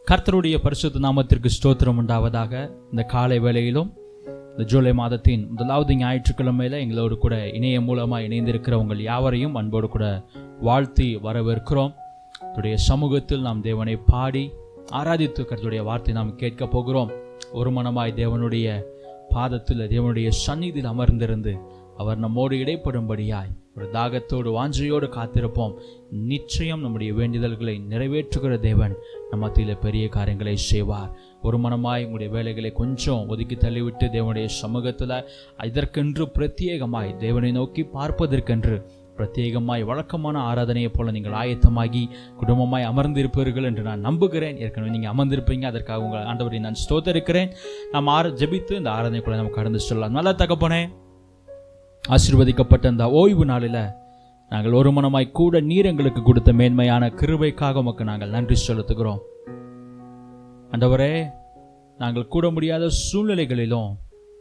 கர்த்தருடைய பரிசுத்த நாமத்திற்கு ஸ்தோத்திரம் உண்டாவதாக இந்த காலை வேளையிலும் இந்த ஜூலை மாதத்தின் முதலாவது ஞாயிற்றுக்கிழமையில எங்களோடு கூட இணையம் மூலமாக இணைந்திருக்கிற உங்கள் யாவரையும் அன்போடு கூட வாழ்த்தி வரவேற்கிறோம் கர்த்தருடைய சமூகத்தில் நாம் தேவனை பாடி ஆராதித்து கர்த்தருடைய வார்த்தை நாம் கேட்க போகிறோம் ஒரு மனமாய் தேவனுடைய பாதத்தில் தேவனுடைய சந்நிதியில் அமர்ந்திருந்து அவர் நம்மோடு இடைப்படும்படியாய் ஒரு தாகத்தோடு வாஞ்சையோடு காத்திருப்போம் நிச்சயம் நம்முடைய வேண்டுதல்களை நிறைவேற்றுகிற தேவன் நம்ம மத்தியில் பெரிய காரியங்களை செய்வார் ஒரு மனமாய் உங்களுடைய வேலைகளை கொஞ்சம் ஒதுக்கி தள்ளிவிட்டு தேவனுடைய சமூகத்தில் இதற்கென்று பிரத்யேகமாய் தேவனை நோக்கி பார்ப்பதற்கென்று பிரத்யேகமாய் வழக்கமான ஆராதனையைப் போல நீங்கள் ஆயத்தமாகி குடும்பமாய் அமர்ந்திருப்பீர்கள் என்று நான் நம்புகிறேன் ஏற்கனவே நீங்கள் அமர்ந்திருப்பீங்க அதற்காக உங்கள் ஆண்டவரை நான் ஸ்தோத்தரிக்கிறேன் நாம் ஆர ஜெபித்து இந்த ஆராதனைக்குள்ள நம்ம கடந்து சொல்லலாம் நல்லா தகப்பனே ஆசீர்வதிக்கப்பட்ட அந்த ஓய்வு நாளில் நாங்கள் ஒரு மனமாய் கூட நீர் எங்களுக்கு கொடுத்த மேன்மையான கிருபைக்காக உமக்கு நாங்கள் நன்றி செலுத்துகிறோம் ஆண்டவரே நாங்கள் கூட முடியாத சூழ்நிலைகளிலும்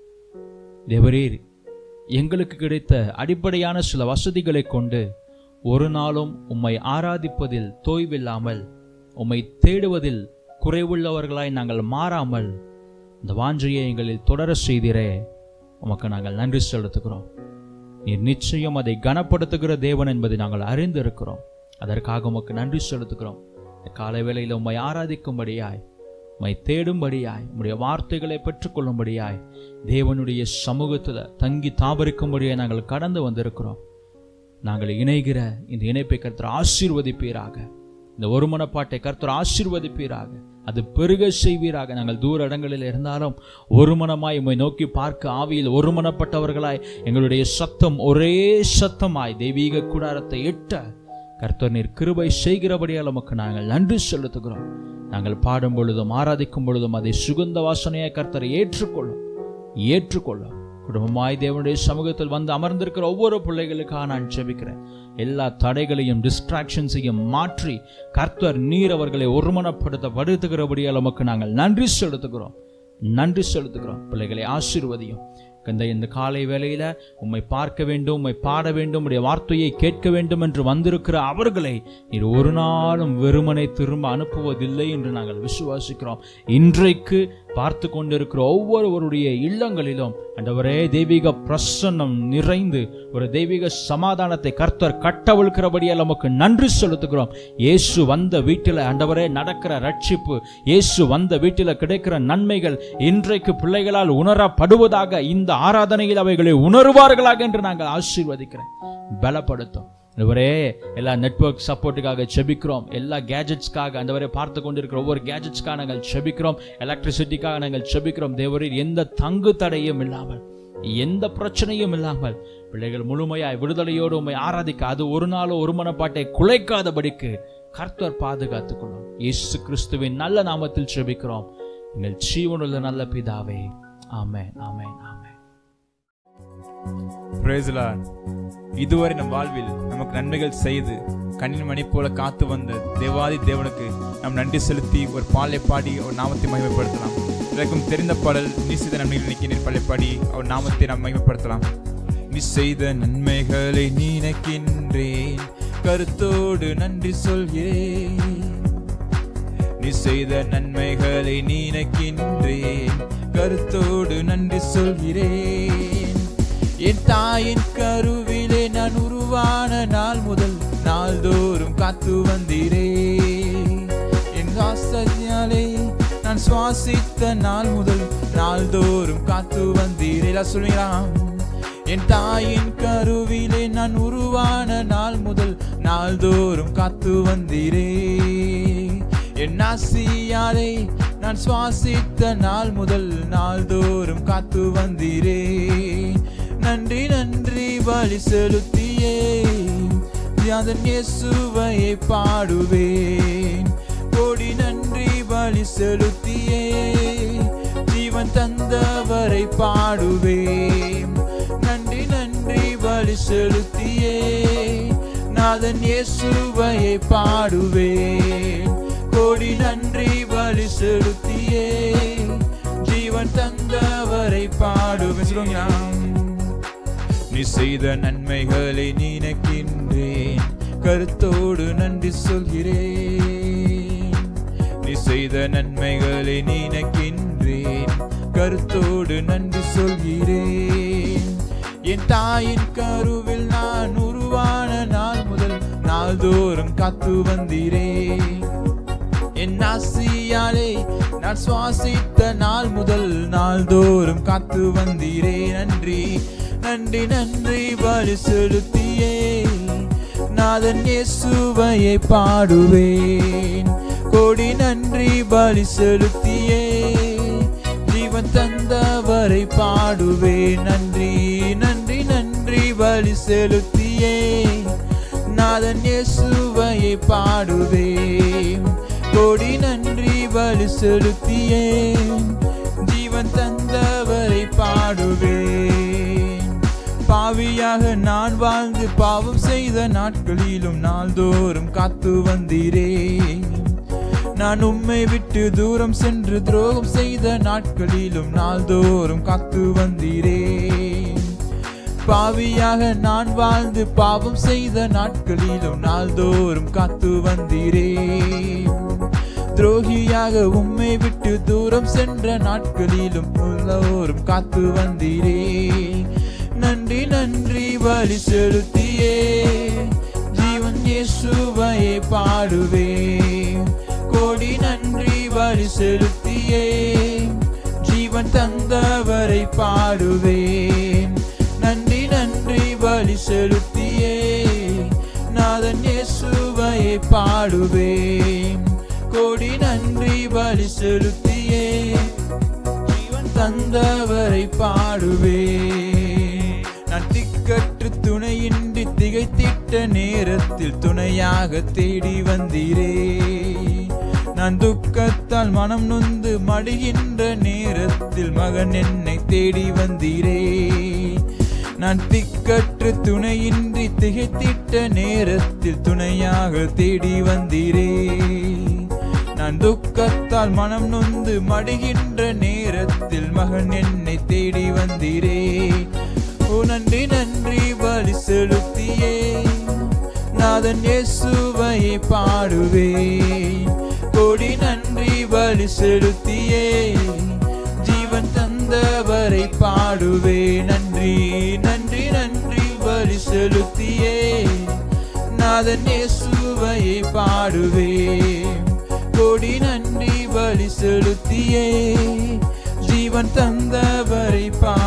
தேவரீர் எங்களுக்கு கிடைத்த அடிப்படையான சில வசதிகளை கொண்டு ஒரு நாளும் உம்மை ஆராதிப்பதில் தோய்வில்லாமல் உம்மை தேடுவதில் குறைவுள்ளவர்களாய் நாங்கள் மாறாமல் இந்த வாஞ்சையை எங்களில் தொடர செய்தீரே உமக்கு நாங்கள் நன்றி செலுத்துகிறோம் நீர் நிச்சயம் அதை கனப்படுத்துகிற தேவன் என்பதை நாங்கள் அறிந்திருக்கிறோம் அதற்காக உமக்கு நன்றி செலுத்துகிறோம் இந்த காலை வேளையில் உம்மை ஆராதிக்கும்படியாய் உம்மை தேடும்படியாய் உம்முடைய வார்த்தைகளை பெற்றுக்கொள்ளும்படியாய் தேவனுடைய சமூகத்தில் தங்கி தாபரிக்கும்படியாய் நாங்கள் கடந்து வந்திருக்கிறோம் நாங்கள் இணைகிற இந்த இணைப்பை கர்த்தர் ஆசீர்வதிப்பீராக இந்த ஒரு மனப்பாட்டை கர்த்தர் ஆசீர்வதிப்பீராக அது பெருக செய்வீராக நாங்கள் தூர இடங்களில் இருந்தாலும் ஒரு மனமாய் உம்மை நோக்கி பார்க்க ஆவியில் ஒரு மனப்பட்டவர்களாய் எங்களுடைய சத்தம் ஒரே சத்தமாய் தெய்வீக கூடாரத்தை எட்ட கர்த்தர் நீர் கிருபை செய்கிறபடியால் நமக்கு நாங்கள் நன்றி செலுத்துகிறோம் நாங்கள் பாடும் பொழுதும் ஆராதிக்கும் பொழுதும் அதை சுகந்த வாசனையை கர்த்தரை ஏற்றுக்கொள்ளும் ஏற்றுக்கொள்ளும் குடும்பமாய் தேவனுடைய சமூகத்தில் வந்து அமர்ந்திருக்கிற ஒவ்வொரு பிள்ளைகளுக்காக நான் ஜெபிக்கிறேன் எல்லா தடைகளையும் டிஸ்ட்ராக்ஷன்ஸையும் மாற்றி கர்த்தர் நீர் அவர்களை ஒருமனப்படுத்த படுத்துகிறபடியால் நமக்கு நாங்கள் நன்றி செலுத்துகிறோம் நன்றி செலுத்துகிறோம் பிள்ளைகளை ஆசீர்வதியும் இந்த இந்த காலை வேளையில உம்மை பார்க்க வேண்டும் உம்மை பாட வேண்டும் உடைய வார்த்தையை கேட்க வேண்டும் என்று வந்திருக்கிற அவர்களை நீர் ஒரு நாளும் வெறுமனை திரும்ப அனுப்புவதில்லை என்று நாங்கள் விசுவாசிக்கிறோம் இன்றைக்கு பார்த்து கொண்டிருக்கிற ஒவ்வொருவருடைய இல்லங்களிலும் அண்டவரே தெய்வீக பிரசன்னம் நிறைந்து ஒரு தெய்வீக சமாதானத்தை கர்த்தர் கட்டவிழ்க்கிறபடியால் நமக்கு நன்றி செலுத்துகிறோம் இயேசு வந்த வீட்டில் அண்டவரே நடக்கிற ரட்சிப்பு இயேசு வந்த வீட்டில் கிடைக்கிற நன்மைகள் இன்றைக்கு பிள்ளைகளால் உணரப்படுவதாக இந்த ஆராதனையில் அவைகளை உணர்வார்களாக என்று நாங்கள் ஆசீர்வதிக்கிறேன் பலப்படுத்தும் இவரே எல்லா நெட்வொர்க் சப்போர்ட்டுக்காக செபிக்கிறோம் எல்லா கேஜெட்ஸ்க்காக அந்த வரை பார்த்து கொண்டிருக்கிற ஒவ்வொரு கேஜெட்ஸ்க்காக நாங்கள் செபிக்கிறோம் எலக்ட்ரிசிட்டிக்காக நாங்கள் செபிக்கிறோம் தேவரில் எந்த தங்கு தடையும் இல்லாமல் எந்த பிரச்சனையும் இல்லாமல் பிள்ளைகள் முழுமையாய் விடுதலையோடு உண்மை ஆராதிக்க அது ஒரு நாள் ஒரு மனப்பாட்டை குலைக்காதபடிக்கு கர்த்தர் பாதுகாத்துக் கொள்ளும் இயேசு கிறிஸ்துவின் நல்ல நாமத்தில் செபிக்கிறோம் எங்கள் ஜீவனுள்ள நல்ல பிதாவே ஆமென் ஆமென் ஆமென் Praise the Lord. இதுவரை நம் வாழ்வில் நமக்கு நன்மைகள் செய்து கண்ணின் மணி போல காத்து வந்த தேவாதி தேவனுக்கு நாம் நன்றி செலுத்தி ஒரு பாலை பாடி அவர் நாமத்தை மகிமைப்படுத்தலாம் இதற்கும் தெரிந்த பாடல் நீ செய்த நன்மைகள் நினைக்க நீர் பாலை பாடி அவர் நாமத்தை நாம் மகிமைப்படுத்தலாம் நீ செய்த நன்மைகளை நினைக்கின்றேன் கருத்தோடு நன்றி சொல்கிறேன் நீ செய்த நன்மைகளை நினைக்கின்றேன் கருத்தோடு நன்றி சொல்கிறேன் என் தாயின் கருவிலே நான் உருவான நாள் முதல் நாள்தோறும் காத்து வந்தீரே என் ஆசையாலே நான் சுவாசித்த நாள் முதல் நாள்தோறும் காத்து வந்தீரே எல்லாம் சொல்லுங்களா என் தாயின் கருவிலே நான் உருவான நாள் முதல் நாள்தோறும் காத்து வந்தீரே என் ஆசியாலே நான் சுவாசித்த நாள் முதல் நாள்தோறும் காத்து வந்தீரே நன்றி நன்றி பலி செலுத்தியே அதன் இயேசுவையை பாடுவேன் கோடி நன்றி பலி செலுத்தியே ஜீவன் தந்தவரை பாடுவேன் நன்றி நன்றி பலி செலுத்தியே நாதன் இயேசுவையை பாடுவேன் கோடி நன்றி பலி செலுத்தியே ஜீவன் தந்தவரை பாடுவேன் சொல்லுங்க நீ செய்த நன்மைகளை நினைக்கின்றேன் கருத்தோடு நன்றி சொல்கிறேன் நீ செய்த நன்மைகளை நினைக்கின்றேன் கருத்தோடு நன்றி சொல்கிறேன் என் தாயின் கருவில் நான் உருவான நாள் முதல் நாள்தோறும் காத்து வந்தீரேன் என் ஆசியாலே நான் சுவாசித்த நாள் முதல் நாள்தோறும் காத்து வந்தீரே நன்றி நன்றி நன்றி பலி செலுத்தியே நாதன் இயேசுவையை பாடுவேன் கோடி நன்றி பலி செலுத்தியே ஜீவன் தந்தவரை பாடுவேன் நன்றி நன்றி நன்றி பலி செலுத்தியே நாதன் இயேசுவையை பாடுவேன் கோடி நன்றி பலி செலுத்தியே ஜீவன் தந்தவரை பாடுவேன் பாவியாக நான் வாழ்ந்து பாவம் செய்த நாட்களிலும் நாள்தோறும் காத்து வந்தீரே நான் உம்மை விட்டு தூரம் சென்று துரோகம் செய்த நாட்களிலும் நாள்தோறும் காத்து வந்தீரே பாவியாக நான் வாழ்ந்து பாவம் செய்த நாட்களிலும் நாள்தோறும் காத்து வந்தீரே துரோகியாக உம்மை விட்டு தூரம் சென்ற நாட்களிலும் எல்லோரும் காத்து வந்தீரே நன்றி நன்றி பலி செலுத்தியே ஜீவன் இயேசுவையை பாடுவே கோடி நன்றி பலி செலுத்தியே ஜீவன் தந்தவரை பாடுவேன் நன்றி நன்றி பலி செலுத்தியே நாதன் இயேசுவையை பாடுவேன் கோடி நன்றி பலி செலுத்தியே ஜீவன் தந்தவரை பாடுவேன் நான் திக்கற்று துணையின்றி திகைத்திட்ட நேரத்தில் துணையாக தேடி வந்தீரே நான் துக்கத்தால் மனம் நொந்து மடிகின்ற நேரத்தில் மகன் என்னை தேடி வந்தீரே நான் திக்கற்று துணையின்றி திகைத்திட்ட நேரத்தில் துணையாக தேடி வந்தீரே நான் துக்கத்தால் மனம் நொந்து மடிகின்ற நேரத்தில் மகன் என்னை தேடி வந்தீரே ஓ நன்றி நன்றி பலி செலுத்தியே நாதன் இயேசுவையை பாடுவேன் கோடி நன்றி பலி செலுத்தியே ஜீவன் தந்தவரை பாடுவே நன்றி நன்றி நன்றி பலி செலுத்தியே நாதன் இயேசுவையை பாடுவே கோடி நன்றி பலி செலுத்தியே ஜீவன் தந்தவரை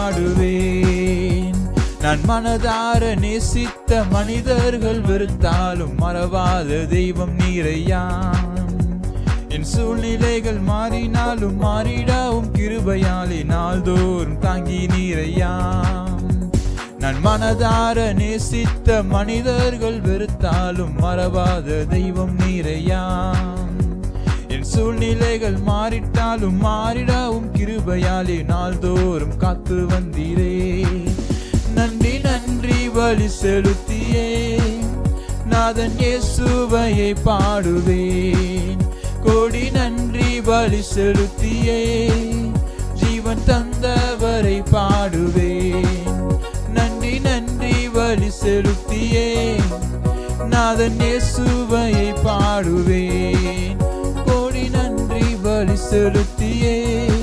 பாடுவேன் நான் மனதார நேசித்த மனிதர்கள் வெறுத்தாலும் மறவாத தெய்வம் நீரையான் என் சூழ்நிலைகள் மாறினாலும் மாறிடாவும் கிருபையாலே நாள்தோறும் தாங்கி நீரையாம் நான் மனதார நேசித்த மனிதர்கள் வெறுத்தாலும் மறவாத தெய்வம் நீரையாம் என் சூழ்நிலைகள் மாறிட்டாலும் மாறிடாவும் கிருபையாலே நாள்தோறும் காத்து வந்தீரே நன்றி நன்றி பலி செலுத்தியே நாதன் இயேசுவையை பாடுவேன் கோடி நன்றி பலி செலுத்தியே ஜீவன் தந்தவரை பாடுவேன் நன்றி நன்றி பலி செலுத்தியே நாதன் இயேசுவையை பாடுவேன் கோடி நன்றி பலி செலுத்தியே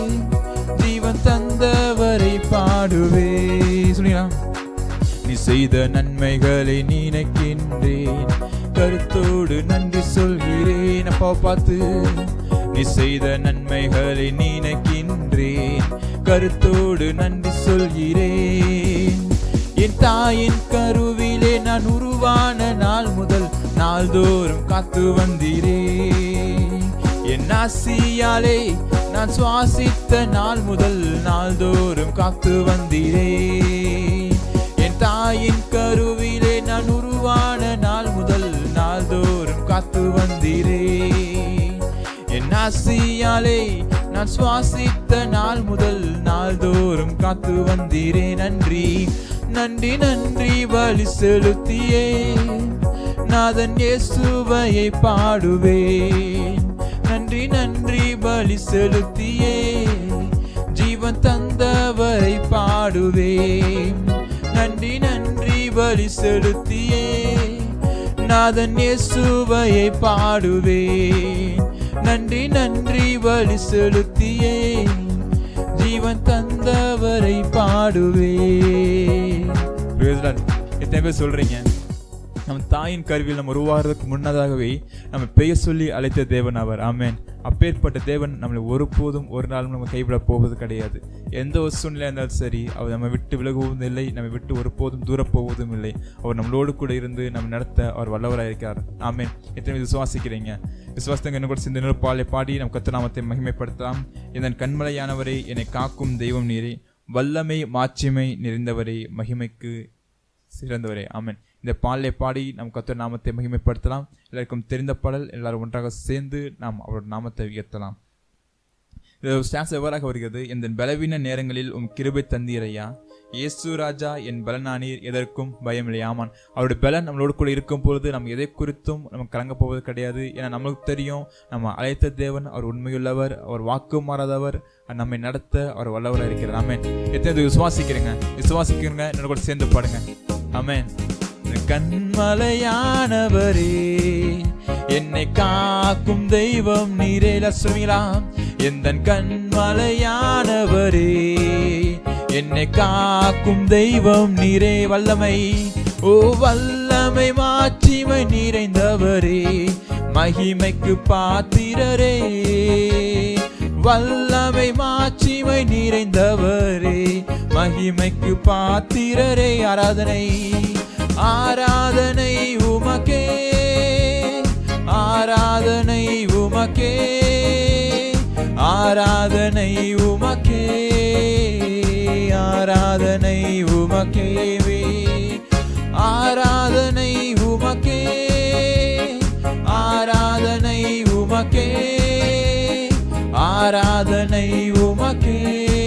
ஜீவன் தந்தவரை பாடுவே சொன்னீங்களா நீ செய்த நன்மைகளை நினைக்கின்றேன் கருத்தோடு நன்றி சொல்கிறேன் அப்பா பார்த்து நீ செய்த நன்மைகளை நினைக்கின்றேன் கருத்தோடு நன்றி சொல்கிறேன் என் தாயின் கருவிலே நான் உருவான நாள் முதல் நாள்தோறும் காத்து வந்தீரே என் ஆசியாலே நான் சுவாசித்த நாள் முதல் நாள்தோறும் காத்து வந்தீரே என் தாயின் கருவிலே நான் உருவான நாள் முதல் நாள்தோறும் காத்து வந்தீரே என் ஆசியாலே நான் சுவாசித்த நாள் முதல் நாள்தோறும் காத்து வந்தீரே நன்றி நன்றி நன்றி பலி செலுத்தியே நாதன் இயேசுவையை பாடுவேன் நன்றி நன்றி பலி செலுத்தியே ஜீவன் தந்தவரை பாடுவேன் நன்றி நன்றி பலி செலுத்தியே நாதன் இயேசுவையை பாடுவேன் நன்றி நன்றி வழி செலுத்தியே ஜீவன் தந்தவரை பாடுவே Praise the Lord. எத்தனை பேர் சொல்றீங்க நம் தாயின் கருவியில் நம்ம உருவாகிறதுக்கு முன்னதாகவே நம்ம பெயர் சொல்லி அழைத்த தேவன் அவர் ஆமென் அப்பேற்பட்ட தேவன் நம்மளை ஒருபோதும் ஒரு நாளும் நம்ம கைவிட போவது கிடையாது எந்த ஒரு சூழ்நிலையாக இருந்தாலும் சரி அவர் நம்ம விட்டு விலகுவதும் இல்லை நம்ம விட்டு ஒருபோதும் தூர போவதும் இல்லை அவர் நம்மளோடு கூட இருந்து நம்ம நடத்த அவர் வல்லவராக இருக்கார் ஆமென் எத்தனை பேர் விசுவாசிக்கிறீங்க விசுவாசத்தங்க என்ன கூட சிந்த பாலை பாடி நம் கத்தநாமத்தை மகிமைப்படுத்தலாம் இதன் கண்மலையானவரை என்னை காக்கும் தெய்வம் நீரே வல்லமை மாட்சிமை நிறைந்தவரே மகிமைக்கு சிறந்தவரே ஆமென் இந்த பாலை பாடி நம் கத்தர் நாமத்தை மகிமைப்படுத்தலாம் எல்லாருக்கும் தெரிந்த பாடல் எல்லாரும் ஒன்றாக சேர்ந்து நாம் அவரோட நாமத்தை உயர்த்தலாம் ஸ்டான்ஸ் எவ்வாறாக வருகிறது இந்த பலவீன நேரங்களில் உம் கிருபை தந்தீரையா இயேசு ராஜா என் பலனானீர் எதற்கும் பயமில்லை ஆமான் அவருடைய பலன் நம்மளோடு கூட இருக்கும் பொழுது நம்ம எதை குறித்தும் நம்ம கலங்க போவது கிடையாது ஏன்னா நம்மளுக்கு தெரியும் நம்ம அழைத்த தேவன் அவர் உண்மையுள்ளவர் அவர் வாக்கு மாறாதவர் நம்மை நடத்த அவர் வல்லவராக இருக்கிறார் ஆமென் எத்தனை பேர் விசுவாசிக்கிறீங்க விசுவாசிக்கிறீங்க என்னோட கூட சேர்ந்து பாடுங்க ஆமென் கண்மலையானவரே என்னை காக்கும் தெய்வம் நீரே லட்சுமிலாம் எந்த கண்மலையானவரே என்னை காக்கும் தெய்வம் நீரே வல்லமை ஓ வல்லமை மாட்சிமை நிறைந்தவரே மகிமைக்கு பாத்திரரே வல்லமை மாட்சிமை நிறைந்தவரே மகிமைக்கு பாத்திரரே ஆராதனை ஆராதனை உமக்கே ஆராதனை உமக்கே ஆராதனை உமக்கே ஆராதனை உமக்கேவே ஆராதனை உமக்கே ஆராதனை உமக்கே ஆராதனை உமக்கே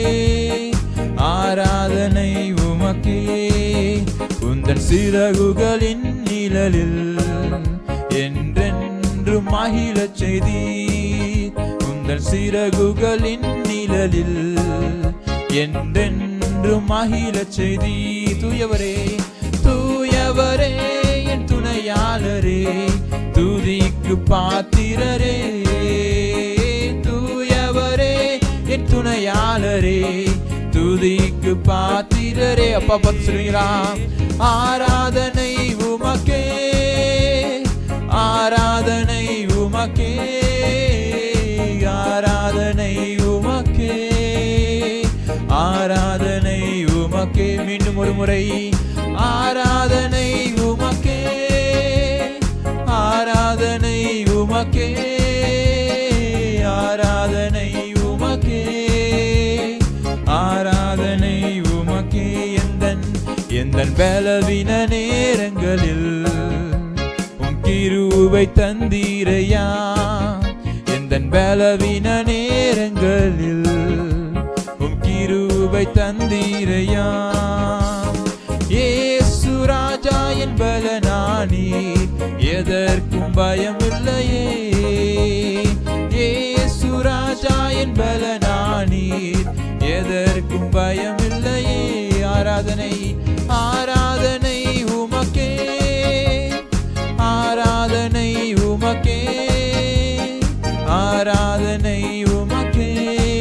ஆராதனை உமக்கே உந்தன் சிறகுகளின் நிழலில் என்றென்று மகிழச் செய்தி உந்தன் சிறகுகளின் நிழலில் என்றென்று மகிழச் செய்தி தூயவரே தூயவரே என் துணையாளரே துதிக்கு பாத்திரரே தூயவரே என் துணையாளரே துதிக்கு பாத்திரரே அப்பா பார்த்து சொல்லுங்களா ஆராதனை உமக்கே ஆராதனை உமக்கே ஆராதனை உமக்கே ஆராதனை உமக்கே மீண்டும் ஒரு முறை ஆராதனை உமக்கே ஆராதனை உமக்கே ஆராதனை உமக்கே ஆராதனை உமக்கே எந்தன் எந்தன் பலவீன நேரங்களில் உம் கிருபை தந்தீரையா எந்தன் பலவீன நேரங்களில் உம் கிருபை தந்தீரையா ஏசு ராஜா என் பலனானி எதற்கும் பயமில்லையே ஏசு ராஜா என் பலனானீர் எதற்கும் பயமில்லையே ஆராதனை ஆராதனை உமக்கே ஆராதனை உமக்கே ஆராதனை உமக்கே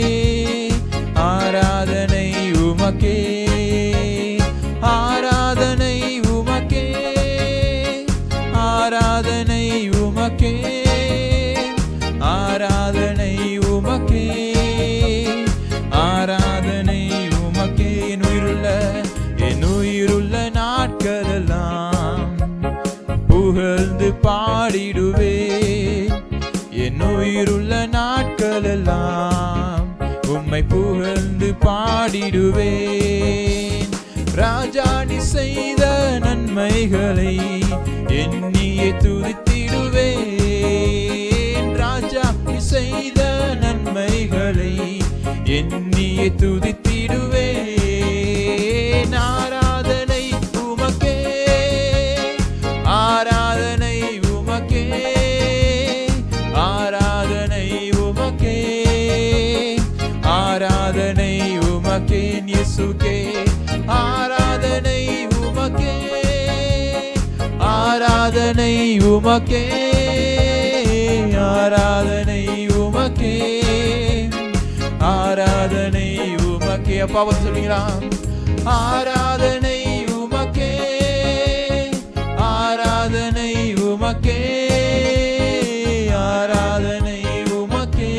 ஆராதனை உமக்கே ஆராதனை உமக்கே ஆராதனை உமக்கே ஆராதனை உமக்கே ஆராதனை உமக்கே என் உயிருள்ள என் உயிருள்ள நாட்களெல்லாம் புகழ்ந்து பாடிடுவேன் என் உயிருள்ள நாட்களெல்லாம் உம்மை புகழ்ந்து பாடிடுவேன் ராஜா நீ செய்த நன்மைகளை எண்ணியே துதித்திடுவேன் ராஜா நீ செய்த நன்மைகளை எண்ணியே துதித்திடுவேன் ஆராதனை உமக்கே ஆராதனை உமக்கே ஆராதனை உமக்கே ஆராதனை உமக்கே இயேசுக்கே ஆராதனை உமக்கே ஆராதனை உமக்கே ஆராதனை உமக்கே ஆராதனை உமக்கே அப்பா வந்து சொல்லுங்களா ஆராதனை உமக்கே ஆராதனை உமக்கே ஆராதனை உமக்கே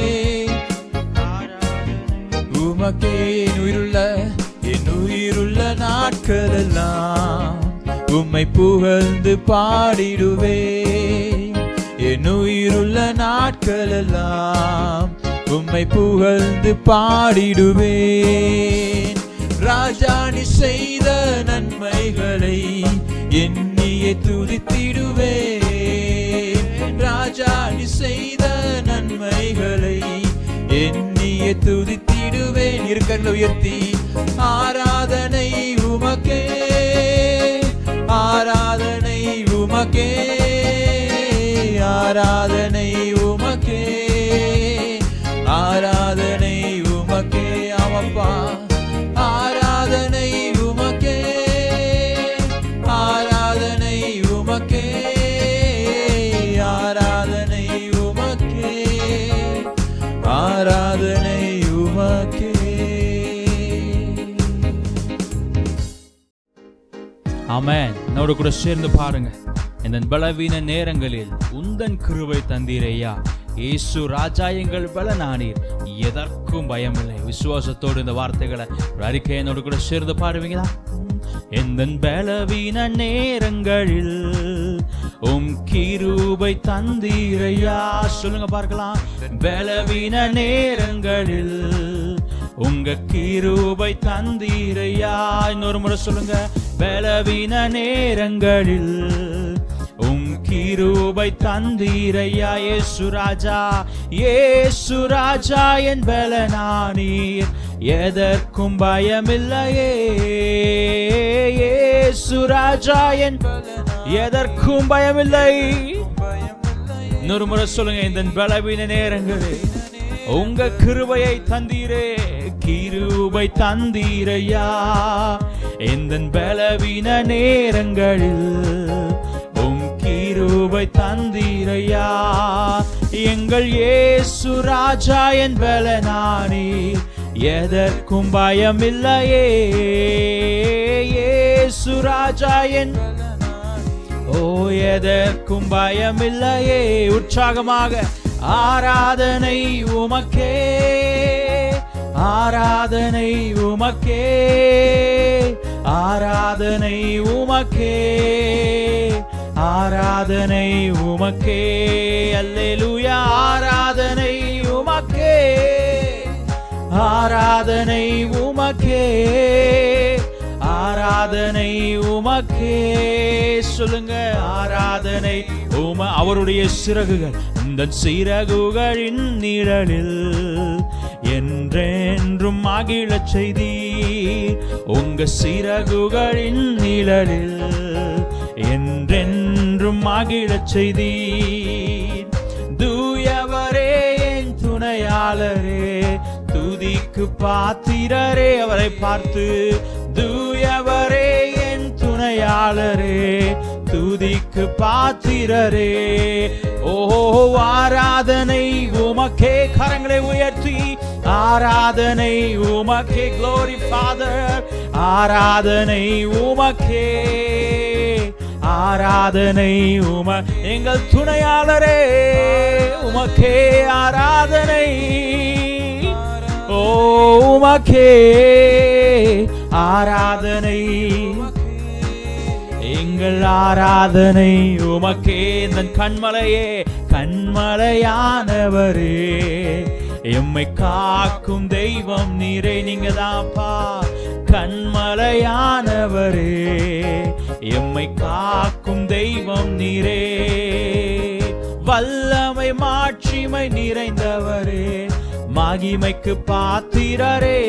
உமக்கே என் உயிருள்ள என் உயிருள்ள நாட்கள் எல்லாம் உம்மை புகழ்ந்து பாடிடுவே என் உயிருள்ள நாட்கள் எல்லாம் உம்மை புகழ்ந்து பாடிடுவேன் ராஜா நீ செய்த நன்மைகளை எண்ணியே துதித்திடுவேன் ராஜா நீ செய்த நன்மைகளை எண்ணியே துதித்திடுவேன் இருக்கிற உயர்த்தி ஆராதனை உமக்கே ஆராதனை உமக்கே ஆராதனை உமக்கே ஆராதனை உமக்கே ஆமப்பா ஆராதனை உமக்கே ஆராதனை உமக்கே ஆராதனை உமக்கே ஆராதனை உமக்கே ஆமென் என்னோட கூட சேர்ந்து பாருங்க இந்த பலவீன நேரங்களில் உந்தன் கிருபை தந்தீரையா இயேசு ராஜா எங்கள் பலனானீர் எதற்கும் பயமில்லை விசுவாசத்தோடு இந்த வார்த்தைகளை ஒரு அறிக்கை என்னோட கூட சேர்ந்து பாடுவீங்களா எந்த பலவீன நேரங்களில் உம் கிருபை தந்தீரையா சொல்லுங்க பார்க்கலாம் பலவீன நேரங்களில் உங்க கிருபை தந்தீரையா இன்னொரு முறை சொல்லுங்க பலவீன நேரங்களில் உம் கிருபை தந்தீரையா ஏசு ராஜா ஏசு ராஜா என் பலனானீர் எதற்கும் பயமில்லையே ஏசு ராஜா என் எதற்கும் பயமில்லை இன்னொரு முறை சொல்லுங்க இந்த பலவீன நேரங்களில் உங்க கிருபையை தந்தீரே கிருபை தந்தீரையா இந்த பலவீன நேரங்களில் உம் கிருபை தந்தீரையா எங்கள் இயேசு ராஜா என் பலனானீர் எதற்கும் பயமில்லையே இயேசு ராஜா என் ஓ எதற்கும் பயமில்லையே உற்சாகமாக ஆராதனை உமக்கே ஆராதனை உமக்கே ஆராதனை உமக்கே ஆராதனை உமக்கே அல்லேலூயா ஆராதனை உமக்கே ஆராதனை உமக்கே ஆராதனை உமக்கே சொல்லுங்க ஆராதனை உம அவருடைய சிறகுகள் இந்த சிறகுகளின் நிழலில் என்றென்றும் மகிழச் செய்தி உங்க சிறகுகளின் நிழலில் என்றென்றும் மகிழச் செய்தி தூயவரே என் துணையாளரே துதிக்கு பாத்திரரே அவரை பார்த்து தூயவரே என் துணையாளரே துதிக்கு பாத்திரரே ஓ ஆராதனை உமக்கே கரங்களை உயர்த்தி ஆராதனை உமக்கே க்ளோரி ஃபாதர் ஆராதனை உமக்கே ஆராதனை உம எங்கள் துணையாளரே உமக்கே ஆராதனை ஓ உமக்கே ஆராதனை எங்கள் ஆராதனை உமக்கே தன் கண்மலையே கண்மலையானவரே எம்மை காக்கும் தெய்வம் நீரே நீங்க தான்ப்பா கண்மலையானவரே எம்மை காக்கும் தெய்வம் நீரே வல்லமை மாட்சிமை நிறைந்தவரே மகிமைக்கு பாத்திரரே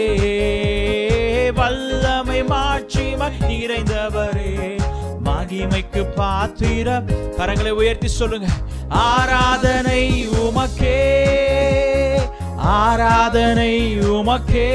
வல்லமை மாட்சிமை நிறைந்தவரே மகிமைக்கு பாத்திர கரங்களை உயர்த்தி சொல்லுங்க ஆராதனை உமக்கே ஆராதனை உமக்கே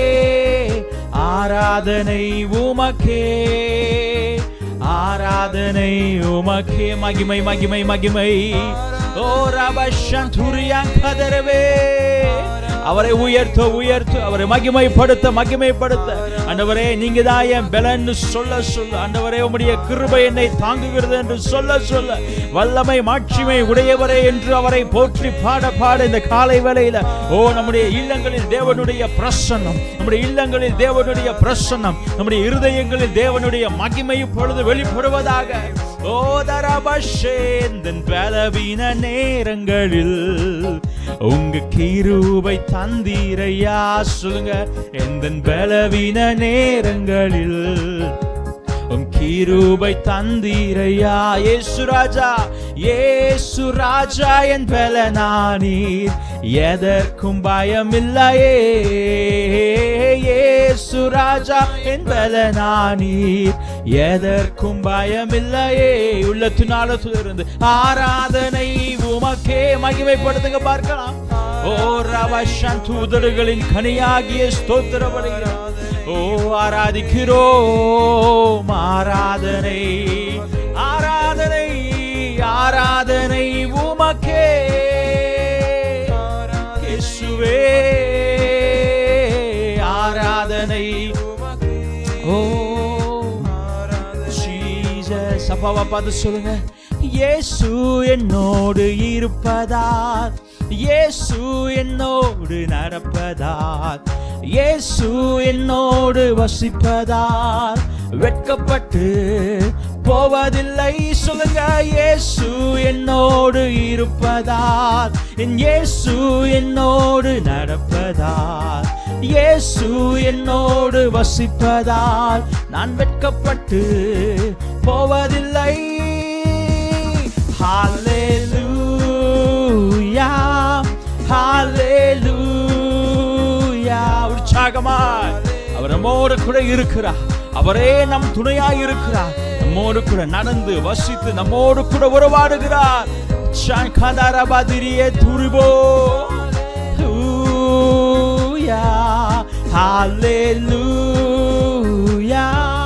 ஆராதனை உமக்கே ஆராதனை உமக்கே மகிமை மகிமை மகிமை ஓ ரபஷன் துரியாங் கதரவே அவரை உயர்த்த உயர்த்த அவரை மகிமைப்படுத்த மகிமைப்படுத்த ஆண்டவரே நீங்க தான் என் பலன்னு சொல்ல சொல்ல ஆண்டவரே உம்முடைய கிருபை என்னை தாங்குகிறது என்று சொல்ல சொல்ல வல்லமை மாட்சிமை உடையவரே என்று அவரை போற்றி பாட பாட இந்த காலை வேளையில ஓ நம்முடைய இல்லங்களில் தேவனுடைய பிரசன்னம் நம்முடைய இல்லங்களில் தேவனுடைய பிரசன்னம் நம்முடைய இருதயங்களில் தேவனுடைய மகிமை இப்பொழுது வெளிப்படுவதாக ஓ தரபஷேந்தன் பலவீன நேரங்களில் உங்க கீரூபை தந்தீரையா சொல்லுங்க எந்த பலவீன நேரங்களில் உம் கீரூபை தந்தீரையா ஏசு ராஜா ஏசு ராஜா என் பலனானீர் எதற்கும் பயமில்லையே ஏசு ராஜா என் பலனானீர் எதற்கும் பயமில்லையே உள்ளத்தினால இருந்து ஆராதனை உமக்கே மகிமைப்படுத்துங்க பார்க்கலாம் ஓ ரவஷன் தூதர்களின் கனியாகிய ஸ்தோத்திர பலிகள். ஓ ஆராதிக்கிறோம் ஆராதனை ஆராதனை ஆராதனை உமக்கே இயேசுவே ஆராதனை ஓ ஜீசஸ் அப்பாவை பார்த்து சொல்லுங்க இயேசு என்னோடு இருப்பதால் இயேசு என்னோடு நடப்பதால் இயேசு என்னோடு வசிப்பதால் வெட்கப்பட்டு போவதில்லை சொல்லுங்க இயேசு என்னோடு இருப்பதால் என் இயேசு என்னோடு நடப்பதால் இயேசு என்னோடு வசிப்பதால் நான் வெட்கப்பட்டு போவதில்லை ஹalleluya ஹalleluya உற்சாகமாய் அவர் நம்மோடு கூட இருக்கிறார் அவரே நம் துணையாய் இருக்கிறார் நம்மோடு கூட நடந்து வசித்து நம்மோடு கூட உறவாடுகிறார் சாங்கதாரபாதிரியே துருபோ ஹalleluya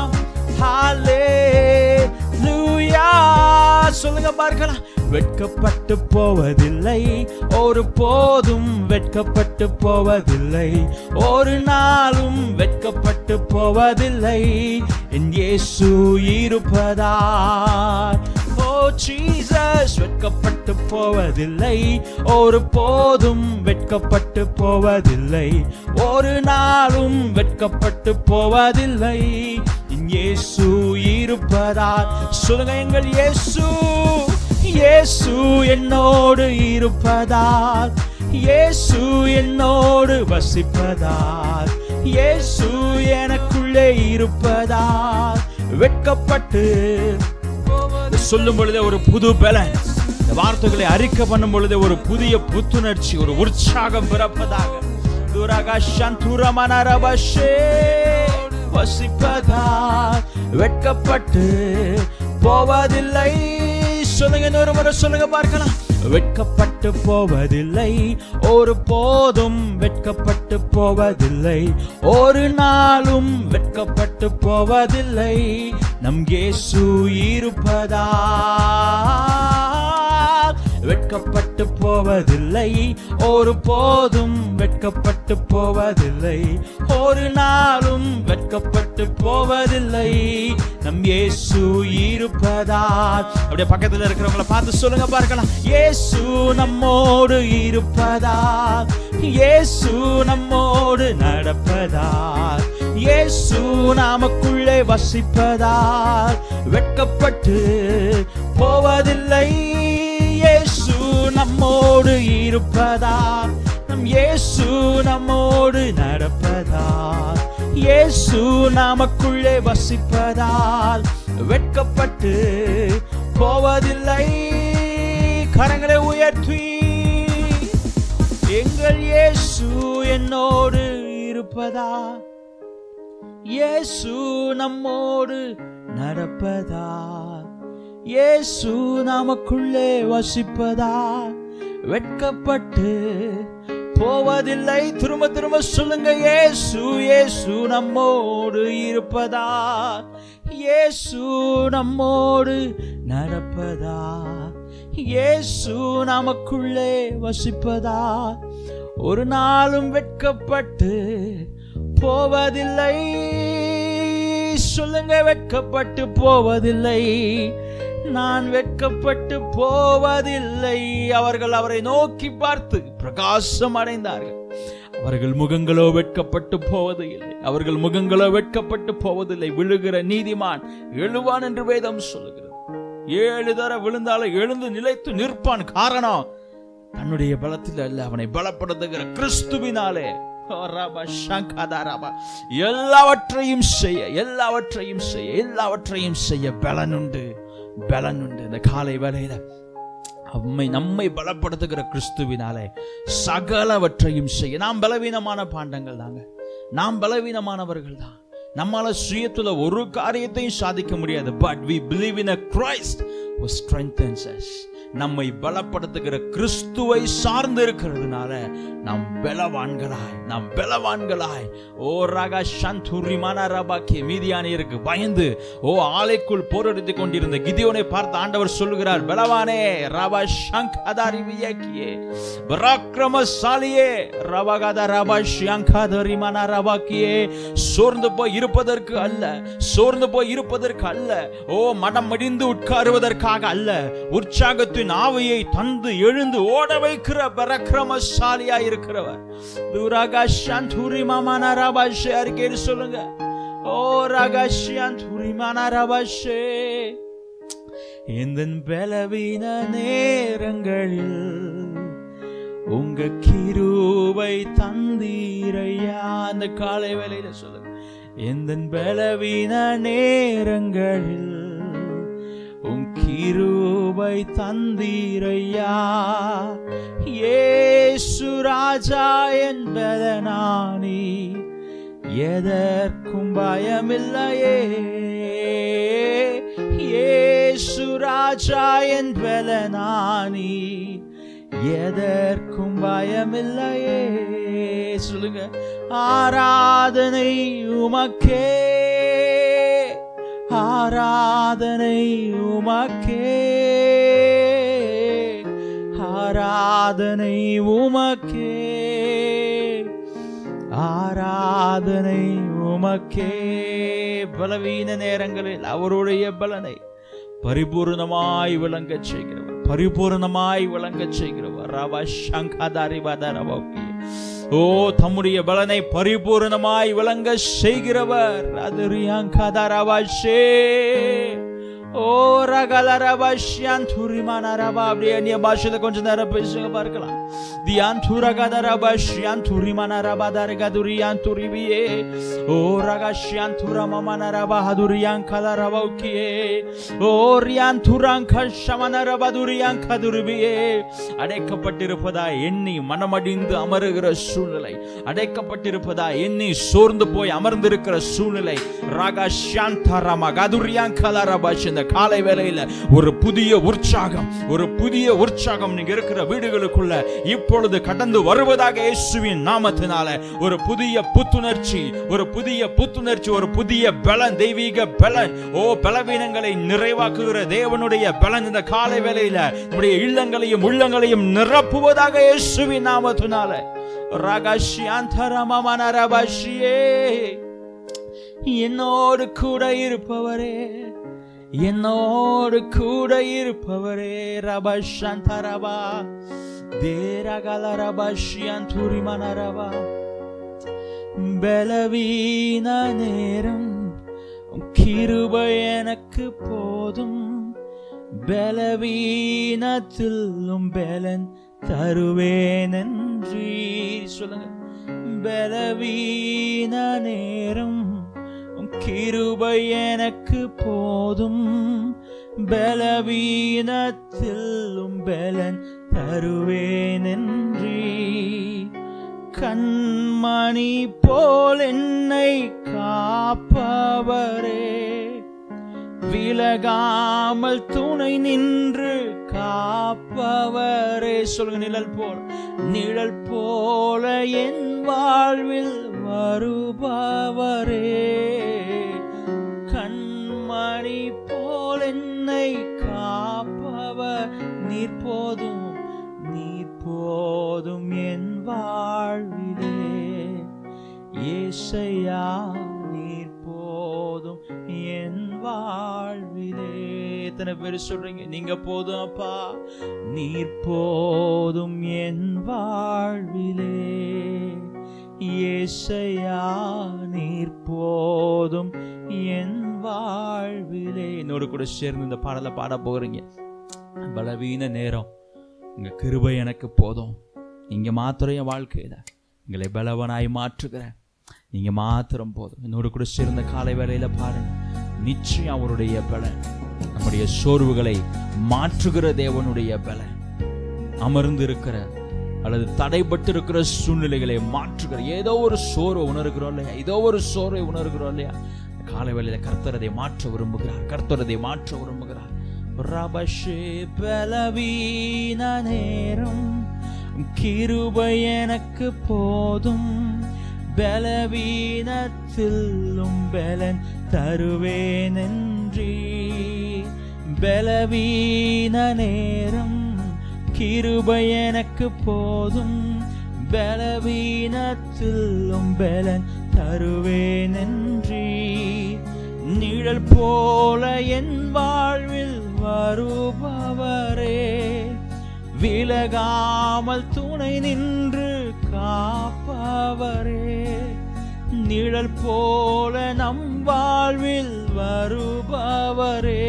ஹalleluya சொல்லுங்க பார்க்கலாம் வெட்கப்பட்டு போவதில்லை ஒரு போதும் வெட்கப்பட்டு போவதில்லை ஒரு நாளும் வெட்கப்பட்டு போவதில்லை என் இயேசு இருப்பதால் ஓ ஜீசஸ் வெட்கப்பட்டு போவதில்லை ஒரு போதும் வெட்கப்பட்டு போவதில்லை ஒரு நாளும் வெட்கப்பட்டு போவதில்லை என் இயேசு இருப்பதால் சொல்லுங்க எங்கள் இயேசு இயேசு என்னோடு இருப்பதால் இயேசு என்னோடு வசிப்பதால் இயேசு எனக்குள்ளே இருப்பதால் வெட்கப்பட்டு சொல்லும் பொழுதே ஒரு புது பேலன்ஸ் இந்த வார்த்தைகளை அறிக்கை பண்ணும் பொழுதே ஒரு புதிய புத்துணர்ச்சி ஒரு உற்சாகம் பிறப்பதாக துரகா சந்துரமனரபஷே வசிப்பதால் வெட்கப்பட்டு போவதில்லை சொல்லுங்க இன்னொரு முறை சொல்லுங்க பார்க்கலாம் வெட்கப்பட்டு போவதில்லை ஒரு போதும் வெட்கப்பட்டு போவதில்லை ஒரு நாளும் வெட்கப்பட்டு போவதில்லை நம் இயேசு இருப்பதால் வெட்கப்பட்டு போவதில்லை ஒரு போதும் வெட்கப்பட்டு போவதில்லை ஒரு நாளும் வெட்கப்பட்டு போவதில்லை நம் இயேசு இருப்பதால் அப்படியே பக்கத்துல இருக்கிறவங்கள பார்த்து சொல்லுங்க பார்க்கலாம் இயேசு நம்மோடு இருப்பதால் இயேசு நம்மோடு நடப்பதால் இயேசு நாமக்குள்ளே வசிப்பதால் வெட்கப்பட்டு போவதில்லை இயேசு நம்மோடு இருப்பதால் நம் இயேசு நம்மோடு நடப்பதால் இயேசு நாமக்குள்ளே வசிப்பதால் வெட்கப்பட்டு போவதில்லை கரங்களை உயர்த்தி எங்கள் இயேசு என்னோடு இருப்பதா இயேசு நம்மோடு நடப்பதா இயேசு நமக்குள்ளே வசிப்பதா வெட்கப்பட்டு போவதில்லை திரும்ப திரும்ப சொல்லுங்க இயேசு இயேசு நம்மோடு இருப்பதா இயேசு நம்மோடு நடப்பதா இயேசு நமக்குள்ளே வசிப்பதா ஒரு நாளும் வெட்கப்பட்டு போவதில்லை சொல்லுங்க வெட்கப்பட்டு போவதில்லை நான் வெட்கப்பட்டு போவதில்லை அவர்கள் அவரை நோக்கி பார்த்து பிரகாசம் அடைந்தார்கள் அவர்கள் முகங்களோ வெட்கப்பட்டு போவது இல்லை அவர்கள் முகங்களோ வெட்கப்பட்டு போவதில்லை விழுகிற நீதிமான் எழுவான் என்று வேதம் சொல்லுகிறது ஏழு தர விழுந்தாலும் எழுந்து நிலைத்து நிற்பான் காரணம் தன்னுடைய பலத்தில் அல்ல அவனை பலப்படுத்துகிற கிறிஸ்துவினாலே ஓ ராபா, ஷங்கதா ராபா. எல்லாவற்றையும் செய்ய எல்லாவற்றையும் செய்ய எல்லாவற்றையும் செய்ய பலனுண்டு பலனுண்டு இந்த காலை வேளையில நம்மை நம்மை பலப்படுத்துகிற கிறிஸ்துவினாலே சகலவற்றையும் செய்ய நாம் பலவீனமான பாண்டங்கள் தாங்க நாம் பலவீனமானவர்கள் தான் நம்மால சுயத்துல ஒரு காரியத்தையும் சாதிக்க முடியாது but we believe in a Christ who strengthens us நம்மை பலப்படுத்துகிற கிறிஸ்துவை சார்ந்து இருக்கிறதுனால நாம் பலவான்களாய் நாம் பலவான்களாய் ஓ ரகா சந்துரிமான ரபாக்கே மீதியானியருக்கு பயந்து ஓ ஆலைக்குள் போரடித்து கொண்டிருந்த கிதியோனை பார்த்து ஆண்டவர் சொல்லுகிறார் பலவானே ரபா சங்கதாரி வியக்கியே பராக்கிரமசாலியே ரபகத ரபா ஷியங்கதரிமான ரபாக்கியே சோர்ந்து போய் இருப்பதற்கு அல்ல சோர்ந்து போய் இருப்பதற்கு அல்ல ஓ மனம் மடிந்து உட்காருவதற்காக அல்ல உற்சாகத்தின் ஆவியை தந்து எழுந்து ஓட வைக்கிற பரக்கிரமசாலியா இருக்கிறவர் துராகா சாந்தூரி மாமான ரபாஷே அறிக்கைன்னு சொல்லுங்க ஓ ரகா சாந்தூரி மான ரபாஷே இந்த பலவீன நேரங்களில் உங்க கிருபை தந்தீரையா அந்த காலை வேளையில சொல்லுங்க எந்த பலவீன நேரங்களில் உன் கிருபை தந்தீரையா ஏசு ராஜா என்பதனானி எதற்கும் பயமில்லையே ஏசு ராஜா என்பதனானி எதற்கும் பயமில்லையே சொல்லுங்க ஆராதனை உமக்கே ஆராதனை உமக்கே ஆராதனை உமக்கே ஆராதனை உமக்கே பலவீன நேரங்களில் அவருடைய பலனை பரிபூர்ணமாய் விளங்கச் செய்கிறவர் பரிபூர்ணமாய் விளங்கச் செய்கிறவர் ரவ சங்கதாரி ரவோக்கி ஓ தம்முடைய பலனை பரிபூர்ணமாய் விளங்க செய்கிறவர் அது ரியாங்கதாரவாஷே ஓ ரகல ரபாஷ்யான் துரிமான ரபா அப்படியே அந்நிய பாஷையில கொஞ்ச நேரம் பேசுங்க பார்க்கலாம் தியான் துரகத ரபாஷ்யான் துரிமான ரபா தரக துரியான் துரிவியே ஓ ரகஷ்யான் துரமமான ரபா ஹதுரியான் கல ரபௌக்கியே ஓ ரியான் துரான் கஷமன ரபா துரியான் கதுருவியே அடைக்கப்பட்டிருப்பதா எண்ணி மனமடிந்து அமருகிற சூழ்நிலை அடைக்கப்பட்டிருப்பதா எண்ணி சோர்ந்து போய் அமர்ந்திருக்கிற சூழ்நிலை ராகா சாந்தரமா கதுரியான் கல ரபாஷ் இந்த காலை வேளையில ஒரு புதிய உற்சாகம் ஒரு புதிய உற்சாகம் நீங்க இருக்கிற வீடுகளுக்குள்ள இப்பொழுது கடந்து வருவதாக இயேசுவின் நாமத்தினால ஒரு புதிய புத்துணர்ச்சி ஒரு புதிய புத்துணர்ச்சி ஒரு புதிய பலன் தெய்வீக பலன் ஓ பலவீனங்களை நிறைவாக்குகிற தேவனுடைய பலன் இந்த காலை வேளையில நம்முடைய இல்லங்களையும் உள்ளங்களையும் நிரப்புவதாக இயேசுவின் நாமத்தினால ரகசியாந்தரமன ரபாஷியே என்னோடு கூட இருப்பவரே என்னோடு கூட இருப்பவரே ரபஷந்த ரபா தேரகல ரபஷியன் துரிமன ரபா பலவீன நேரம் உம் கிருபை எனக்கு போதும் பலவீனத்திலும் பலன் தருவேன் நன்றி சொல்லுங்க பலவீன நேரம் உம் கிருபை எனக்கு போதும் பலவீனத்திலும் பலன் தருவேன் நன்றி கண்மணி போல் என்னை காப்பவரே விலகாமல் துணை நின்று காப்பவரே சொல்லுங்க நிழல் போல் நிழல் போல என் வாழ்வில் வருபவரே கண்மணி போல் என்னை காப்பவர் நீர் போதும் நீர் போதும் என் வாழ்விலே ஏசையா நீர் போதும் என் வாழ்விலே எத்தனை பேர் சொல்றீங்க நீங்க போதும் அப்பா நீர் போதும் என் வாழ்விலே ஏசையா நீர் போதும் என் வாழ்விலே என்னோடு கூட சேர்ந்து இந்த பாடலை பாட போகிறீங்க பலவீன நேரம் உங்க கிருபை எனக்கு போதும் நீங்க மாத்திரம் என் வாழ்க்கையில எங்களை பலவனாய் மாற்றுகிறேன் நீங்க மாத்திரம் போதும் என்னோடு கூட சேர்ந்த காலை வேளையில பாருங்க நிச்சயம் அவருடைய பலன் நம்முடைய சோர்வுகளை மாற்றுகிற தேவனுடைய பலன் அமர்ந்து இருக்கிற அல்லது தடைப்பட்டு இருக்கிற சூழ்நிலைகளை மாற்றுகிற ஏதோ ஒரு சோர்வை உணர்கிறோம் இல்லையா ஏதோ ஒரு சோர்வை உணர்கிறோம் இல்லையா காலை வேளையில கர்த்தர் அதை மாற்ற விரும்புகிறார் கர்த்தர் அதை மாற்ற விரும்புகிறார் ரபஷே பலவீன நேரம் கிருபை எனக்கு போதும் பலவீனத்திலும் பலன் தருவேன் என்றீ பலவீன நேரம் கிருபை எனக்கு போதும் பலவீனத்திலும் பலன் தருவேன் என்றீ நிழல் போல என் வாழ்வில் வருபவரே விலகாமல் துணை நின்று காப்பவரே நிழல் போல நம் வாழ்வில் வருபவரே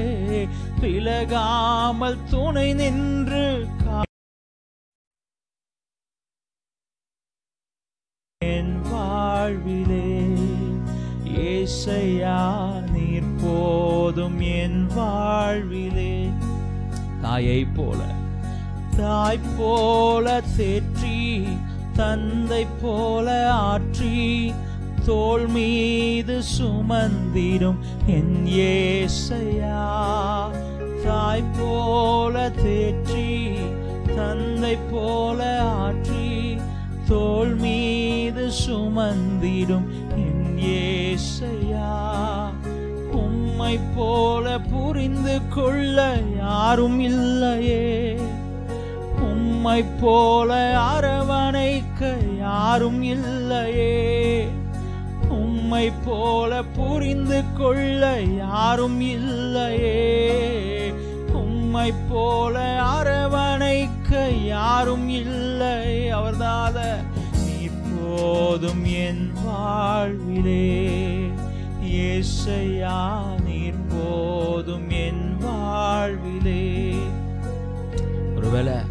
விலகாமல் துணை நின்று கா- என் வாழ்விலே ஏசையா நீர் போதும் என் வாழ்விலே தாயை போல தாய் போல தேற்றி தந்தை போல ஆற்றி தோள் மீது சுமந்திடும் என் ஏசையா தாய் போல தேற்றி தந்தை போல ஆற்றி தோள் மீது சுமந்திடும் என் ஏசையா உம்மை போல புரிந்து கொள்ள யாரும் இல்லையே உம்மை போல அரவணைக்க யாரும் இல்லையே உம்மை போல புரிந்து கொள்ள யாரும் இல்லையே உம்மை போல அரவணைக்க யாரும் இல்லை அவர்தால நீ போதும் என் வாழ்விலே ஏசையா நீர் போதும் என் வாழ்விலே ஒருவேளை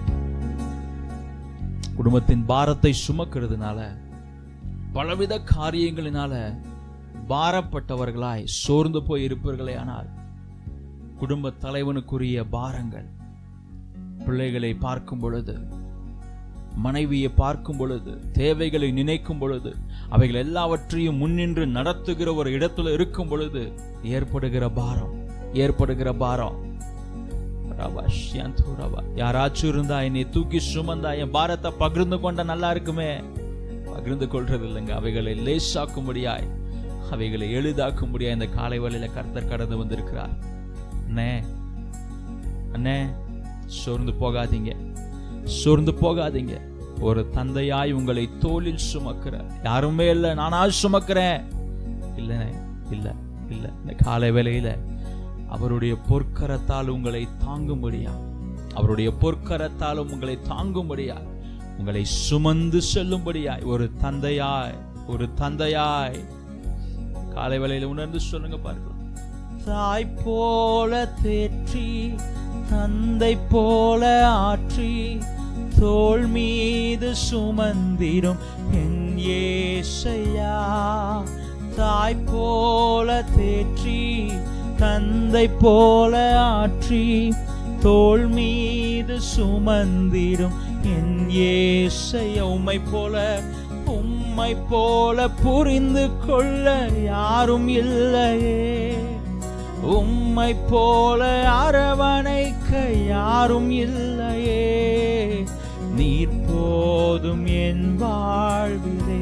குடும்பத்தின் பாரத்தை சுமக்கிறதுனால பலவித காரியங்களினால பாரப்பட்டவர்களாய் சோர்ந்து போய் இருப்பீர்களே ஆனால் குடும்ப தலைவனுக்குரிய பாரங்கள் பிள்ளைகளை பார்க்கும் பொழுது மனைவியை பார்க்கும் பொழுது தேவைகளை நினைக்கும் பொழுது அவைகள் எல்லாவற்றையும் முன்னின்று நடத்துகிற ஒரு இடத்துல இருக்கும் பொழுது ஏற்படுகிற பாரம் ஏற்படுகிற பாரம் ரபா, ஷியந்து ரபா. யாராச்சும் இருந்தா என்னை தூக்கி சுமந்தா என் பாரத்தை பகிர்ந்து கொண்ட நல்லா இருக்குமே பகிர்ந்து கொள்றது இல்லைங்க அவைகளை லேசாக்கும்படியாய் அவைகளை எளிதாக்கும்படியாய் இந்த காலை வேளையில கர்த்தர் கடந்து வந்திருக்கிறார் அண்ணே அண்ணே சோர்ந்து போகாதீங்க சோர்ந்து போகாதீங்க ஒரு தந்தையாய் உங்களை தோளில் சுமக்கிற யாருமே இல்லை நானா சுமக்கிறேன் இல்லைண்ணே இல்ல இல்ல இந்த காலை வேளையில அவருடைய பொற்கரத்தால் உங்களை தாங்கும்படியா அவருடைய பொற்கரத்தால் உங்களை தாங்கும்படியா உங்களை சுமந்து செல்லும்படியாய் ஒரு தந்தையாய் ஒரு தந்தையாய் காலை வேளையில உணர்ந்து சொல்லுங்க பார்க்கலாம் தாய் போல தேற்றி தந்தை போல ஆற்றி தோள் மீது சுமந்திரும் என் ஏசையா தாய் போல தேற்றி தந்தை போல ஆற்றி தோள் மீது சுமந்திரும் என் ஏசையா உம்மை போல உம்மை போல புரிந்து கொள்ள யாரும் இல்லையே உம்மை போல அரவணைக்க யாரும் இல்லையே நீர் போதும் என் வாழ்விலே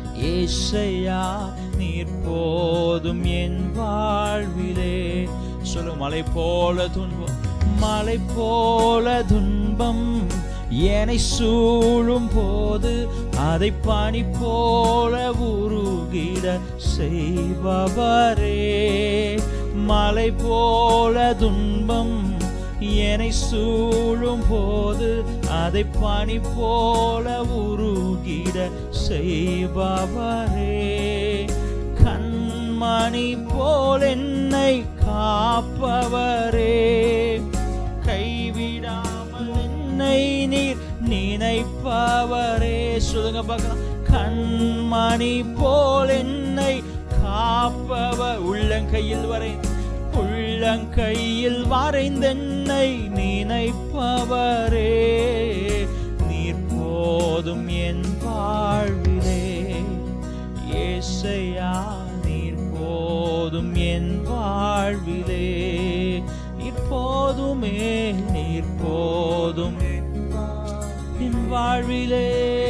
ஏசையா நீர் போதும் என் வாழ்விலே சொல்லு மலை போல துன்பம் மலை போல துன்பம் என்னை சூழும் போது அதை பனி போல உருகிட செய்பவரே மலை போல துன்பம் என்னை சூழும் போது அதை பனி போல உருகிட செய்பவரே கண்மணி போல் என்னை காப்பவரே கைவிடாமல் என்னை நீர் நினைப்பவரே சொல்லுங்க பார்க்கலாம் கண்மணி போல் என்னை காப்பவர் உள்ளங்கையில் வரை உள்ளங்கையில் வரைந்தென்னை நினைப்பவரே நீர் போதும் என் வாழ்விலே ஏசையா நீர் போதும் என் வாழ்விலே நீர் போதுமே நீர் போதும் என் வாழ்விலே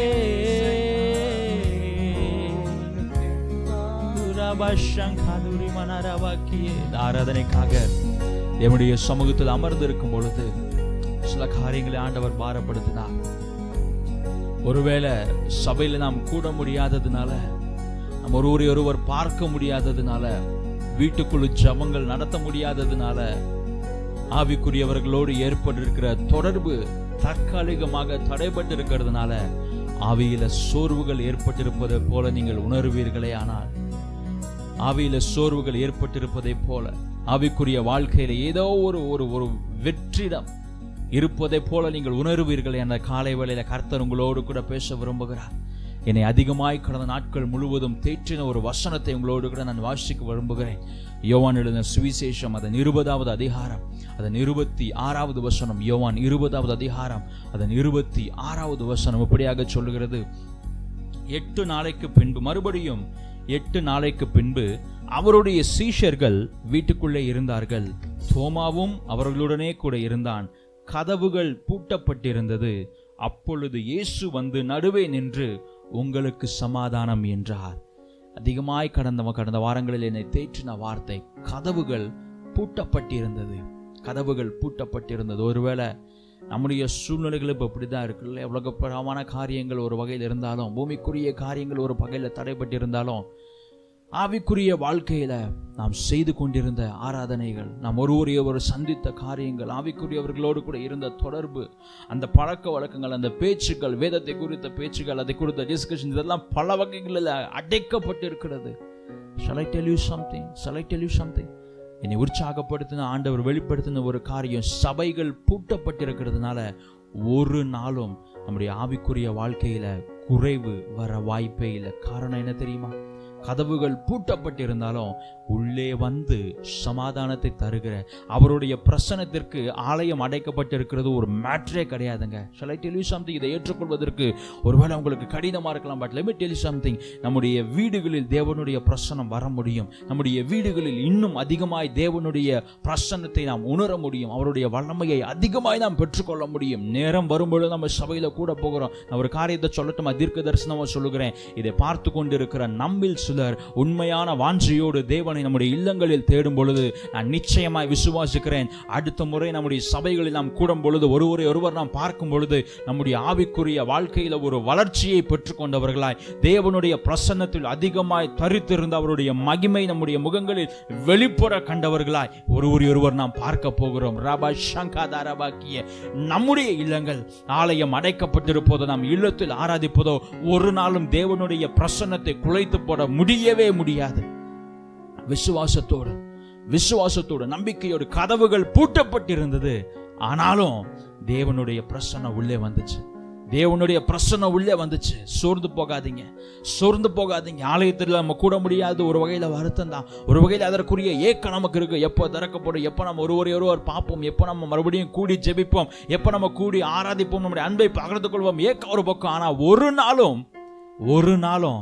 துரபஷங்கதுரி மனரவாக்கியே. இந்த ஆராதனைக்காக என்னுடைய சமூகத்தில் அமர்ந்திருக்கும் பொழுது சில காரியங்களை ஆண்டவர் பாரப்படுத்தினார் ஒருவேளை சபையில நாம் கூட முடியாததுனால நம்ம ஒருவரை ஒருவர் பார்க்க முடியாததுனால வீட்டுக்குள்ள ஜபங்கள் நடத்த முடியாததுனால ஆவிக்குரியவர்களோடு ஏற்பட்டிருக்கிற தொடர்பு தற்காலிகமாக தடைபட்டு இருக்கிறதுனால ஆவியில சோர்வுகள் ஏற்பட்டிருப்பதை போல நீங்கள் உணர்வீர்களே ஆனால் ஆவியில சோர்வுகள் ஏற்பட்டிருப்பதை போல ஆவிக்குரிய வாழ்க்கையில ஏதோ ஒரு ஒரு ஒரு வெற்றிடம் இருப்பதை போல நீங்கள் உணர்வீர்கள் என்ற காலை வேளையில கர்த்தர் உங்களோடு கூட பேச விரும்புகிறார் என்னை அதிகமாய் கடந்த நாட்கள் முழுவதும் தேற்றின ஒரு வசனத்தை உங்களோடு கூட நான் வாசிக்க விரும்புகிறேன் யோவான் எழுதின சுவிசேஷம் அதன் இருபதாவது அதிகாரம் அதன் இருபத்தி ஆறாவது வசனம் யோவான் இருபதாவது அதிகாரம் அதன் இருபத்தி ஆறாவது வசனம் இப்படியாக சொல்லுகிறது எட்டு நாளைக்கு பின்பு மறுபடியும் எட்டு நாளைக்கு பின்பு அவருடைய சீஷர்கள் வீட்டுக்குள்ளே இருந்தார்கள் தோமாவும் அவர்களுடனே கூட இருந்தான் கதவுகள் பூட்டப்பட்டிருந்தது அப்பொழுது இயேசு வந்து நடுவே நின்று உங்களுக்கு சமாதானம் என்றார் அதிகமாய் கடந்த கடந்த வாரங்களில் என்னை தேற்றின வார்த்தை கதவுகள் பூட்டப்பட்டிருந்தது கதவுகள் பூட்டப்பட்டிருந்தது ஒருவேளை நம்முடைய சூழ்நிலைகள் இப்போ இப்படி தான் இருக்குல்ல உலகப்பரமான காரியங்கள் ஒரு வகையில் இருந்தாலும் பூமிக்குரிய காரியங்கள் ஒரு வகையில் தடைப்பட்டிருந்தாலும் ஆவிக்குரிய வாழ்க்கையில நாம் செய்து கொண்டிருந்த ஆராதனைகள் நாம் ஒருவரையொரு சந்தித்த காரியங்கள் ஆவிக்குரியவர்களோடு கூட இருந்த தொடர்பு அந்த பழக்க வழக்கங்கள் அந்த பேச்சுக்கள் வேதத்தை குறித்த பேச்சுக்கள் அதை குறித்த டிஸ்கஷன் இதெல்லாம் பல வகைகளில் அடைக்கப்பட்டு இருக்கிறது shall I tell you something shall I tell you something என்னை உற்சாகப்படுத்தின ஆண்டவர் வெளிப்படுத்தின ஒரு காரியம் சபைகள் பூட்டப்பட்டிருக்கிறதுனால ஒரு நாளும் நம்முடைய ஆவிக்குரிய வாழ்க்கையில குறைவு வர வாய்ப்பே இல்லை காரணம் என்ன தெரியுமா கதவுகள் பூட்டப்பட்டிருந்தாலும் உள்ளே வந்து சமாதானத்தை தருகிற அவருடைய பிரசனத்திற்கு ஆலயம் அடைக்கப்பட்டிருக்கிறது ஒரு மேட்ரே கிடையாதுங்க shall I tell you something இதை ஏற்றுக்கொள்வதற்கு ஒருவேளை உங்களுக்கு கடினமா இருக்கலாம் but let me tell you something நம்முடைய வீடுகளில் தேவனுடைய பிரசனம் வர முடியும் நம்முடைய வீடுகளில் இன்னும் அதிகமாய் தேவனுடைய பிரசன்னத்தை நாம் உணர முடியும் அவருடைய வல்லமையை அதிகமாய் நாம் பெற்றுக்கொள்ள முடியும் நேரம் வரும்பொழுது நம்ம சபையில கூட போகிறோம் நான் ஒரு காரியத்தை சொல்லட்டுமா தீர்க்க தரிசனமா சொல்லுகிறேன் இதை பார்த்து கொண்டிருக்கிற நம்மில் சிலர் உண்மையான வாஞ்சையோடு தேவனை நம்முடைய இல்லங்களில் தேடும் பொழுது நான் நிச்சயமாய் விசுவாசிக்கிறேன் அடுத்த முறை நம்முடைய சபைகளில் நாம் கூடும் பொழுது ஒருவரை ஒருவர் நாம் பார்க்கும் பொழுது நம்முடைய ஆவிக்குரிய வாழ்க்கையில ஒரு வளர்ச்சியை பெற்றுக்கொண்டவர்களாய் தேவனுடைய பிரசன்னத்தில் அதிகமாய் தரித்திருந்த அவருடைய மகிமை நம்முடைய முகங்களில் வெளிப்புற கண்டவர்களாய் ஒருவரை ஒருவர் நாம் பார்க்க போகிறோம் ரபா சங்காதாரபாக்கிய நம்முடைய இல்லங்கள் ஆலயம் அடைக்கப்பட்டிருப்பதோ நாம் இல்லத்தில் ஆராதிப்பதோ ஒரு நாளும் தேவனுடைய பிரசன்னத்தை குலைத்து போட முடியவே முடியாது விசுவாசத்தோடு விசுவாசத்தோடு நம்பிக்கையோடு கதவுகள் பூட்டப்பட்டிருந்தது ஆனாலும் தேவனுடைய பிரசன்னம் உள்ளே வந்துச்சு தேவனுடைய பிரசன்னம் உள்ளே வந்துச்சு சோர்ந்து போகாதீங்க சோர்ந்து போகாதீங்க ஆலயத்தில் நம்ம கூட முடியாது ஒரு வகையில் வருத்தம் தான் ஒரு வகையில் அதற்குரிய ஏக்கம் நமக்கு இருக்கு எப்போ திறக்கப்படும் எப்போ நம்ம ஒருவரை ஒருவர் பார்ப்போம் எப்போ நம்ம மறுபடியும் கூடி ஜெபிப்போம் எப்போ நம்ம கூடி ஆராதிப்போம் நம்முடைய அன்பை பகிர்ந்து கொள்வோம் ஏக்கம் ஒரு பக்கம் ஆனால் ஒரு நாளும் ஒரு நாளும்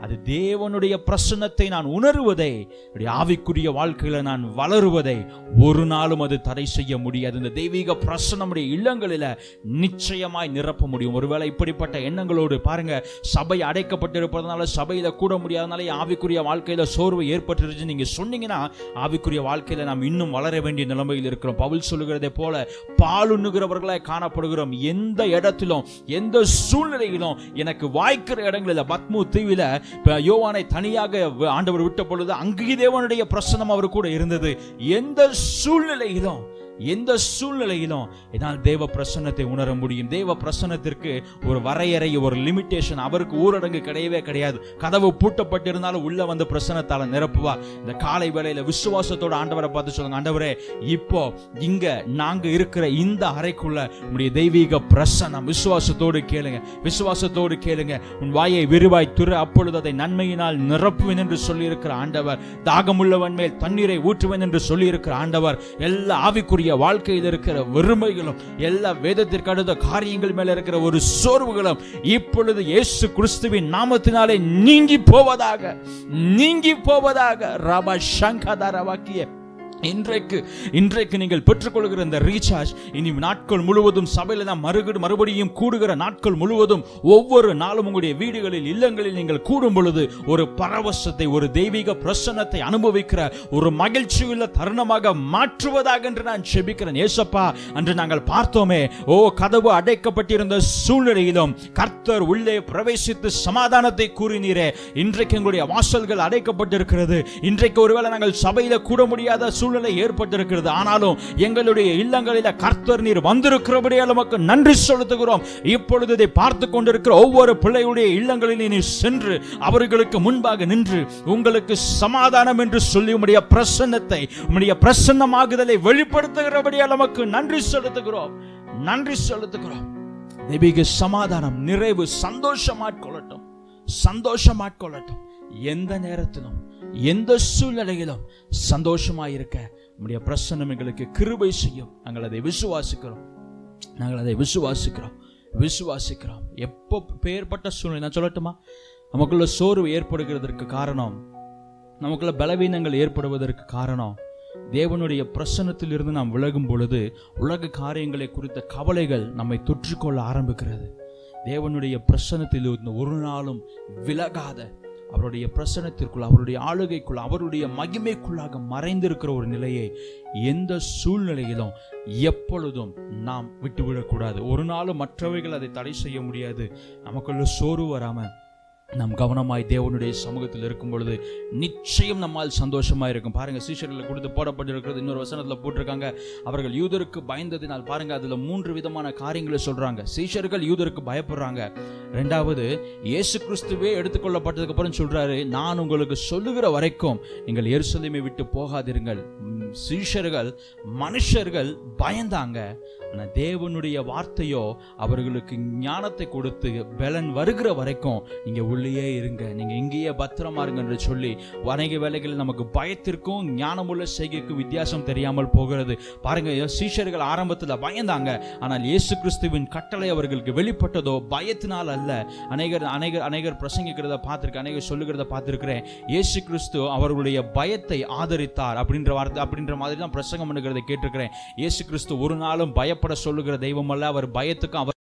அது தேவனுடைய பிரசன்னத்தை நான் உணர்வதை என்னுடைய ஆவிக்குரிய வாழ்க்கையில நான் வளருவதை ஒரு நாளும் அது தடை செய்ய முடியாது இந்த தெய்வீக பிரசன்னம் நம்முடைய இல்லங்களில நிச்சயமாய் நிரப்ப முடியும் ஒருவேளை இப்படிப்பட்ட எண்ணங்களோடு பாருங்க சபை அடைக்கப்பட்டிருப்பதனால சபையில கூட முடியாதனால என் ஆவிக்குரிய வாழ்க்கையில சோர்வு ஏற்பட்டுருச்சு நீங்க சொன்னீங்கன்னா ஆவிக்குரிய வாழ்க்கையில நாம் இன்னும் வளர வேண்டிய நிலைமையில் இருக்கிறோம் பவுல் சொல்லுகிறதை போல பாலுண்ணுகிறவர்களாய் காணப்படுகிறோம் எந்த இடத்திலும் எந்த சூழ்நிலையிலும் எனக்கு வாய்க்கிற இடங்களில் பத்மு தீவில இப்ப யோவானை தனியாக வ- ஆண்டவர் விட்ட பொழுது அங்கே தேவனுடைய பிரசனம் அவர் கூட இருந்தது எந்த சூழ்நிலையிலும் எந்த சூழ்நிலையிலும் என்னால் தேவ பிரசன்னத்தை உணர முடியும் தேவ பிரசன்னத்திற்கு ஒரு வரையறை ஒரு லிமிட்டேஷன் அவருக்கு ஊரடங்கு கிடையவே கிடையாது கதவு பூட்டப்பட்டிருந்தாலும் உள்ள வந்து பிரசன்னத்தால நிரப்புவா இந்த காலை வேளையில விசுவாசத்தோட ஆண்டவரை பார்த்து சொல்லுங்க ஆண்டவரே இப்போ இங்க நாங்க இருக்கிற இந்த அறைக்குள்ள உடைய தெய்வீக பிரசன்னம் விசுவாசத்தோடு கேளுங்க விசுவாசத்தோடு கேளுங்க உன் வாயை விரிவாய் துரு அப்பொழுது அதை நன்மையினால் நிரப்புவேன் என்று சொல்லியிருக்கிற ஆண்டவர் தாகமுள்ளவன் மேல் தண்ணீரை ஊற்றுவேன் என்று சொல்லியிருக்கிற ஆண்டவர் எல்லா ஆவிக்குரிய வாழ்க்கையில் இருக்கிற வெறுமைகளும் எல்லா வேதத்திற்கு அடுத்த காரியங்கள் மேல இருக்கிற ஒரு சோர்வுகளும் இப்பொழுது இயேசு கிறிஸ்துவின் நாமத்தினாலே நீங்கி போவதாக நீங்கி போவதாக ரபா சங்கதார வாக்கிய இன்றைக்கு இன்றைக்கு நீங்கள் பெற்றுக்கொள்கிற இந்த ரீசார்ஜ் இனி நாட்கள் முழுவதும் சபையில் நாம் மறுகடு மறுபடியும் கூடுகிற நாட்கள் முழுவதும் ஒவ்வொரு நாளும் உங்களுடைய வீடுகளில் இல்லங்களில் நீங்கள் கூடும் பொழுது ஒரு பரவசத்தை ஒரு தெய்வீக பிரசன்னத்தை அனுபவிக்கிற ஒரு மகிழ்ச்சியுள்ள தருணமாக மாற்றுவதாக என்று நான் செபிக்கிறேன் ஏசப்பா அன்று நாங்கள் பார்த்தோமே ஓ கதவு அடைக்கப்பட்டிருந்த சூழ்நிலையிலும் கர்த்தர் உள்ளே பிரவேசித்து சமாதானத்தை கூறினீரே இன்றைக்கு எங்களுடைய வாசல்கள் அடைக்கப்பட்டிருக்கிறது இன்றைக்கு ஒருவேளை நாங்கள் சபையில கூட முடியாத சூழ்நிலை ஏற்பட்டிருக்கிறது ஆனாலும் எங்களுடைய இல்லங்களில கர்த்தர் நீர் வந்திருக்கிறபடியால் நமக்கு நன்றி செலுத்துகிறோம் இப்பொழுது இதை பார்த்து கொண்டிருக்கிற ஒவ்வொரு பிள்ளையுடைய இல்லங்களில் நீர் சென்று அவர்களுக்கு முன்பாக நின்று உங்களுக்கு சமாதானம் என்று சொல்லி உம்முடைய பிரசன்னத்தை உம்முடைய பிரசன்னமாகுதலை வெளிப்படுத்துகிறபடியால் நமக்கு நன்றி செலுத்துகிறோம் நன்றி செலுத்துகிறோம் தெய்வீக சமாதானம் நிறைவு சந்தோஷமாட்கொள்ளட்டும் சந்தோஷமாட்கொள்ளட்டும் எந்த நேரத்திலும் எந்த சூழ்நிலையிலும் சந்தோஷமாயிருக்க உம்முடைய பிரசன்னம் எங்களுக்கு கிருபை செய்யும் நாங்கள் அதை விசுவாசிக்கிறோம் நாங்கள் அதை விசுவாசிக்கிறோம் விசுவாசிக்கிறோம் எப்போ பெயர்பட்ட சூழ்நிலை நான் சொல்லட்டுமா நமக்குள்ள சோர்வு ஏற்படுகிறதற்கு காரணம் நமக்குள்ள பலவீனங்கள் ஏற்படுவதற்கு காரணம் தேவனுடைய பிரசன்னத்தில் இருந்து நாம் விலகும் பொழுது உலக காரியங்களை குறித்த கவலைகள் நம்மை தொற்றிக்கொள்ள ஆரம்பிக்கிறது தேவனுடைய பிரசன்னத்தில் இருந்து ஒரு நாளும் விலகாத அவருடைய பிரசன்னத்திற்குள் அவருடைய ஆளுகைக்குள் அவருடைய மகிமைக்குள்ளாக மறைந்திருக்கிற ஒரு நிலையை எந்த சூழ்நிலையிலும் எப்பொழுதும் நாம் விட்டுவிடக்கூடாது ஒரு நாளும் மற்றவைகள் அதை தடை செய்ய முடியாது நமக்குள்ள சோர்வு வராம நாம் கவனமாய் தேவனுடைய சமூகத்தில் இருக்கும் பொழுது நிச்சயம் நம்மால் சந்தோஷமா இருக்கும் பாருங்க சீஷர்களை கொடுத்து போடப்பட்டிருக்கிறது இன்னொரு வசனத்துல போட்டிருக்காங்க அவர்கள் யூதருக்கு பயந்ததினால் பாருங்க அதுல மூன்று விதமான காரியங்களை சொல்றாங்க சீஷர்கள் யூதருக்கு பயப்படுறாங்க ரெண்டாவது இயேசு கிறிஸ்துவே எடுத்துக்கொள்ளப்பட்டதுக்கு அப்புறம் சொல்றாரு நான் உங்களுக்கு சொல்லுகிற வரைக்கும் நீங்கள் எருசலேமை விட்டு போகாதிருங்கள் ம், சீஷர்கள் மனுஷர்கள் பயந்தாங்க ஆனா தேவனுடைய வார்த்தையோ அவர்களுக்கு ஞானத்தை கொடுத்து பலன் வருகிற வரைக்கும் நீங்க உள்ளேயே இருங்க நீங்க இங்கேயே பத்திரமா இருங்க என்று சொல்லி வணிக வேலைகளில் நமக்கு பயத்திற்கும் ஞானமுள்ள செய்கைக்கும் வித்தியாசம் தெரியாமல் போகிறது பாருங்க சீஷர்கள் ஆரம்பத்துல பயந்தாங்க ஆனால் இயேசு கிறிஸ்துவின் கட்டளை அவர்களுக்கு வெளிப்பட்டதோ பயத்தினால் அல்ல அநேகர் அநேகர் அநேகர் பிரசங்கிக்கிறத பார்த்திருக்கேன் அநேகர் சொல்லுகிறத பார்த்திருக்கிறேன் இயேசு கிறிஸ்து அவர்களுடைய பயத்தை ஆதரித்தார் அப்படின்ற வார்த்தை அப்படின்ற மாதிரி தான் பிரசங்கம் பண்ணுகிறதை கேட்டிருக்கிறேன் இயேசு கிறிஸ்து ஒரு நாளும் பயப்பட சொல்லுகிற தெய்வம் அல்ல அவர் பயத்துக்கும் அவர்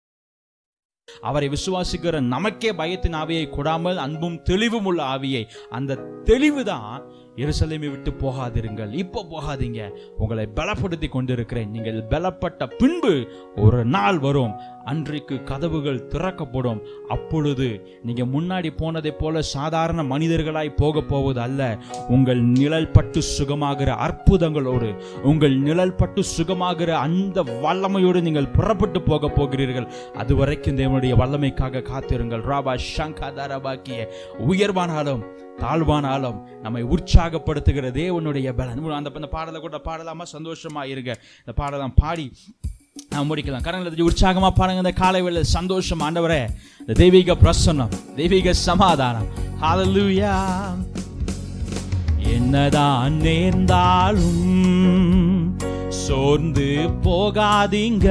அவரை விசுவாசிக்கிற நமக்கே பயத்தின் ஆவியை கொடாமல் அன்பும் தெளிவும் உள்ள ஆவியை அந்த தெளிவு தான் எருசலேமை விட்டு போகாதிருங்கள் இப்போ போகாதீங்க உங்களை பலப்படுத்தி கொண்டிருக்கிறேன் நீங்கள் பலப்பட்ட பின்பு ஒரு நாள் வரும் அன்றைக்கு கதவுகள் திறக்கப்படும் அப்பொழுது நீங்க முன்னாடி போனதை போல சாதாரண மனிதர்களாய் போக போவது அல்ல உங்கள் நிழல் பட்டு சுகமாகிற அற்புதங்களோடு உங்கள் நிழல் பட்டு சுகமாகிற அந்த வல்லமையோடு நீங்கள் புறப்பட்டு போக போகிறீர்கள் அது வரைக்கும் தேவனுடைய வல்லமைக்காக காத்திருங்கள் ராபா சங்கா தரபாக்கிய உயர்வானாலும் தாழ்வானாலும் நம்மை உற்சாகப்படுத்துகிற தேவனுடைய பலன் அந்த அந்த பாடலை கூட பாடலாமா சந்தோஷமா இருங்க இந்த பாடலாம் பாடி நாம் முடிக்கலாம் கரங்களை தட்டி உற்சாகமா பாருங்க இந்த காலை வேளை சந்தோஷம் ஆண்டவரே இந்த தெய்வீக பிரசன்னம் தெய்வீக சமாதானம் ஹalleluya என்னதான் நேர்ந்தாலும் சோர்ந்து போகாதீங்க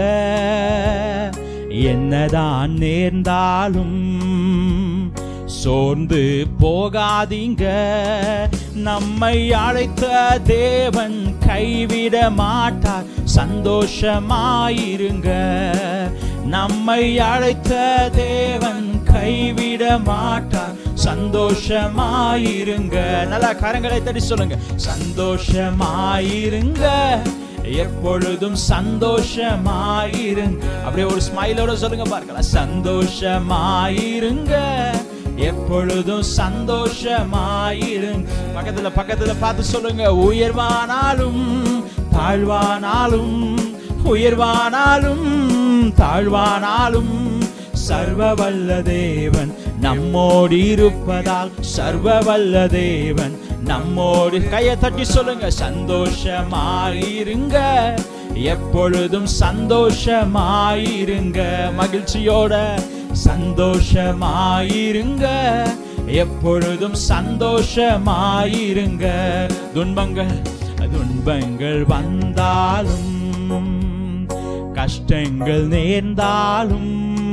சோர்ந்து போகாதீங்க நம்மை அழைத்த தேவன் கைவிட மாட்டார் சந்தோஷமாயிருங்க நம்மை அழைத்த தேவன் கைவிட மாட்டார் சந்தோஷமாயிருங்க நல்லா கரங்களை தட்டி சொல்லுங்க சந்தோஷமாயிருங்க எப்பொழுதும் சந்தோஷமாயிருங்க அப்படியே ஒரு ஸ்மைலோட சொல்லுங்க பார்க்கலாம் சந்தோஷமாயிருங்க எப்பொழுதும் சந்தோஷமாயிருங்க பக்கத்துல பக்கத்துல பார்த்து சொல்லுங்க உயர்வானாலும் தாழ்வானாலும் உயர்வானாலும் தாழ்வானாலும் சர்வ வல்ல தேவன் நம்மோடு இருப்பதால் சர்வ வல்ல தேவன் நம்மோடு கையை தட்டி சொல்லுங்க சந்தோஷமாயிருங்க எப்பொழுதும் சந்தோஷமாயிருங்க மகிழ்ச்சியோட சந்தோஷமாயிருங்க எப்பொழுதும் சந்தோஷமாயிருங்க துன்பங்கள் துன்பங்கள் வந்தாலும் கஷ்டங்கள் நேர்ந்தாலும்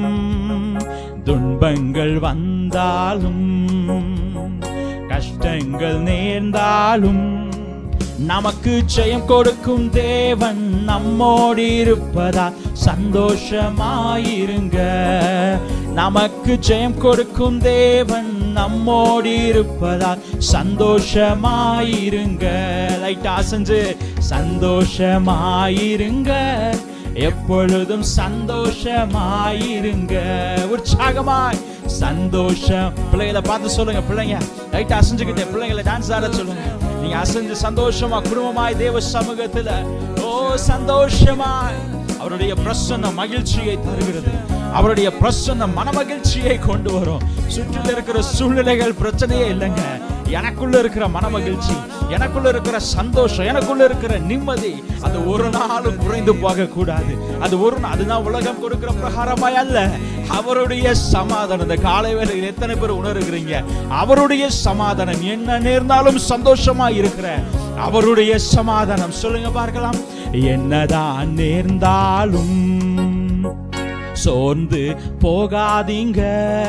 துன்பங்கள் வந்தாலும் கஷ்டங்கள் நேர்ந்தாலும் நமக்கு ஜெயம் கொடுக்கும் தேவன் நம்மோடு இருப்பதா சந்தோஷமாயிருங்க நமக்கு ஜெயம் கொடுக்கும் தேவன் நம்மோடு இருப்பதா சந்தோஷமாயிருங்க லைட் அசைஞ்சு சந்தோஷமாயிருங்க எப்பொழுதும் சந்தோஷமாயிருங்க உற்சாகமாய் சந்தோஷம் பிள்ளைகளை பார்த்து சொல்லுங்க பிள்ளைங்க லைட் அசைஞ்சுக்கிட்டே பிள்ளைங்களை டான்ஸ் ஆட சொல்லுங்க நீங்க அசைஞ்சு சந்தோஷமா குடும்பமாய் தேவ சமூகத்துல ஓ சந்தோஷமாய் அவருடைய பிரசன்ன மகிழ்ச்சியை தருகிறது அவருடைய பிரசன்ன மன மகிழ்ச்சியை கொண்டு வரும் சுற்றில இருக்கிற சூழ்நிலைகள் பிரச்சனையே இல்லைங்க எனக்குள்ள இருக்கிற மன மகிழ்ச்சி எனக்குள்ள இருக்கிற சந்தோஷம் எனக்குள்ள இருக்கிற நிம்மதி அது ஒரு நாளும் குறைந்து போக கூடாது அது ஒரு நாள் அதுதான் உலகம் கொடுக்கிற பிரகாரமாய் அல்ல அவருடைய சமாதானம் இந்த காலை வேளையில் எத்தனை பேர் உணர்கிறீங்க அவருடைய சமாதானம் என்ன நேர்ந்தாலும் சந்தோஷமா இருக்கிற அவருடைய சமாதானம் சொல்லுங்க பார்க்கலாம் என்னதான் நேர்ந்தாலும் சோர்ந்து போகாதீங்க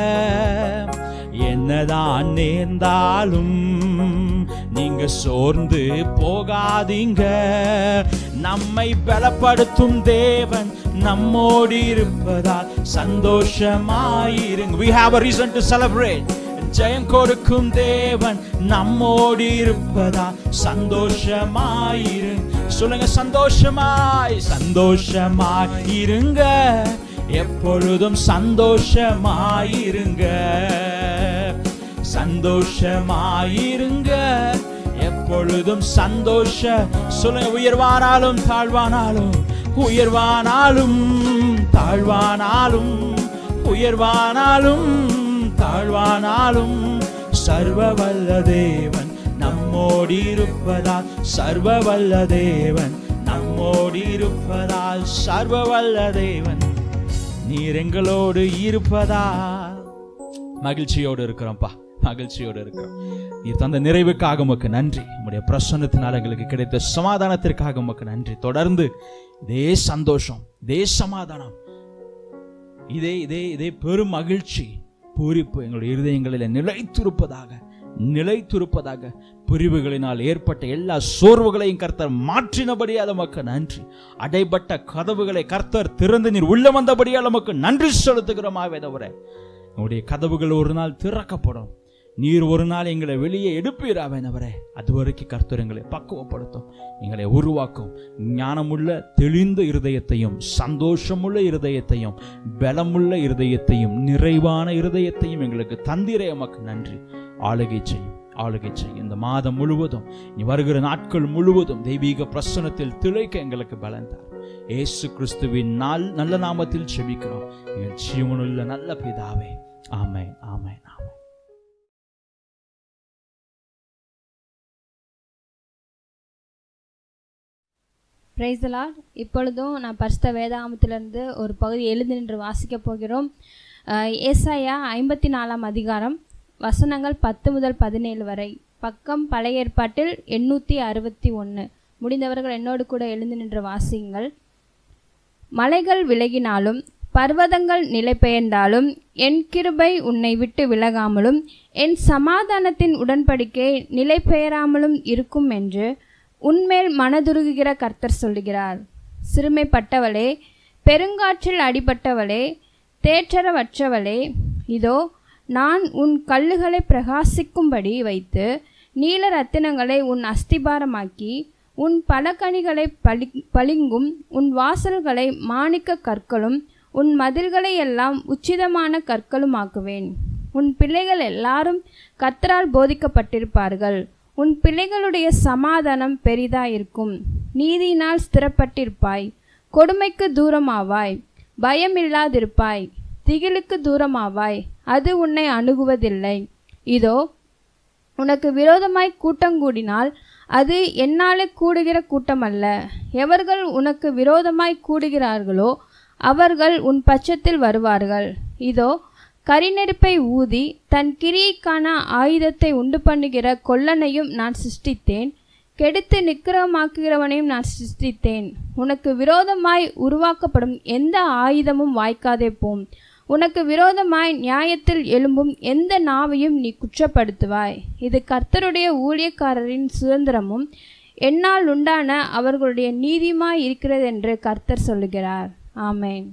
என்னதான் நேர்ந்தாலும் நீங்க சோர்ந்து போகாதீங்க நம்மை பலப்படுத்தும் தேவன் நம்மோடு இருப்பதால் சந்தோஷமாயிருங்க we have a reason to celebrate ஜெயம் கொடுக்கும் தேவன் நம்மோடு இருப்பதா சந்தோஷமாயிருங்க சொல்லுங்க சந்தோஷமாய் சந்தோஷமாய் இருங்க எப்பொழுதும் சந்தோஷமாயிருங்க சந்தோஷமாயிருங்க எப்பொழுதும் சந்தோஷ சொல்லுங்க உயர்வானாலும் தாழ்வானாலும் உயர்வானாலும் தாழ்வானாலும் உயர்வானாலும் தாழ்வானாலும் சர்வ வல்ல தேவன் நம்மோடு இருப்பதால் சர்வ வல்ல தேவன் நம்மோடு இருப்பதால் சர்வ வல்ல தேவன் நீர் எங்களோடு இருப்பதால் மகிழ்ச்சியோடு இருக்கிறோம்ப்பா மகிழ்ச்சியோடு இருக்கிறோம் நீர் தந்த நிறைவுக்காக உமக்கு நன்றி உம்முடைய பிரசன்னத்தினால் எங்களுக்கு கிடைத்த சமாதானத்திற்காக உமக்கு நன்றி தொடர்ந்து இதே சந்தோஷம் இதே சமாதானம் இதே இதே இதே பெரும் மகிழ்ச்சி பூரிப்பு எங்களுடைய இருதயங்களில் நிலைத்திருப்பதாக நிலைத்திருப்பதாக பிரிவுகளினால் ஏற்பட்ட எல்லா சோர்வுகளையும் கர்த்தர் மாற்றினபடியால் நமக்கு நன்றி அடைபட்ட கதவுகளை கர்த்தர் திறந்து நீர் உள்ள வந்தபடியால் நமக்கு நன்றி செலுத்துகிறோமாவே தவிர உங்களுடைய கதவுகள் ஒரு நாள் திறக்கப்படும் நீர் ஒரு நாள் எங்களை வெளியே எடுப்பீராவேனவரே அது வரைக்கும் கர்த்தர் எங்களை பக்குவப்படுத்தும் எங்களை உருவாக்கும் ஞானமுள்ள தெளிந்த இருதயத்தையும் சந்தோஷமுள்ள இருதயத்தையும் பலமுள்ள இருதயத்தையும் நிறைவான இருதயத்தையும் எங்களுக்கு தந்திரே எமக்கு நன்றி ஆளுகை செய்யும் ஆளுகை செய்யும் இந்த மாதம் முழுவதும் இனி வருகிற நாட்கள் முழுவதும் தெய்வீக பிரசனத்தில் திளைக்க எங்களுக்கு பலன் தார் ஏசு கிறிஸ்துவின் நாள் நல்ல நாமத்தில் செபிக்கிறோம் எங்கள் ஜீவனுள்ள நல்ல பிதாவே ஆமென் ஆமென் ஆமென் பிரைஸ்லால் இப்பொழுதும் நான் பரிசுத்த வேதாகமத்திலிருந்து ஒரு பகுதி எழுதி நின்று வாசிக்கப் போகிறோம் அஹ், ஏசாயா ஐம்பத்தி நாலாம் அதிகாரம் வசனங்கள் பத்து முதல் பதினேழு வரை பக்கம் பழைய ஏற்பாட்டில் எண்ணூற்றி அறுபத்தி ஒன்று முடிந்தவர்கள் என்னோடு கூட எழுந்து நின்று வாசியுங்கள் மலைகள் விலகினாலும் பர்வதங்கள் நிலை பெயர்ந்தாலும் என் கிருபை உன்னை விட்டு விலகாமலும் என் சமாதானத்தின் உடன்படிக்கை நிலை பெயராமலும் இருக்கும் என்று உன்மேல் மனதுருகுகிற கர்த்தர் சொல்லுகிறார் சிறுமைப்பட்டவளே பெருங்காற்றில் அடிபட்டவளே தேற்றரவற்றவளே இதோ நான் உன் கல்லுகளை பிரகாசிக்கும்படி வைத்து நீல ரத்தினங்களை உன் அஸ்திபாரமாக்கி உன் பலகணிகளை பளி பளிங்கும் உன் வாசல்களை மாணிக்க கற்களும் உன் மதில்களை எல்லாம் உச்சிதமான கற்களுமாக்குவேன் உன் பிள்ளைகள் எல்லாரும் கர்த்தரால் போதிக்கப்பட்டிருப்பார்கள் உன் பிள்ளைகளுடைய சமாதானம் பெரிதாயிருக்கும் நீதியினால் ஸ்திரப்பட்டிருப்பாய் கொடுமைக்கு தூரமாவாய் பயமில்லாதிருப்பாய் திகிலுக்கு தூரமாவாய் அது உன்னை அணுகுவதில்லை இதோ உனக்கு விரோதமாய் கூட்டங்கூடினால் அது என்னாலே கூடுகிற கூட்டமல்ல எவர்கள் உனக்கு விரோதமாய் கூடுகிறார்களோ அவர்கள் உன் பட்சத்தில் வருவார்கள் இதோ கரிநெருப்பை ஊதி தன் கிரியைக்கான ஆயுதத்தை உண்டு பண்ணுகிற கொல்லனையும் நான் சிருஷ்டித்தேன் கெடுத்து நிக்கிரமாக்குகிறவனையும் நான் சிருஷ்டித்தேன் உனக்கு விரோதமாய் உருவாக்கப்படும் எந்த ஆயுதமும் வாய்க்காதே போம் உனக்கு விரோதமாய் நியாயத்தில் எழும்பும் எந்த நாவையும் நீ குற்றப்படுத்துவாய் இது கர்த்தருடைய ஊழியக்காரரின் சுதந்திரமும் என்னால் உண்டான அவர்களுடைய நீதியுமாய் இருக்கிறது என்று கர்த்தர் சொல்லுகிறார் ஆமென்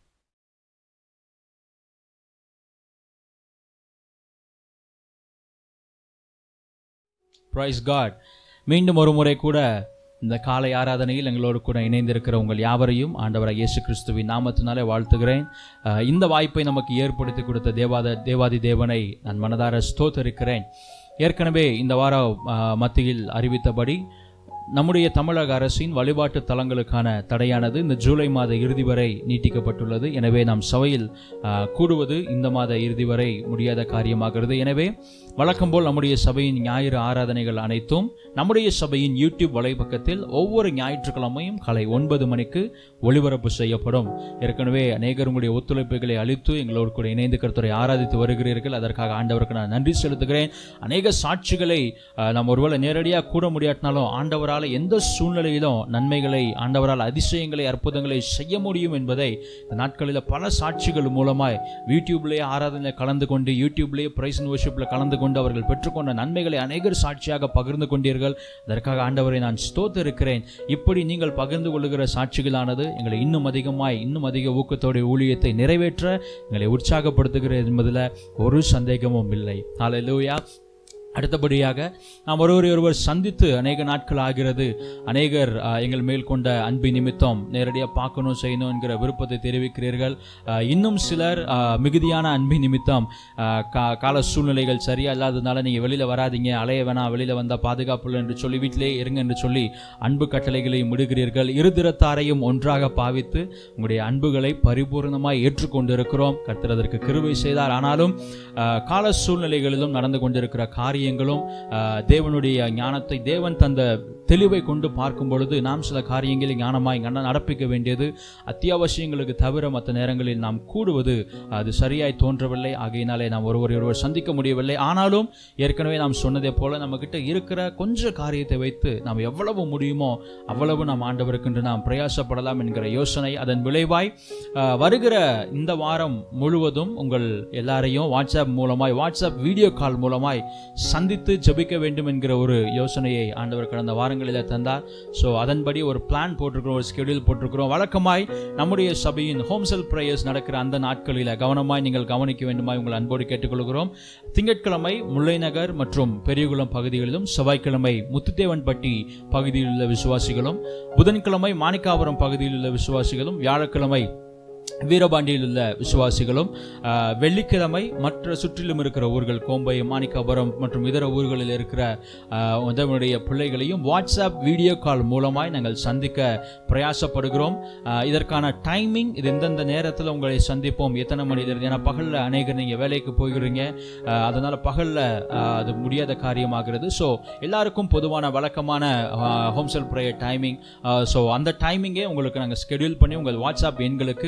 பிரைஸ் காட் மீண்டும் ஒரு முறை கூட இந்த காலை ஆராதனையில் எங்களோடு கூட இணைந்திருக்கிற உங்கள் யாவரையும் ஆண்டவராக இயேசு கிறிஸ்துவின் நாமத்தினாலே வாழ்த்துகிறேன் அஹ், இந்த வாய்ப்பை நமக்கு ஏற்படுத்தி கொடுத்த தேவாத தேவாதி தேவனை நான் மனதார ஸ்தோத்தரிக்கிறேன் ஏற்கனவே இந்த வாரம் அஹ், மத்தியில் அறிவித்தபடி நம்முடைய தமிழக அரசின் வழிபாட்டு தலங்களுக்கான தடையானது இந்த ஜூலை மாத இறுதி வரை நீட்டிக்கப்பட்டுள்ளது எனவே நாம் சபையில் ஆஹ், கூடுவது இந்த மாத இறுதி வரை முடியாத காரியமாகிறது எனவே வழக்கம் போல் நம்முடைய சபையின் ஞாயிறு ஆராதனைகள் அனைத்தும் நம்முடைய சபையின் யூடியூப் வலைப்பக்கத்தில் ஒவ்வொரு ஞாயிற்றுக்கிழமையும் காலை ஒன்பது மணிக்கு ஒளிபரப்பு செய்யப்படும் ஏற்கனவே அநேகர் உங்களுடைய ஒத்துழைப்புகளை அளித்து எங்களோடு கூட இணைந்து கருத்துரை ஆராதித்து வருகிறீர்கள் அதற்காக ஆண்டவருக்கு நான் நன்றி செலுத்துகிறேன் அநேக சாட்சிகளை ஆஹ், நாம் ஒருவேளை நேரடியாக கூட முடியாட்டினாலும் ஆண்டவரால் எந்த சூழ்நிலையிலும் நன்மைகளை ஆண்டவரால் அதிசயங்களை அற்புதங்களை செய்ய முடியும் என்பதை இந்த நாட்களில் பல சாட்சிகள் மூலமாய் யூடியூப்லேயே ஆராதனையில் கலந்து கொண்டு யூடியூப்லேயே பிரைஸ் வர்ஷிப்பில் கலந்து கொண்டு அவர்கள் பெற்றுக்கொண்ட நன்மைகளை அநேகர் சாட்சியாக பகிர்ந்து கொண்டீர்கள் அதற்காக ஆண்டவரை நான் ஸ்தோத்திருக்கிறேன் இப்படி நீங்கள் பகிர்ந்து கொள்ளுகிற சாட்சிகளானது எங்களை இன்னும் அதிகமாய் இன்னும் அதிக ஊக்கத்தோடைய ஊழியத்தை நிறைவேற்ற எங்களை உற்சாகப்படுத்துகிறது என்பதில் ஒரு சந்தேகமும் இல்லை ஹalleluya அடுத்தபடியாக நாம் ஒருவரை ஒருவர் சந்தித்து அநேக நாட்கள் ஆகிறது அநேகர் ஆஹ், எங்கள் மேல் கொண்ட அன்பு நிமித்தம் நேரடியாக பார்க்கணும் செய்யணும் என்கிற விருப்பத்தை தெரிவிக்கிறீர்கள் ஆஹ், இன்னும் சிலர் ஆஹ், மிகுதியான அன்பு நிமித்தம் ஆஹ், கா கால சூழ்நிலைகள் சரியா இல்லாததுனால நீங்கள் வெளியில் வராதீங்க அலைய வேணாம் வெளியில் வந்தால் பாதுகாப்பு இல்லை என்று சொல்லி வீட்டிலே இருங்க என்று சொல்லி அன்பு கட்டளைகளையும் விடுகிறீர்கள் இருதிரத்தாரையும் ஒன்றாக பாவித்து உங்களுடைய அன்புகளை பரிபூர்ணமாய் ஏற்றுக்கொண்டிருக்கிறோம் கர்த்தர் அதற்கு கிருபை செய்தார் ஆனாலும் ஆஹ், கால சூழ்நிலைகளிலும் நடந்து கொண்டிருக்கிற காரியங்களும் ஆஹ், தேவனுடைய ஞானத்தை தேவன் தந்த தெளிவை கொண்டு பார்க்கும் பொழுது நாம் சில காரியங்களில் ஞானமாய் ஞான நடப்பிக்க வேண்டியது அத்தியாவசியங்களுக்கு தவிர மற்ற நேரங்களில் நாம் கூடுவது அது சரியாய் தோன்றவில்லை ஆகையினாலே நாம் ஒருவர் ஒருவர் சந்திக்க முடியவில்லை ஆனாலும் ஏற்கனவே நாம் சொன்னதை போல நம்மக்கிட்ட இருக்கிற கொஞ்ச காரியத்தை வைத்து நாம் எவ்வளவு முடியுமோ அவ்வளவு நாம் ஆண்டவருக்கு என்று நாம் பிரயாசப்படலாம் என்கிற யோசனை அதன் விளைவாய் ஆஹ், வருகிற இந்த வாரம் முழுவதும் உங்கள் எல்லாரையும் வாட்ஸ்அப் மூலமாய் வாட்ஸ்அப் வீடியோ கால் மூலமாய் சந்தித்து ஜெபிக்க வேண்டும் என்கிற ஒரு யோசனையை ஆண்டவர் கடந்த வாரங்களில் தந்தார் ஸோ அதன்படி ஒரு பிளான் போட்டிருக்கிறோம் ஒரு ஸ்கெடியூல் போட்டிருக்கிறோம் வழக்கமாய் நம்முடைய சபையின் ஹோம் செல் ப்ரேயர்ஸ் நடக்கிற அந்த நாட்களில் கவனமாய் நீங்கள் கவனிக்க வேண்டுமாய் உங்கள் அன்போடு கேட்டுக்கொள்கிறோம் திங்கட்கிழமை முல்லைநகர் மற்றும் பெரியகுளம் பகுதிகளிலும் செவ்வாய்க்கிழமை முத்துத்தேவன்பட்டி பகுதியில் உள்ள விசுவாசிகளும் புதன்கிழமை மாணிக்காபுரம் பகுதியில் உள்ள விசுவாசிகளும் வியாழக்கிழமை வீரபாண்டியில் உள்ள விசுவாசிகளும் ஆஹ், வெள்ளிக்கிழமை மற்ற சுற்றிலும் இருக்கிற ஊர்கள் கோம்பை மாணிக்காபுரம் மற்றும் இதர ஊர்களில் இருக்கிற ஆஹ், உதவனுடைய பிள்ளைகளையும் வாட்ஸ்அப் வீடியோ கால் மூலமாய் நாங்கள் சந்திக்க பிரயாசப்படுகிறோம் ஆஹ், இதற்கான டைமிங் இது எந்தெந்த நேரத்தில் உங்களை சந்திப்போம் எத்தனை மணி நேரம் ஏன்னா பகலில் அநேகர் நீங்கள் வேலைக்கு போகிறீங்க ஆஹ், அதனால பகலில் அது முடியாத காரியமாகிறது ஸோ எல்லாருக்கும் பொதுவான வழக்கமான home cell prayer timing so அந்த டைமிங்கே உங்களுக்கு நாங்கள் ஸ்கெடியூல் பண்ணி உங்கள் வாட்ஸ்அப் எண்களுக்கு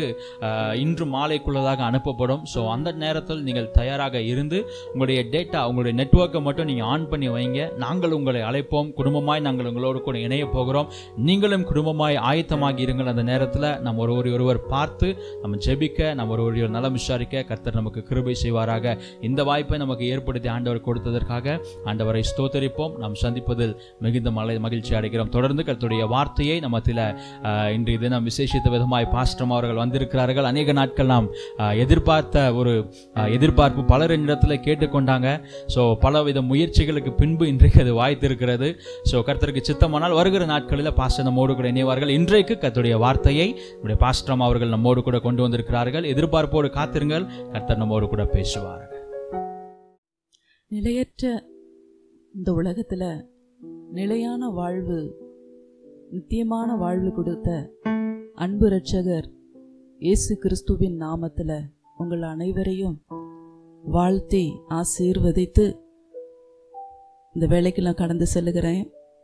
அஹ், இன்று மாலைக்குள்ளதாக அனுப்பப்படும் ஸோ அந்த நேரத்தில் நீங்கள் தயாராக இருந்து உங்களுடைய டேட்டா உங்களுடைய நெட்வொர்க்கை மட்டும் நீங்கள் ஆன் பண்ணி வைங்க நாங்கள் உங்களை அழைப்போம் குடும்பமாய் நாங்கள் உங்களோடு கூட இணைய போகிறோம் நீங்களும் குடும்பமாய் ஆயத்தமாகி இருங்கள் அந்த நேரத்தில் நம்ம ஒருவர் ஒருவர் பார்த்து நம்ம ஜெபிக்க நம்ம ஒரு ஒருவர் நலம் விசாரிக்க கர்த்தர் நமக்கு கிருபை செய்வாராக இந்த வாய்ப்பை நமக்கு ஏற்படுத்தி ஆண்டவர் கொடுத்ததற்காக ஆண்டவரை ஸ்தோத்தரிப்போம் நாம் சந்திப்பதில் மிகுந்த மலை மகிழ்ச்சி அடைகிறோம் தொடர்ந்து கர்த்தருடைய வார்த்தையை நம்ம சில இன்றைய தினம் விசேஷித்த விதமாய் பாஸ்டம் அவர்கள் வந்திருக்கிறார்கள் அநேக நாட்கள் நாம் அஹ், எதிர்பார்த்த ஒரு அஹ், எதிர்பார்ப்பு பலரின் இடத்துல கேட்டுக்கொண்டாங்க ஸோ பலவித முயற்சிகளுக்கு பின்பு இன்றைக்கு அது வாய்த்திருக்கிறது ஸோ கர்த்தருக்கு சித்தமானால் வருகிற நாட்களில் பாஸ்டர் நம்மோடு கூட இணைவார்கள் இன்றைக்கு கர்த்தருடைய வார்த்தையை நம்முடைய பாஸ்டம் அவர்கள் நம்மோடு கூட கொண்டு வந்திருக்கிறார்கள் எதிர்பார்ப்போடு காத்திருங்கள் கர்த்தர் நம்மோடு கூட பேசுவார்கள் நிலையற்ற இந்த உலகத்துல நிலையான வாழ்வு நித்தியமான வாழ்வு கொடுத்த அன்பு இரட்சகர் இயேசு கிறிஸ்துவின் நாமத்துல உங்கள் அனைவரையும் வாழ்த்தி ஆசீர்வதித்து இந்த வேலைக்கு நான் கடந்து செல்லுகிறேன்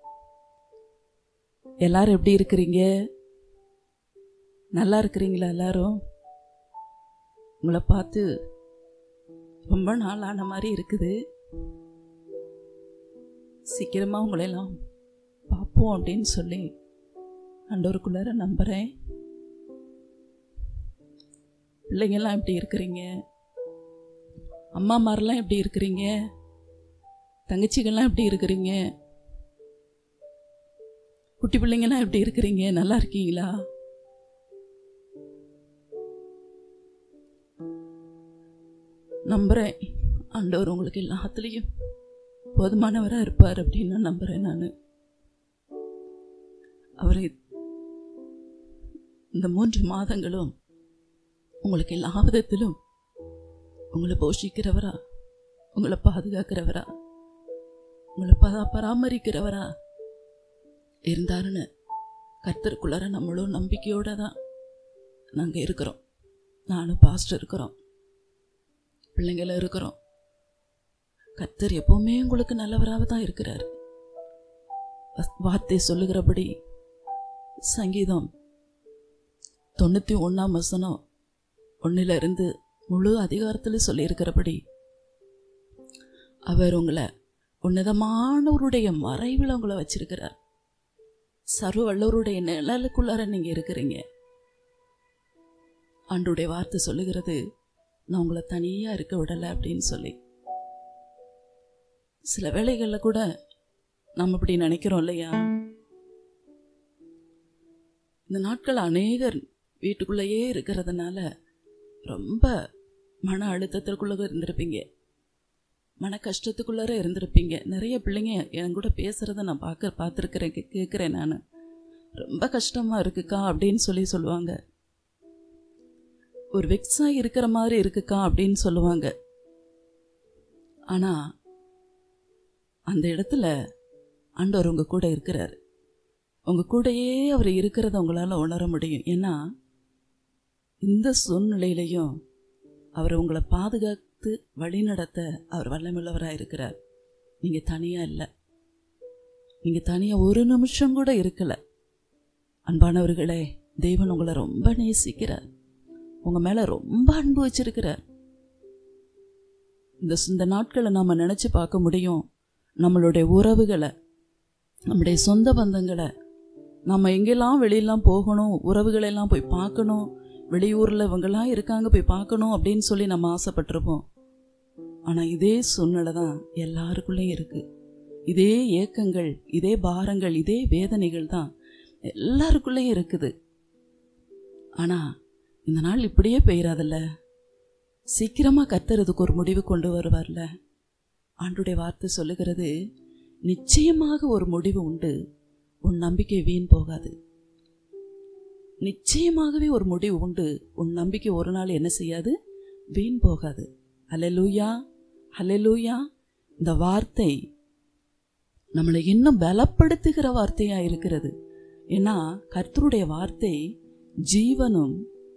எல்லாரும் எப்படி இருக்கிறீங்க நல்லா இருக்கிறீங்களா எல்லாரும் உங்களை பார்த்து ரொம்ப நாள் ஆன மாதிரி இருக்குது சீக்கிரமா உங்களை எல்லாம் பார்ப்போம் அப்படின்னு சொல்லி அண்டோருக்குள்ளார நம்புறேன் பிள்ளைங்கெல்லாம் எப்படி இருக்கிறீங்க அம்மா மாதிரிலாம் எப்படி இருக்கிறீங்க தங்கச்சிகள்லாம் எப்படி இருக்கிறீங்க குட்டி பிள்ளைங்கலாம் எப்படி இருக்கிறீங்க நல்லா இருக்கீங்களா நம்புறேன் ஆண்டவர் உங்களுக்கு எல்லாத்துலேயும் போதுமானவராக இருப்பார் அப்படின்னு நான் நம்புறேன் நான் அவரை இந்த மூன்று மாதங்களும் உங்களுக்கு எல்லா விதத்திலும் உங்களை போஷிக்கிறவரா உங்களை பாதுகாக்கிறவரா உங்களை பரா பராமரிக்கிறவரா இருந்தாருன்னு கர்த்தருக்குள்ளார நம்மளும் நம்பிக்கையோட தான் நாங்கள் இருக்கிறோம் நானும் பாஸ்டர் இருக்கிறோம் பிள்ளைங்களும் இருக்கிறோம் கர்த்தர் எப்பவுமே உங்களுக்கு நல்லவராக தான் இருக்கிறார் வஸ்- வார்த்தை சொல்லுகிறபடி சங்கீதம் தொண்ணூற்றி ஒன்றாம் வசனம் ஒன்றில் இருந்து முழு அதிகாரத்தில் சொல்லியிருக்கிறபடி அவர் உங்களை உன்னதமானவருடைய மறைவில் உங்களை வச்சிருக்கிறார் சர்வ வல்லவருடைய நிழலுக்குள்ளார நீங்கள் இருக்கிறீங்க ஆண்டுடைய வார்த்தை சொல்லுகிறது நான் உங்களை தனியாக இருக்க விடலை அப்படின்னு சொல்லி சில வேளைகளில் கூட நம்ம இப்படி நினைக்கிறோம் இல்லையா இந்த நாட்கள் அநேகர் வீட்டுக்குள்ளேயே இருக்கிறதுனால ரொம்ப மன அழுத்தத்திற்குள்ளே இருந்திருப்பீங்க மன கஷ்டத்துக்குள்ளார இருந்திருப்பீங்க நிறைய பிள்ளைங்க என் கூட பேசுகிறத நான் பார்க்க பார்த்துருக்குறேன் கே கேட்குறேன் நான் ரொம்ப கஷ்டமாக இருக்குக்கா அப்படின்னு சொல்லி சொல்லுவாங்க ஒரு வெக்ஸாக இருக்கிற மாதிரி இருக்குக்கா அப்படின்னு சொல்லுவாங்க ஆனால் அந்த இடத்துல ஆண்டவர் உங்க கூட இருக்கிறார் உங்க கூடயே அவர் இருக்கிறத உங்களால உணர முடியும் ஏன்னா இந்த சூழ்நிலையிலையும் அவர் உங்களை பாதுகாத்து வழிநடத்த அவர் வல்லமுள்ளவராக இருக்கிறார் நீங்க தனியா இல்லை நீங்க தனியா ஒரு நிமிஷம் கூட இருக்கல அன்பானவர்களே தேவன் உங்களை ரொம்ப நேசிக்கிறார் உங்க மேல ரொம்ப அன்பு வச்சிருக்கிறார் இந்த இந்த நாட்களை நாம நினைச்சு பார்க்க முடியும் நம்மளுடைய உறவுகளை நம்முடைய சொந்த பந்தங்களை நம்ம எங்கெல்லாம் வெளியெல்லாம் போகணும் உறவுகளெல்லாம் போய் பார்க்கணும் வெளியூரில் இவங்கெல்லாம் இருக்காங்க போய் பார்க்கணும் அப்படின்னு சொல்லி நம்ம ஆசைப்பட்டிருப்போம் ஆனால் இதே சூழ்நிலை தான் எல்லாருக்குள்ளேயும் இருக்குது இதே ஏக்கங்கள் இதே பாரங்கள் இதே வேதனைகள் தான் எல்லாருக்குள்ளேயும் இருக்குது ஆனால் இந்த நாள் இப்படியே பெய்யாதல்ல சீக்கிரமாக கத்துறதுக்கு ஒரு முடிவு கொண்டு வருவார்ல ஆண்டுடைய வார்த்தை சொல்லுகிறது நிச்சயமாக ஒரு முடிவு உண்டு உன் நம்பிக்கை வீண் போகாது நிச்சயமாகவே ஒரு முடிவு உண்டு உன் நம்பிக்கை ஒரு நாள் என்ன செய்யாது வீண் போகாது ஹalleluya ஹalleluya இந்த வார்த்தை நம்மளை இன்னும் பலப்படுத்துகிற வார்த்தையா இருக்கிறது ஏன்னா கர்த்தருடைய வார்த்தை ஜீவனும்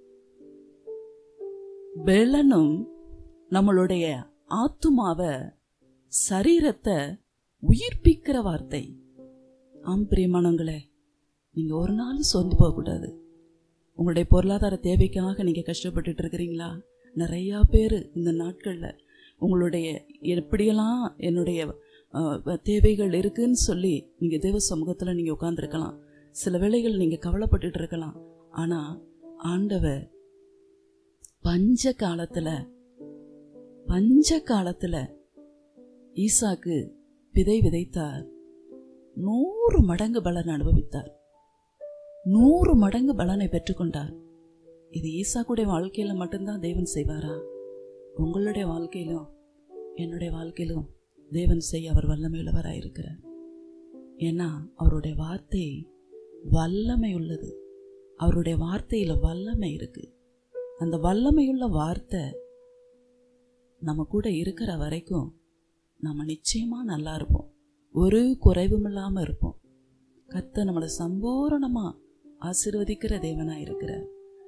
பெலனும் நம்மளுடைய ஆத்துமாவை சரீரத்தை உயிர்ப்பிக்கிற வார்த்தை ஆம் பிரியமானவங்களே நீங்கள் ஒரு நாள் சோர்ந்து போகக்கூடாது உங்களுடைய பொருளாதார தேவைக்காக நீங்கள் கஷ்டப்பட்டுட்டு இருக்கிறீங்களா நிறையா பேர் இந்த நாட்களில் உங்களுடைய எப்படியெல்லாம் என்னுடைய அஹ், தேவைகள் இருக்குன்னு சொல்லி நீங்கள் தேவ சமூகத்தில் நீங்கள் உட்காந்துருக்கலாம் சில வேளைகள் நீங்கள் கவலைப்பட்டுட்டு இருக்கலாம் ஆனால் ஆண்டவர் பஞ்ச காலத்தில் பஞ்ச காலத்தில் ஈசாக்கு விதை விதைத்தார் நூறு மடங்கு பலன் அனுபவித்தார் நூறு மடங்கு பலனை பெற்றுக்கொண்டார் இது ஈசாக்குடைய வாழ்க்கையில மட்டும்தான் தேவன் செய்வாரா உங்களுடைய வாழ்க்கையிலும் என்னுடைய வாழ்க்கையிலும் தேவன் செய்ய அவர் வல்லமையுள்ளவராக இருக்கிறார் ஏன்னா அவருடைய வார்த்தை வல்லமை உள்ளது அவருடைய வார்த்தையில வல்லமை இருக்கு அந்த வல்லமையுள்ள வார்த்தை நம்ம கூட இருக்கிற வரைக்கும் நம்ம நிச்சயமா நல்லா இருப்போம் ஒரு குறைவும் இல்லாம இருப்போம் கத்த நம்மளை சம்பூரணமா ஆசீர்வதிக்கிற தேவனா இருக்கிறார்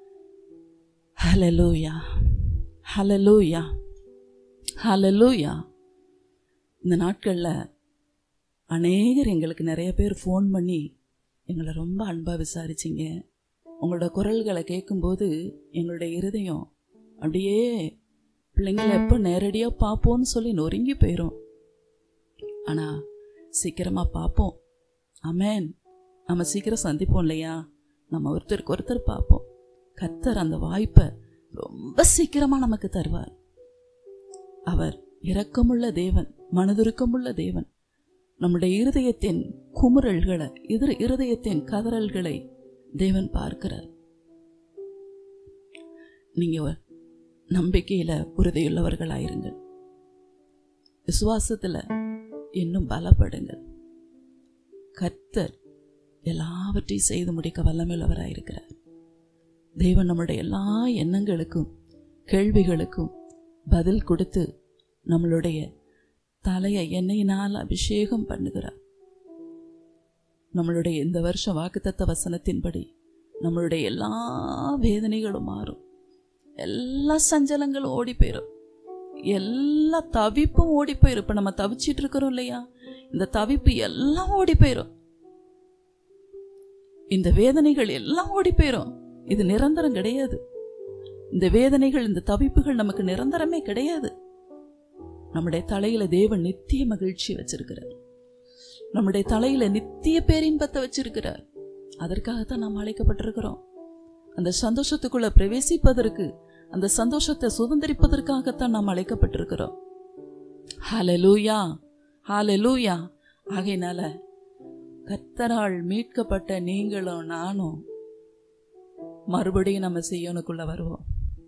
ஹலலூயா ஹலலூயா ஹலலூயா இந்த நாட்களில் அநேகர் எங்களுக்கு நிறைய பேர் ஃபோன் பண்ணி எங்களை ரொம்ப அன்பாக விசாரிச்சிங்க உங்களோட குரல்களை கேட்கும்போது எங்களுடைய இருதயம் அப்படியே பிள்ளைங்களை எப்போ நேரடியாக பார்ப்போம்னு சொல்லி நொறுங்கி போயிடும் ஆனால் சீக்கிரமாக பார்ப்போம் அமேன் நம்ம சீக்கிரம் சந்திப்போம் இல்லையா நம்ம ஒருத்தருக்கு ஒருத்தர் பார்ப்போம் கத்தர் அந்த வாய்ப்பை ரொம்ப சீக்கிரமாக நமக்கு தருவார் அவர் இரக்கமுள்ள தேவன் மனதுருக்கமுள்ள தேவன் நம்முடைய இருதயத்தின் குமுறல்களை எதிர் இருதயத்தின் கதறல்களை தேவன் பார்க்கிறார் நீங்க நம்பிக்கையில உறுதியுள்ளவர்களாயிருங்கள் விசுவாசத்துல இன்னும் பலப்படுங்கள் கர்த்தர் எல்லாவற்றையும் செய்து முடிக்க வல்லமையுள்ளவராயிருக்கிறார் தேவன் நம்முடைய எல்லா எண்ணங்களுக்கும் கேள்விகளுக்கும் பதில் கொடுத்து நம்மளுடைய தலையை எண்ணெயினால் அபிஷேகம் பண்ணுகிறார் நம்மளுடைய இந்த வருஷம் வாக்குத்தத்த வசனத்தின்படி நம்மளுடைய எல்லா வேதனைகளும் மாறும் எல்லா சஞ்சலங்களும் ஓடி போயிடும் எல்லா தவிப்பும் ஓடி போயிடும் இப்ப நம்ம தவிச்சிட்டு இருக்கிறோம் இல்லையா இந்த தவிப்பு எல்லாம் ஓடி போயிடும் இந்த வேதனைகள் எல்லாம் ஓடி போயிடும் இது நிரந்தரம் கிடையாது இந்த வேதனைகள் இந்த தவிப்புகள் நமக்கு நிரந்தரமே கிடையாது நம்முடைய தலையில தேவன் நித்திய மகிழ்ச்சி வச்சிருக்கிறார் நம்முடைய தலையில நித்திய பேரின்பத்தை வச்சிருக்கிறார் அதற்காகத்தான் நாம் அழைக்கப்பட்டிருக்கிறோம் அந்த சந்தோஷத்துக்குள்ள பிரவேசிப்பதற்கு அந்த சந்தோஷத்தை சுதந்திரிப்பதற்காகத்தான் நாம் அழைக்கப்பட்டிருக்கிறோம் ஹalleluya ஹalleluya ஆகையினால கத்தரால் மீட்கப்பட்ட நீங்களும் நானும் மறுபடியும் நம்ம செய்யணுக்குள்ள வருவோம்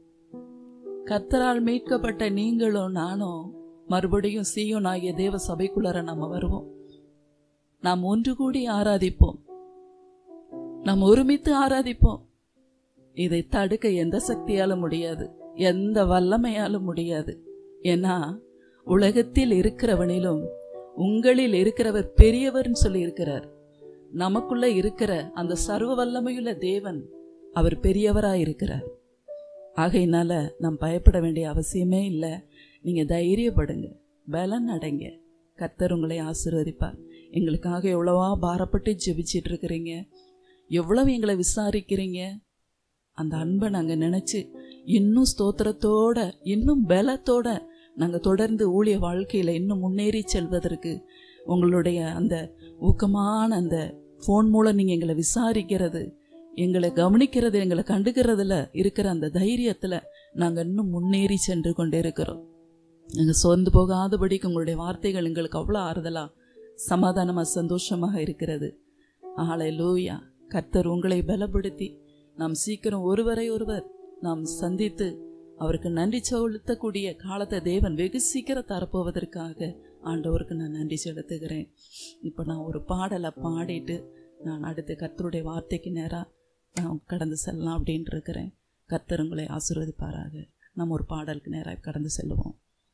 கத்தரால் மீட்கப்பட்ட நீங்களும் நானும் மறுபடியும் சீயோன் ஆகிய தேவ சபைக்குள்ளர நம்ம வருவோம் நாம் ஒன்று கூடி ஆராதிப்போம் நாம் ஒருமித்து ஆராதிப்போம் இதை தடுக்க எந்த சக்தியாலும் முடியாது எந்த வல்லமையாலும் முடியாது ஏன்னா உலகத்தில் இருக்கிறவனிலும் உங்களில் இருக்கிறவர் பெரியவர்னு சொல்லி இருக்கிறார் நமக்குள்ள இருக்கிற அந்த சர்வ வல்லமையுள்ள தேவன் அவர் பெரியவராய் இருக்கிறார் ஆகையினால நாம் பயப்பட வேண்டிய அவசியமே இல்லை நீங்க தைரியப்படுங்க பலன் அடைங்க கர்த்தர் உங்களை ஆசீர்வதிப்பார் எங்களுக்காக எவ்வளவா பாரப்பட்டு ஜெபிச்சிட்டு இருக்கிறீங்க எவ்வளவு எங்களை விசாரிக்கிறீங்க அந்த அன்பை நாங்கள் நினச்சி இன்னும் ஸ்தோத்திரத்தோட இன்னும் பலத்தோட நாங்கள் தொடர்ந்து ஊழிய வாழ்க்கையில் இன்னும் முன்னேறி செல்வதற்கு உங்களுடைய அந்த ஊக்கமான அந்த ஃபோன் மூலம் நீங்கள் எங்களை விசாரிக்கிறது எங்களை கவனிக்கிறது எங்களை கண்டுக்கிறதுல இருக்கிற அந்த தைரியத்தில் நாங்கள் இன்னும் முன்னேறி சென்று கொண்டே இருக்கிறோம் நாங்கள் சோர்ந்து போகாதபடிக்கு உங்களுடைய வார்த்தைகள் எங்களுக்கு அவ்வளோ ஆறுதலாக சமாதானமாக சந்தோஷமாக இருக்கிறது ஆளை லூயா கர்த்தர் உங்களை பலப்படுத்தி நாம் சீக்கிரம் ஒருவரை ஒருவர் நாம் சந்தித்து அவருக்கு நன்றி செலுத்தக்கூடிய காலத்தை தேவன் வெகு சீக்கிரம் தரப்போவதற்காக ஆண்டவருக்கு நான் நன்றி செலுத்துகிறேன் இப்போ நான் ஒரு பாடலை பாடிட்டு நான் அடுத்து கர்த்தருடைய வார்த்தைக்கு நேராக நான் கடந்து செல்லலாம் அப்படின்ட்டு இருக்கிறேன் கர்த்தர் உங்களை ஆசீர்வதிப்பாராக நம்ம ஒரு பாடலுக்கு நேராக கடந்து செல்லுவோம்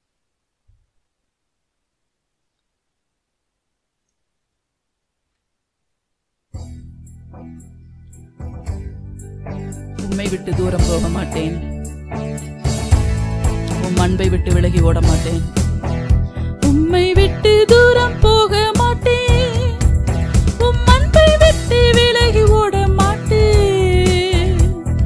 உம்மை விட்டு தூரம் போக மாட்டேன் உம் அன்பை விட்டு விலகி ஓட மாட்டேன் உம்மை விட்டு தூரம் போக மாட்டேன் உம் அன்பை விட்டு விலகி ஓட மாட்டேன்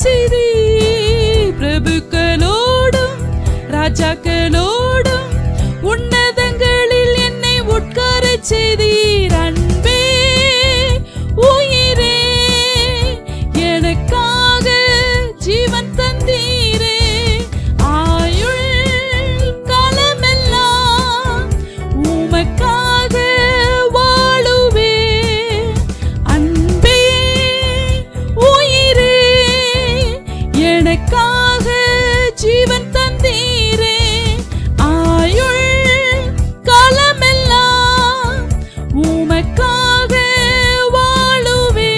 செய்தி பிரபுக்களோடும் ராஜாக்களோடும் உன்னதங்களில் என்னை உட்காரச் செய்தீர் அன்பே உயிரே எனக்காக ஜீவன் தந்தீரே ஆயுள் காலமெல்லாம் உமக்காக வாழுவே அன்பே உயிரே எனக்காக ஜீவன் தந்தீரே ஆயுள் காலமெல்லாம் உமக்காக வாழுவே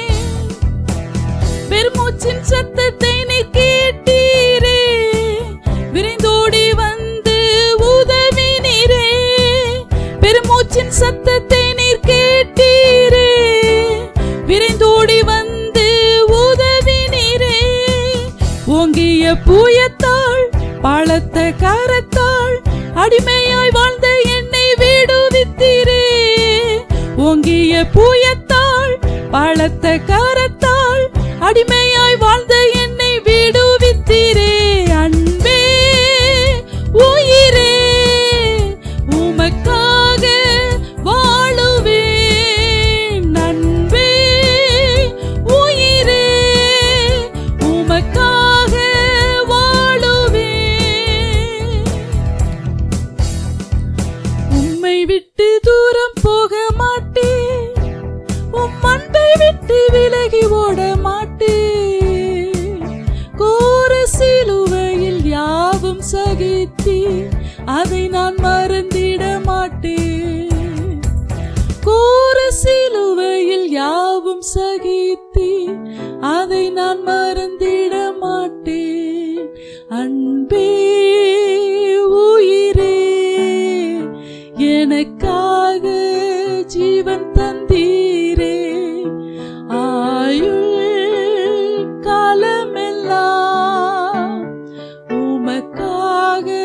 பெருமூச்சின் சத்தத்தை நீ கேட்டீரே விரைந்தோடி வந்து உதவினீரே பெருமூச்சின் சத்தத்தை நீர் கேட்டீரே விரைந்தோடி வந்து உதவினீரே ஓங்கிய பூயத்தாள் பாலத்த கரத்தாள் அடிமையாய் வாழ்ந்த என்னை விடுவித்தீரே ஓங்கிய பூயத்தாள் பாலத்த கரத்தாள் அடிமையாய் வாழ்ந்த என்னை விடுவித்தீரே அன்பே உயிரே உமக்காக வாழுவேன் அன்பே உயிரே உமக்காக வாழுவேன் உம்மை விட்டு தூரம் போக மாட்டேன் உம் அன்பை விட்டு விலகி ஓட மாட்டேன் கோர சிலுவையில் யாவும் சகித்தி அதை நான் மறந்திட மாட்டேன் கோர சிலுவையில் யாவும் சகித்தி அதை நான் மறந்திட மாட்டேன் அன்பே உயிரே எனக்காக ஜீவன் தந்தீரே ஆயுள் காலமெல்லாம் உமக்காக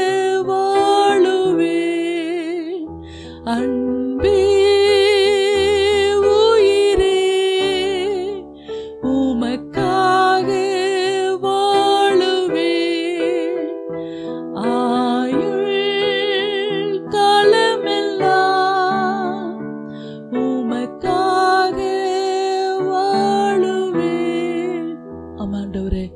வாழுவேன் அன்பே உயிரே உமக்காக வாழுவேன் ஆயுள் காலமெல்லாம் உமக்காக வாழுவேன் ஆமாண்டவரே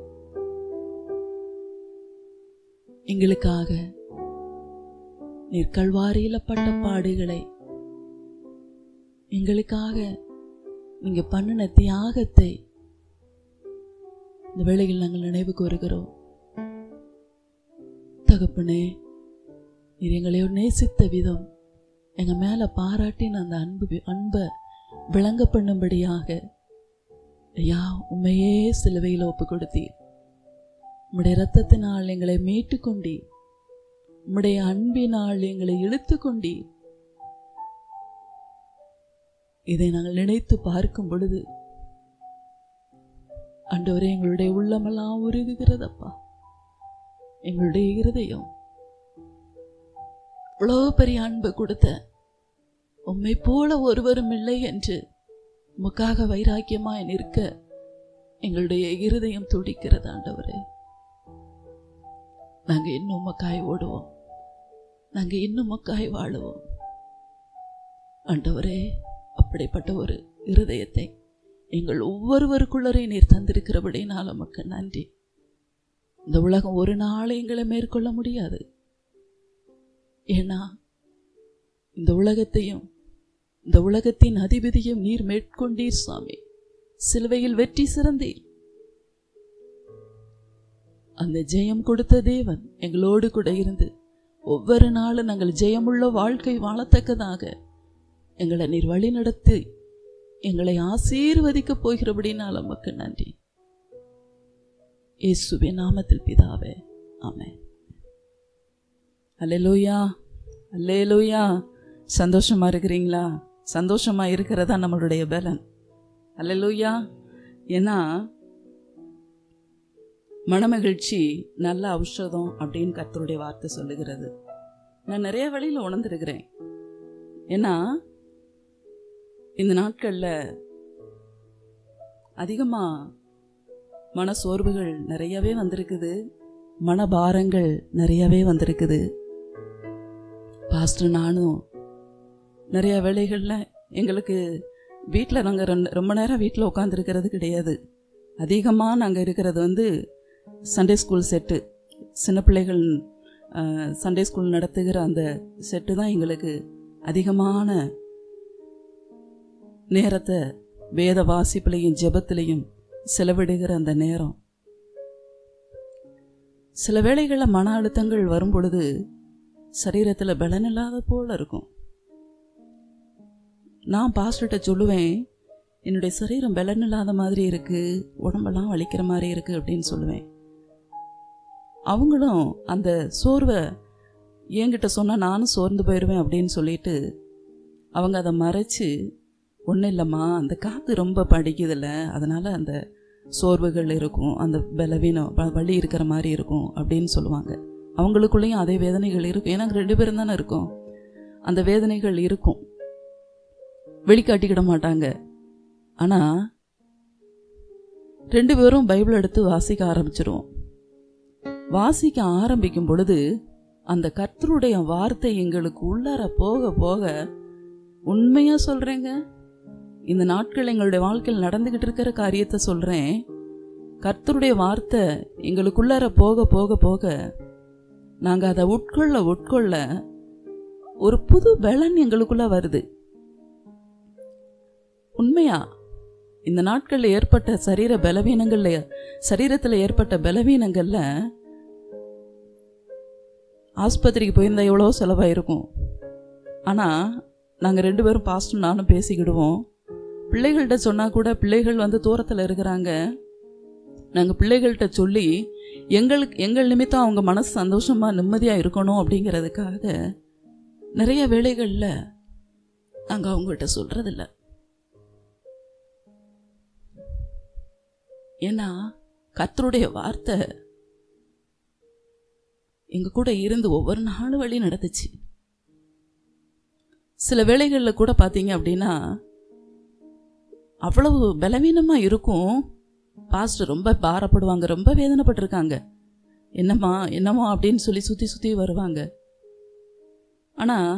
எங்களுக்காக நீர் கல்வாரியில பட்ட பாடுகளை எங்களுக்காக நீங்க பண்ணின தியாகத்தை இந்த வேளையில் நாங்கள் நினைவு கூறுகிறோம் தகப்பனே நீர் எங்களை நேசித்த விதம் எங்க மேல பாராட்டின அந்த அன்பு அன்பை விளங்க பண்ணும்படியாக ஐயா உண்மையே சிலுவையில் ஒப்பு கொடுத்தீர் உம்முடைய இரத்தத்தினால் எங்களை மீட்டு கொண்டீர் உம்முடைய அன்பினால் எங்களை இழுத்து கொண்டீர் இதை நாங்கள் நினைத்து பார்க்கும் பொழுது ஆண்டவரே எங்களுடைய உள்ளமெல்லாம் உருகுகிறதப்பா எங்களுடைய இருதயம் இவ்வளோ பெரிய அன்பு கொடுத்த உம்மை போல ஒருவரும் இல்லை என்று உமக்காக வைராக்கியமாய் நிற்க எங்களுடைய இருதயம் துடிக்கிறது ஆண்டவரே நாங்க இன்னும் உமக்காய் ஓடுவோம் நாங்க இன்னும் உமக்காய் வாழுவோம் ஆண்டவரே அப்படிப்பட்ட ஒரு இருதயத்தை எங்கள் ஒவ்வொருவருக்குள்ளரே நீர் தந்திருக்கிறபடினால் உமக்கு நன்றி இந்த உலகம் ஒரு நாள் எங்களை மேற்கொள்ள முடியாது ஏன்னா இந்த உலகத்தையும் இந்த உலகத்தின் அதிபதியும் நீர் மேற்கொண்டீர் சுவாமி சிலுவையில் வெற்றி சிறந்தீர் அந்த ஜெயம் கொடுத்த தேவன் எங்களோடு கூட இருந்து ஒவ்வொரு நாளும் நாங்கள் ஜெயமுள்ள வாழ்க்கை வாழத்தக்கதாக எங்களை நீர் வழி நடத்தி எங்களை ஆசீர்வதிக்கப் போகிறபடினால் நமக்கு நன்றி இயேசுவின் நாமத்தில் பிதாவே ஆமென் அல்லேலூயா அல்லேலூயா சந்தோஷமா இருக்கிறீங்களா சந்தோஷமா இருக்கிறதா நம்மளுடைய பலன் அல்லேலூயா ஏன்னா மனமகிழ்ச்சி நல்ல ஔஷதம் அப்படின்னு கர்த்தருடைய வார்த்தை சொல்லுகிறது நான் நிறைய வழியில் உணர்ந்திருக்கிறேன் ஏன்னா இந்த நாட்களில் அதிகமாக மன சோர்வுகள் நிறையவே வந்திருக்குது மனபாரங்கள் நிறையவே வந்திருக்குது பாஸ்டர் நானும் நிறைய வேலைகளில் எங்களுக்கு வீட்டில் நாங்கள் ரெண்டு ரொம்ப நேரம் வீட்டில் உட்காந்துருக்கிறது கிடையாது அதிகமாக நாங்கள் இருக்கிறது வந்து சண்டே ஸ்கூல் செட்டு சின்ன பிள்ளைகள் அஹ், சண்டே ஸ்கூல் நடத்துகிற அந்த செட்டு தான் எங்களுக்கு அதிகமான நேரத்தை வேத வாசிப்புலையும் ஜெபத்திலையும் செலவிடுகிற அந்த நேரம் சில வேளைகளில் மன அழுத்தங்கள் வரும் பொழுது சரீரத்தில் பலனில்லாத போல இருக்கும் நான் பாஸ்டர்கிட்ட சொல்லுவேன் என்னுடைய சரீரம் பலன் இல்லாத மாதிரி இருக்கு உடம்பெல்லாம் வலிக்கிற மாதிரி இருக்கு அப்படின்னு சொல்லுவேன் அவங்களும் அந்த சோர்வை என்கிட்ட சொன்னால் நானும் சோர்ந்து போயிடுவேன் அப்படின்னு சொல்லிட்டு அவங்க அதை மறைச்சு ஒன்றும் இல்லைம்மா அந்த காற்று ரொம்ப படிக்குதில்ல அதனால் அந்த சோர்வுகள் இருக்கும் அந்த பலவீனம் வ- வலி இருக்கிற மாதிரி இருக்கும் அப்படின்னு சொல்லுவாங்க அவங்களுக்குள்ளேயும் அதே வேதனைகள் இருக்கும் ஏன்னா ரெண்டு பேரும் தானே இருக்கும் அந்த வேதனைகள் இருக்கும் வெளிக்காட்டிக்கிட மாட்டாங்க ஆனால் ரெண்டு பேரும் பைபிள் எடுத்து வாசிக்க ஆரம்பிச்சிருவோம் வாசிக்க ஆரம்பிக்கும் பொழுது அந்த கர்த்தருடைய வார்த்தை எங்களுக்கு உள்ளார போக போக உண்மையா சொல்றேங்க இந்த நாட்கள் எங்களுடைய வாழ்க்கையில் நடந்துகிட்டு இருக்கிற காரியத்தை சொல்றேன் கர்த்தருடைய வார்த்தை எங்களுக்குள்ளார போக போக போக நாங்க அதை உட்கொள்ள உட்கொள்ள ஒரு புது பலன் எங்களுக்குள்ள வருது உண்மையா இந்த நாட்களில் ஏற்பட்ட சரீர பலவீனங்கள்ல சரீரத்தில் ஏற்பட்ட பலவீனங்கள்ல ஆஸ்பத்திரிக்கு போயிருந்தா எவ்வளோ செலவாயிருக்கும் ஆனால் நாங்கள் ரெண்டு பேரும் பாஸ்டும் நானும் பேசிக்கிடுவோம் பிள்ளைகள்கிட்ட சொன்னால் கூட பிள்ளைகள் வந்து தூரத்தில் இருக்கிறாங்க நாங்கள் பிள்ளைகள்கிட்ட சொல்லி எங்களுக்கு எங்கள் நிமித்தம் அவங்க மனசு சந்தோஷமாக நிம்மதியாக இருக்கணும் அப்படிங்கிறதுக்காக நிறைய வேலைகளில் நாங்கள் அவங்ககிட்ட சொல்கிறதில்ல ஏன்னா கர்த்தருடைய வார்த்தை எங்க கூட இருந்து ஒவ்வொரு நாளும் வழி நடந்துச்சு சில வேளைகளில் கூட பார்த்தீங்க அப்படின்னா அவ்வளவு பலவீனமாக இருக்கும் பாஸ்டர் ரொம்ப பாரப்படுவாங்க ரொம்ப வேதனைப்பட்டிருக்காங்க என்னம்மா என்னம்மா அப்படின்னு சொல்லி சுற்றி சுற்றி வருவாங்க ஆனால்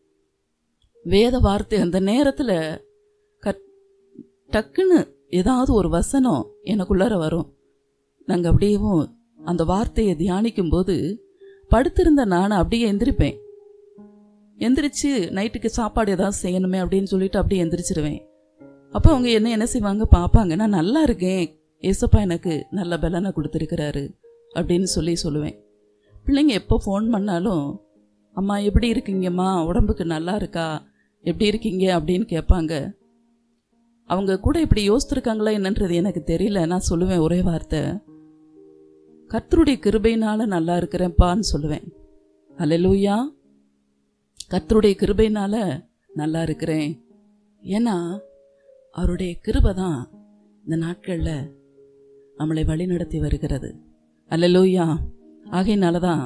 வேத வார்த்தை அந்த நேரத்தில் கட் டக்குன்னு ஏதாவது ஒரு வசனம் எனக்குள்ளார வரும் நாங்கள் அப்படியேவும் அந்த வார்த்தையை தியானிக்கும் போது படுத்திருந்த நான் அப்படியே எந்திரிப்பேன் எந்திரிச்சு நைட்டுக்கு சாப்பாடு ஏதாவது செய்யணுமே அப்படின்னு சொல்லிட்டு அப்படியே எந்திரிச்சிருவேன் அப்போ அவங்க என்ன என்ன செய்வாங்க பார்ப்பாங்க நான் நல்லா இருக்கேன் ஏசப்பா எனக்கு நல்ல பலனை கொடுத்துருக்கிறாரு அப்படின்னு சொல்லி சொல்லுவேன் பிள்ளைங்க எப்போ ஃபோன் பண்ணாலும் அம்மா எப்படி இருக்கீங்கம்மா உடம்புக்கு நல்லா இருக்கா எப்படி இருக்கீங்க அப்படின்னு கேட்பாங்க அவங்க கூட இப்படி யோசித்திருக்காங்களா என்னன்றது எனக்கு தெரியல நான் சொல்லுவேன் ஒரே வார்த்தை கர்த்தருடைய கிருபையினால நல்லா இருக்கிறேன்ப்பான்னு சொல்லுவேன் அல்லேலூயா கர்த்தருடைய கிருபையினால நல்லா இருக்கிறேன் ஏன்னா அவருடைய கிருபை தான் இந்த நாட்களில் நம்மளை வழி நடத்தி வருகிறது அல்லேலூயா ஆகையினால தான்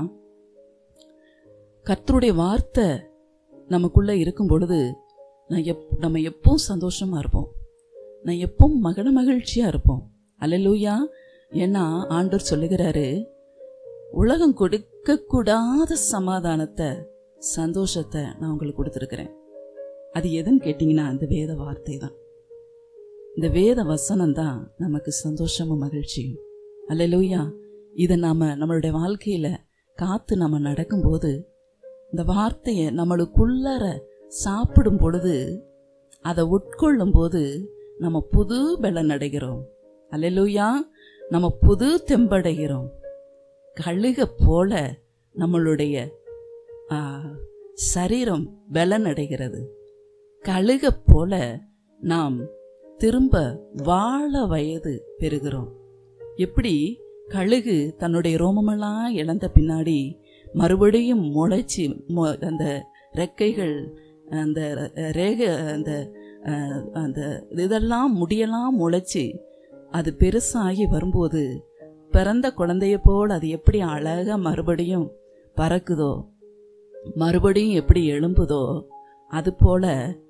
கர்த்தருடைய வார்த்தை நமக்குள்ள இருக்கும் பொழுது நான் எப் நம்ம எப்பவும் சந்தோஷமா இருப்போம் நான் எப்பவும் மகன மகிழ்ச்சியா இருப்போம் அல்லேலூயா ஏன்னா ஆண்டவர் சொல்லுகிறாரு உலகம் கொடுக்கக்கூடாத சமாதானத்தை சந்தோஷத்தை நான் உங்களுக்கு கொடுத்துருக்கிறேன் அது எதுன்னு கேட்டிங்கன்னா அந்த வேத வார்த்தை தான் இந்த வேத வசனம் தான் நமக்கு சந்தோஷமும் மகிழ்ச்சியும் அல்லேலூயா இதை நாம நம்மளுடைய வாழ்க்கையில காத்து நம்ம நடக்கும்போது இந்த வார்த்தையை நம்மளுக்குள்ளர சாப்பிடும் பொழுது அதை உட்கொள்ளும் போது நம்ம புது பலன் அடைகிறோம் அல்லேலூயா நம்ம புது தெம்படைகிறோம் கழுக போல நம்மளுடைய ஆ, சரீரம் பலன் அடைகிறது கழுக போல நாம் திரும்ப வாழ வயது பெறுகிறோம் எப்படி கழுகு தன்னுடைய ரோமமெல்லாம் இழந்த பின்னாடி மறுபடியும் முளைச்சி மொ- அந்த ரெக்கைகள் அந்த ர- ரேக அந்த அஹ், அந்த இதெல்லாம் முடியெல்லாம் முளைச்சி அது பெருசாகி வரும்போது பிறந்த குழந்தைய போல் அது எப்படி அழகா மறுபடியும் பறக்குதோ மறுபடியும் எப்படி எழும்புதோ அது போல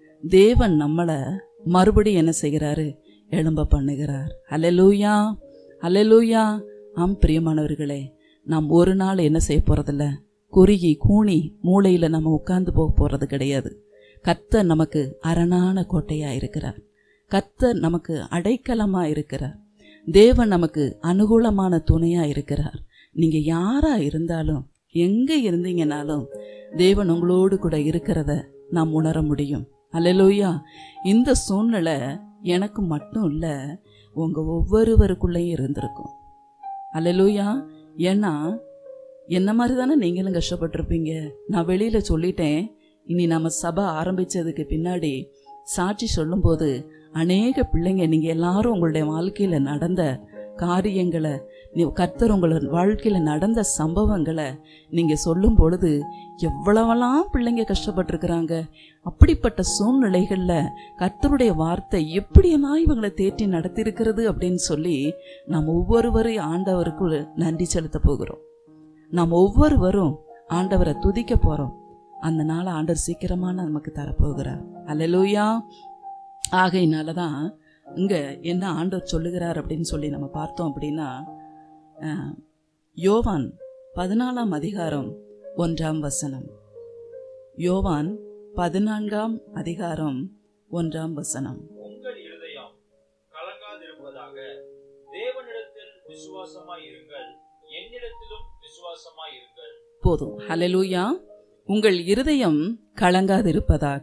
தேவன் நம்மளை மறுபடியும் என்ன செய்கிறாரு எழும்ப பண்ணுகிறார் அல்லேலூயா அல்லேலூயா ஆம் பிரியமானவர்களே நாம் ஒரு நாள் என்ன செய்ய போறதில்ல குறுகி கூணி மூளையில நம்ம உட்கார்ந்து போக போறது கிடையாது கர்த்தர் நமக்கு அரணான கோட்டையா இருக்கிறார் கர்த்தர் நமக்கு அடைக்கலமா இருக்கிறார் தேவன் நமக்கு அனுகூலமான துணையா இருக்கிறார் நீங்க யாரா இருந்தாலும் எங்க இருந்தீங்கனாலும் தேவன் உங்களோடு கூட இருக்கிறத நாம் உணர முடியும் அல்லேலூயா இந்த சூழ்நிலை எனக்கு மட்டும் இல்ல உங்க ஒவ்வொருவருக்குள்ளேயும் இருந்திருக்கும் அல்லேலூயா ஏன்னா என்ன மாதிரி தானே நீங்களும் கஷ்டப்பட்டிருப்பீங்க நான் வெளியில சொல்லிட்டேன் இனி நம்ம சபை ஆரம்பிச்சதுக்கு பின்னாடி சாட்சி சொல்லும்போது அநேக பிள்ளைங்க நீங்க எல்லாரும் உங்களுடைய வாழ்க்கையில நடந்த காரியங்களை நீ கர்த்தர் உங்களோட வாழ்க்கையில நடந்த சம்பவங்களை நீங்க சொல்லும் பொழுது எவ்வளவெல்லாம் பிள்ளைங்க கஷ்டப்பட்டிருக்கிறாங்க அப்படிப்பட்ட சூழ்நிலைகள்ல கர்த்தருடைய வார்த்தை எப்படியெல்லாம் இவங்களை தேற்றி நடத்தியிருக்கிறது அப்படின்னு சொல்லி நாம் ஒவ்வொருவரையும் ஆண்டவருக்கு நன்றி செலுத்த போகிறோம் நாம் ஒவ்வொருவரும் ஆண்டவரை துதிக்க போறோம் அந்த நாளை ஆண்டவர் சீக்கிரமா நமக்கு தரப்போகிறார் அல்லேலூயா ஆகையினால தான் இங்க என்ன ஆண்டவர் சொல்லுகிறார் அப்படின்னு சொல்லி நம்ம பார்த்தோம் அப்படின்னா அஹ், யோவான் பதினாலாம் அதிகாரம் ஒன்றாம் வசனம் யோவான் பதினான்காம் அதிகாரம் ஒன்றாம் வசனம் உங்கள் இருதயம் கலங்காதிருப்பதாக தேவனிடத்தில் விசுவாசமாய் இருங்கள் என்னிடத்திலும் விசுவாசமாய் இருங்கள் போதும் ஹalleluya உங்கள் இருதயம் கலங்காதிருப்பதாக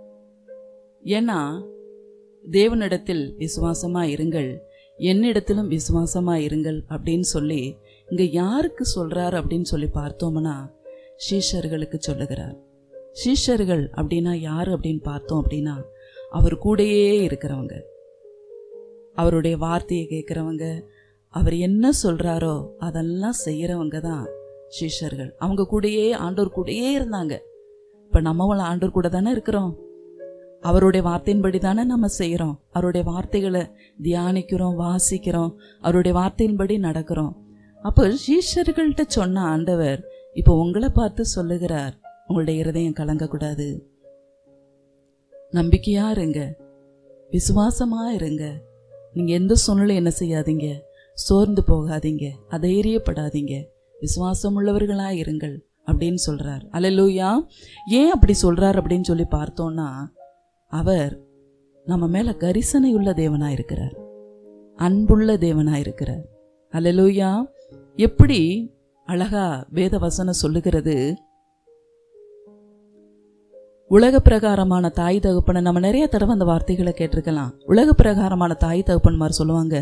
ஏன்னா தேவனிடத்தில் விசுவாசமா இருங்கள் என்னிடத்திலும் விசுவாசமா இருங்கள் அப்படின்னு சொல்லி இங்க யாருக்கு சொல்றார் அப்படின்னு சொல்லி பார்த்தோம்னா சீஷர்களுக்கு சொல்லுகிறார் சீஷர்கள் அப்படின்னா யாரு அப்படின்னு பார்த்தோம் அப்படின்னா அவர் கூடயே இருக்கிறவங்க அவருடைய வார்த்தையை கேட்குறவங்க அவர் என்ன சொல்றாரோ அதெல்லாம் செய்யறவங்க தான் சீஷர்கள் அவங்க கூடயே ஆண்டவர் கூடயே இருந்தாங்க இப்ப நம்மளும் ஆண்டவர் கூட தானே இருக்கிறோம் அவருடைய வார்த்தையின்படி தானே நம்ம செய்கிறோம் அவருடைய வார்த்தைகளை தியானிக்கிறோம் வாசிக்கிறோம் அவருடைய வார்த்தையின்படி நடக்கிறோம் அப்போ சீஷர்கள்ட்ட சொன்ன ஆண்டவர் இப்போ உங்களை பார்த்து சொல்லுகிறார் உங்களுடைய இருதயம் கலங்கக்கூடாது நம்பிக்கையா இருங்க விசுவாசமா இருங்க நீங்க எந்த சூழ்நிலை என்ன செய்யாதீங்க சோர்ந்து போகாதீங்க அதைரியப்படாதீங்க விசுவாசம் உள்ளவர்களா இருங்கள் அப்படின்னு சொல்றார் அல்லேலூயா ஏன் அப்படி சொல்றார் அப்படின்னு சொல்லி பார்த்தோம்னா அவர் நம்ம மேல கரிசனை உள்ள தேவனா இருக்கிறார் அன்புள்ள தேவனா இருக்கிறார் அல்லேலூயா எப்படி அழகா வேத வசனம் சொல்லுகிறது உலக பிரகாரமான தாய் தகப்பனை நம்ம நிறைய தடவை அந்த வார்த்தைகளை கேட்டிருக்கலாம் உலக பிரகாரமான தாய் தகப்பன்மார் சொல்லுவாங்க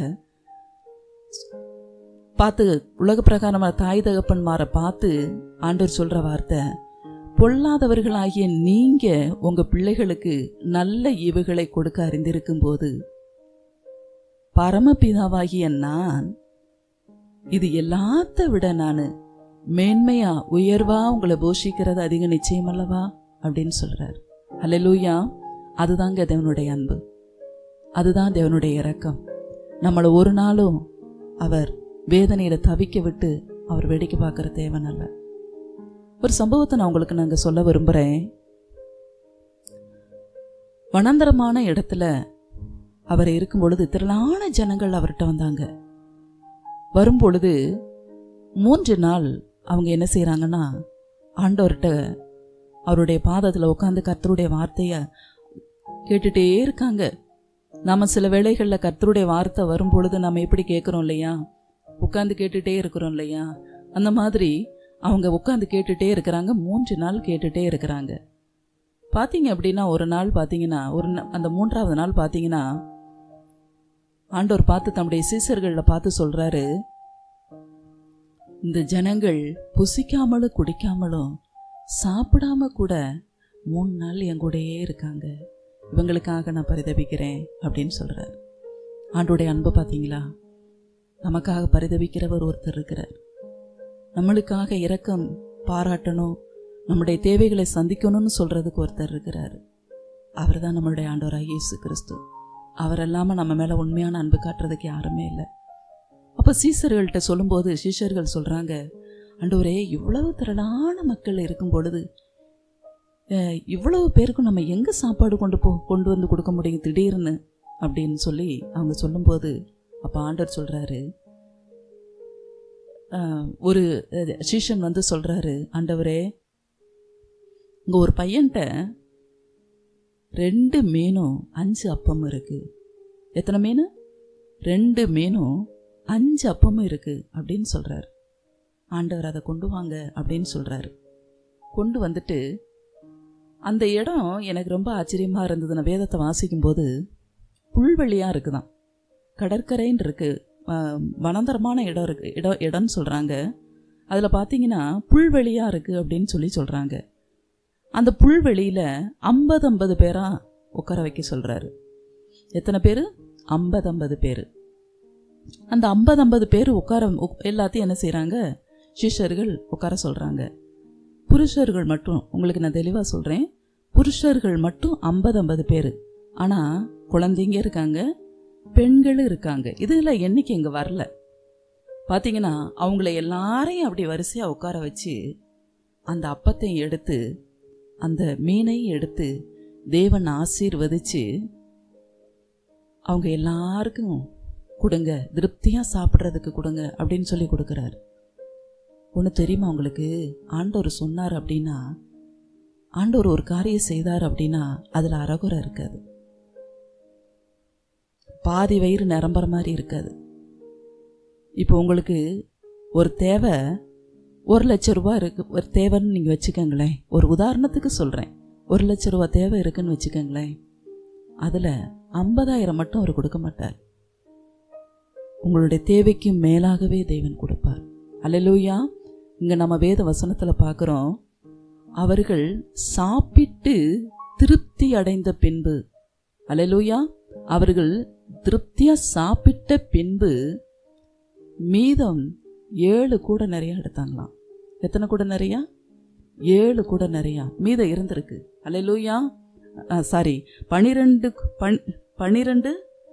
பார்த்து உலக பிரகாரமான தாய் தகப்பன்மாரை பார்த்து ஆண்டவர் சொல்ற வார்த்தை பொல்லாதவர்களாகிய நீங்க உங்க பிள்ளைகளுக்கு நல்ல ஈவுகளை கொடுக்க அறிந்திருக்கும் போது பரமபிதாவாகிய நான் இது எல்லாத்த விட நான் மேன்மையா உயர்வா உங்களை போஷிக்கிறது அதிக நிச்சயம் அல்லவா அப்படின்னு சொல்றார் அல்லேலூயா அதுதாங்க தேவனுடைய அன்பு அதுதான் தேவனுடைய இரக்கம் நம்மளை ஒரு நாளும் அவர் வேதனையில தவிக்க விட்டு அவர் வேடிக்கை பார்க்கிற தேவன் அல்ல ஒரு சம்பவத்தை நான் உங்களுக்கு நாங்க சொல்ல விரும்புறேன் வனாந்தரமான இடத்துல அவர் இருக்கும் பொழுது திரளான ஜனங்கள் அவர்கிட்ட வந்தாங்க வரும் பொழுது மூன்று நாள் அவங்க என்ன செய்றாங்கன்னா ஆண்டவர்கிட்ட அவருடைய பாதத்தில் உட்காந்து கர்த்தருடைய வார்த்தையை கேட்டுட்டே இருக்காங்க நாம சில வேளைகளில் கர்த்தருடைய வார்த்தை வரும் பொழுது நம்ம எப்படி கேட்குறோம் இல்லையா உட்காந்து கேட்டுட்டே இருக்கிறோம் இல்லையா அந்த மாதிரி அவங்க உட்காந்து கேட்டுட்டே இருக்கிறாங்க மூன்று நாள் கேட்டுட்டே இருக்கிறாங்க பார்த்தீங்க அப்படின்னா ஒரு நாள் பார்த்தீங்கன்னா ஒரு நா- அந்த மூன்றாவது நாள் பார்த்தீங்கன்னா ஆண்டவர் பார்த்து தம்முடைய சீசர்களில் பார்த்து சொல்றாரு இந்த ஜனங்கள் புசிக்காமலும் குடிக்காமலும் சாப்பிடாம கூட மூணு நாள் என் கூடயே இருக்காங்க இவங்களுக்காக நான் பரிதபிக்கிறேன் அப்படின்னு சொல்றார் ஆண்டோடைய அன்பு பார்த்தீங்களா நமக்காக பரிதபிக்கிறவர் ஒருத்தர் இருக்கிறார் நம்மளுக்காக இரக்கம் பாராட்டணும் நம்முடைய தேவைகளை சந்திக்கணும்னு சொல்றதுக்கு ஒருத்தர் இருக்கிறார் அவர் தான் நம்மளுடைய ஆண்டவராக இயேசு கிறிஸ்து அவர் இல்லாம நம்ம மேல உண்மையான அன்பு காட்டுறதுக்கு யாருமே இல்லை அப்ப சீசர்கள்ட்ட சொல்லும்போது சீஷர்கள் சொல்றாங்க ஆண்டவரே இவ்வளவு திரளான மக்கள் இருக்கும் பொழுது அஹ், இவ்வளவு பேருக்கும் நம்ம எங்க சாப்பாடு கொண்டு போ கொண்டு வந்து கொடுக்க முடியும் திடீர்னு அப்படின்னு சொல்லி அவங்க சொல்லும்போது அப்ப ஆண்டவர் சொல்றாரு ஆஹ், ஒரு அஹ், சீஷன் வந்து சொல்கிறாரு ஆண்டவரே இங்கே ஒரு பையன்கிட்ட ரெண்டு மீனும் அஞ்சு அப்பமும் இருக்குது எத்தனை மீன் ரெண்டு மீனும் அஞ்சு அப்பமும் இருக்குது அப்படின்னு சொல்கிறார் ஆண்டவர் அதை கொண்டு வாங்க அப்படின்னு சொல்கிறாரு கொண்டு வந்துட்டு அந்த இடம் எனக்கு ரொம்ப ஆச்சரியமாக இருந்தது நான் வேதத்தை வாசிக்கும்போது புல்வெளியாக இருக்குதாம் கடற்கரைன்னு இருக்கு ஆஹ், வனாந்தரமான இடம் இருக்கு இடம் இடம்னு சொல்கிறாங்க அதில் பார்த்தீங்கன்னா புல்வெளியாக இருக்குது அப்படின்னு சொல்லி சொல்கிறாங்க அந்த புல்வெளியில் ஐம்பது ஐம்பது பேராக உட்கார வைக்க சொல்கிறாரு எத்தனை பேர் ஐம்பது ஐம்பது பேர் அந்த ஐம்பது ஐம்பது பேர் உட்கார உக்- எல்லாத்தையும் என்ன செய்கிறாங்க சிஷ்யர்கள் உட்கார சொல்கிறாங்க புருஷர்கள் மட்டும் உங்களுக்கு நான் தெளிவாக சொல்கிறேன் புருஷர்கள் மட்டும் ஐம்பது ஐம்பது பேர் ஆனால் குழந்தைங்க இருக்காங்க பெண்களும் இருக்காங்க இதில் எண்ணிக்கை இங்கே வரல பார்த்தீங்கன்னா அவங்கள எல்லாரையும் அப்படி வரிசையாக உட்கார வச்சு அந்த அப்பத்தையும் எடுத்து அந்த மீனையும் எடுத்து தேவன் ஆசீர்வதிச்சு அவங்க எல்லாருக்கும் கொடுங்க திருப்தியாக சாப்பிட்றதுக்கு கொடுங்க அப்படின்னு சொல்லி கொடுக்குறாரு ஒன்று தெரியுமா உங்களுக்கு ஆண்டவர் சொன்னார் அப்படின்னா ஆண்டவர் ஒரு காரியம் செய்தார் அப்படின்னா அதில் அறகுறை இருக்காது பாதி வயிறு நிரம்புற மாதிரி இருக்காது இப்போ உங்களுக்கு ஒரு தேவை ஒரு லட்ச ரூபா இருக்கு ஒரு தேவைன்னு நீங்கள் வச்சுக்கோங்களேன் ஒரு உதாரணத்துக்கு சொல்கிறேன் ஒரு லட்ச ரூபா தேவை இருக்குன்னு வச்சுக்கோங்களேன் அதில் ஐம்பதாயிரம் மட்டும் அவர் கொடுக்க மாட்டார் உங்களுடைய தேவைக்கு மேலாகவே தேவன் கொடுப்பார் அல்லேலூயா இங்கே நம்ம வேத வசனத்தில் பார்க்குறோம் அவர்கள் சாப்பிட்டு திருப்தி அடைந்த பின்பு அல்லேலூயா அவர்கள் திருப்தியா சாப்பிட்ட பின்பு மீதம் ஏழு கூட நிறைய எடுத்தாங்களாம் எத்தனை கூட நிறையா ஏழு கூட நிறையா மீதம் இருந்திருக்கு அல்லேலூயா சாரி பனிரெண்டு பன் பனிரெண்டு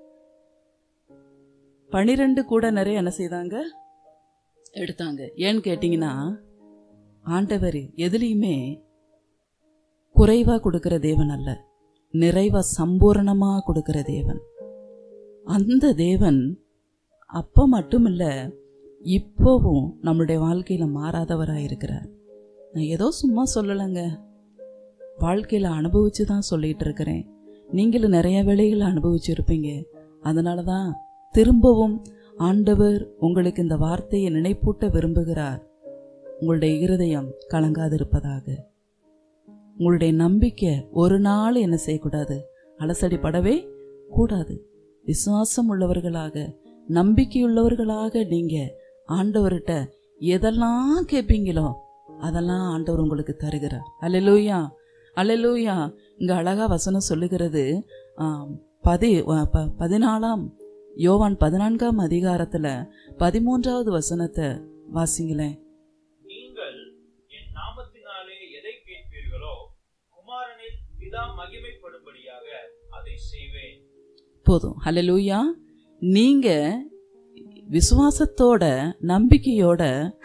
பனிரெண்டு கூட நிறைய என்ன செய்தாங்க எடுத்தாங்க ஏன்னு கேட்டிங்கன்னா ஆண்டவர் எதுலேயுமே குறைவாக கொடுக்கிற தேவன் அல்ல நிறைவா சம்பூரணமாக கொடுக்கிற தேவன் அந்த தேவன் அப்போ மட்டும் இல்லை இப்போவும் நம்மளுடைய வாழ்க்கையில் மாறாதவராக இருக்கிறார் நான் ஏதோ சும்மா சொல்லலைங்க வாழ்க்கையில் அனுபவிச்சு தான் சொல்லிட்டு இருக்கிறேன் நீங்களும் நிறைய வேலைகளை அனுபவிச்சிருப்பீங்க அதனால தான் திரும்பவும் ஆண்டவர் உங்களுக்கு இந்த வார்த்தையை நினைப்பூட்ட விரும்புகிறார் உங்களுடைய இருதயம் கலங்காதிருப்பதாக உங்களுடைய நம்பிக்கை ஒரு நாள் என்ன செய்யக்கூடாது அலசடிப்படவே கூடாது விசுவாசம் உள்ளவர்களாக நம்பிக்கையுள்ளவர்களாக நீங்க ஆண்டவர்கிட்ட எதெல்லாம் கேட்பீங்களோ அதெல்லாம் ஆண்டவர் உங்களுக்கு தருகிறார் அல்லேலூயா அல்லேலூயா இங்க அழகா வசனம் சொல்லுகிறது ஆம், பதி அஹ், ப- பதினாலாம் யோவான் பதினான்காம் அதிகாரத்துல பதிமூன்றாவது வசனத்தை வாசிங்களேன் நீங்கள் என் நாமத்தினாலே எதை கேட்பீர்களோ குமாரனில் பிதா மகிமைப்படும்படியாக அதை செய்வேன் போதும் ஹalleluya நீங்க விசுவாசத்தோட நம்பிக்கையோட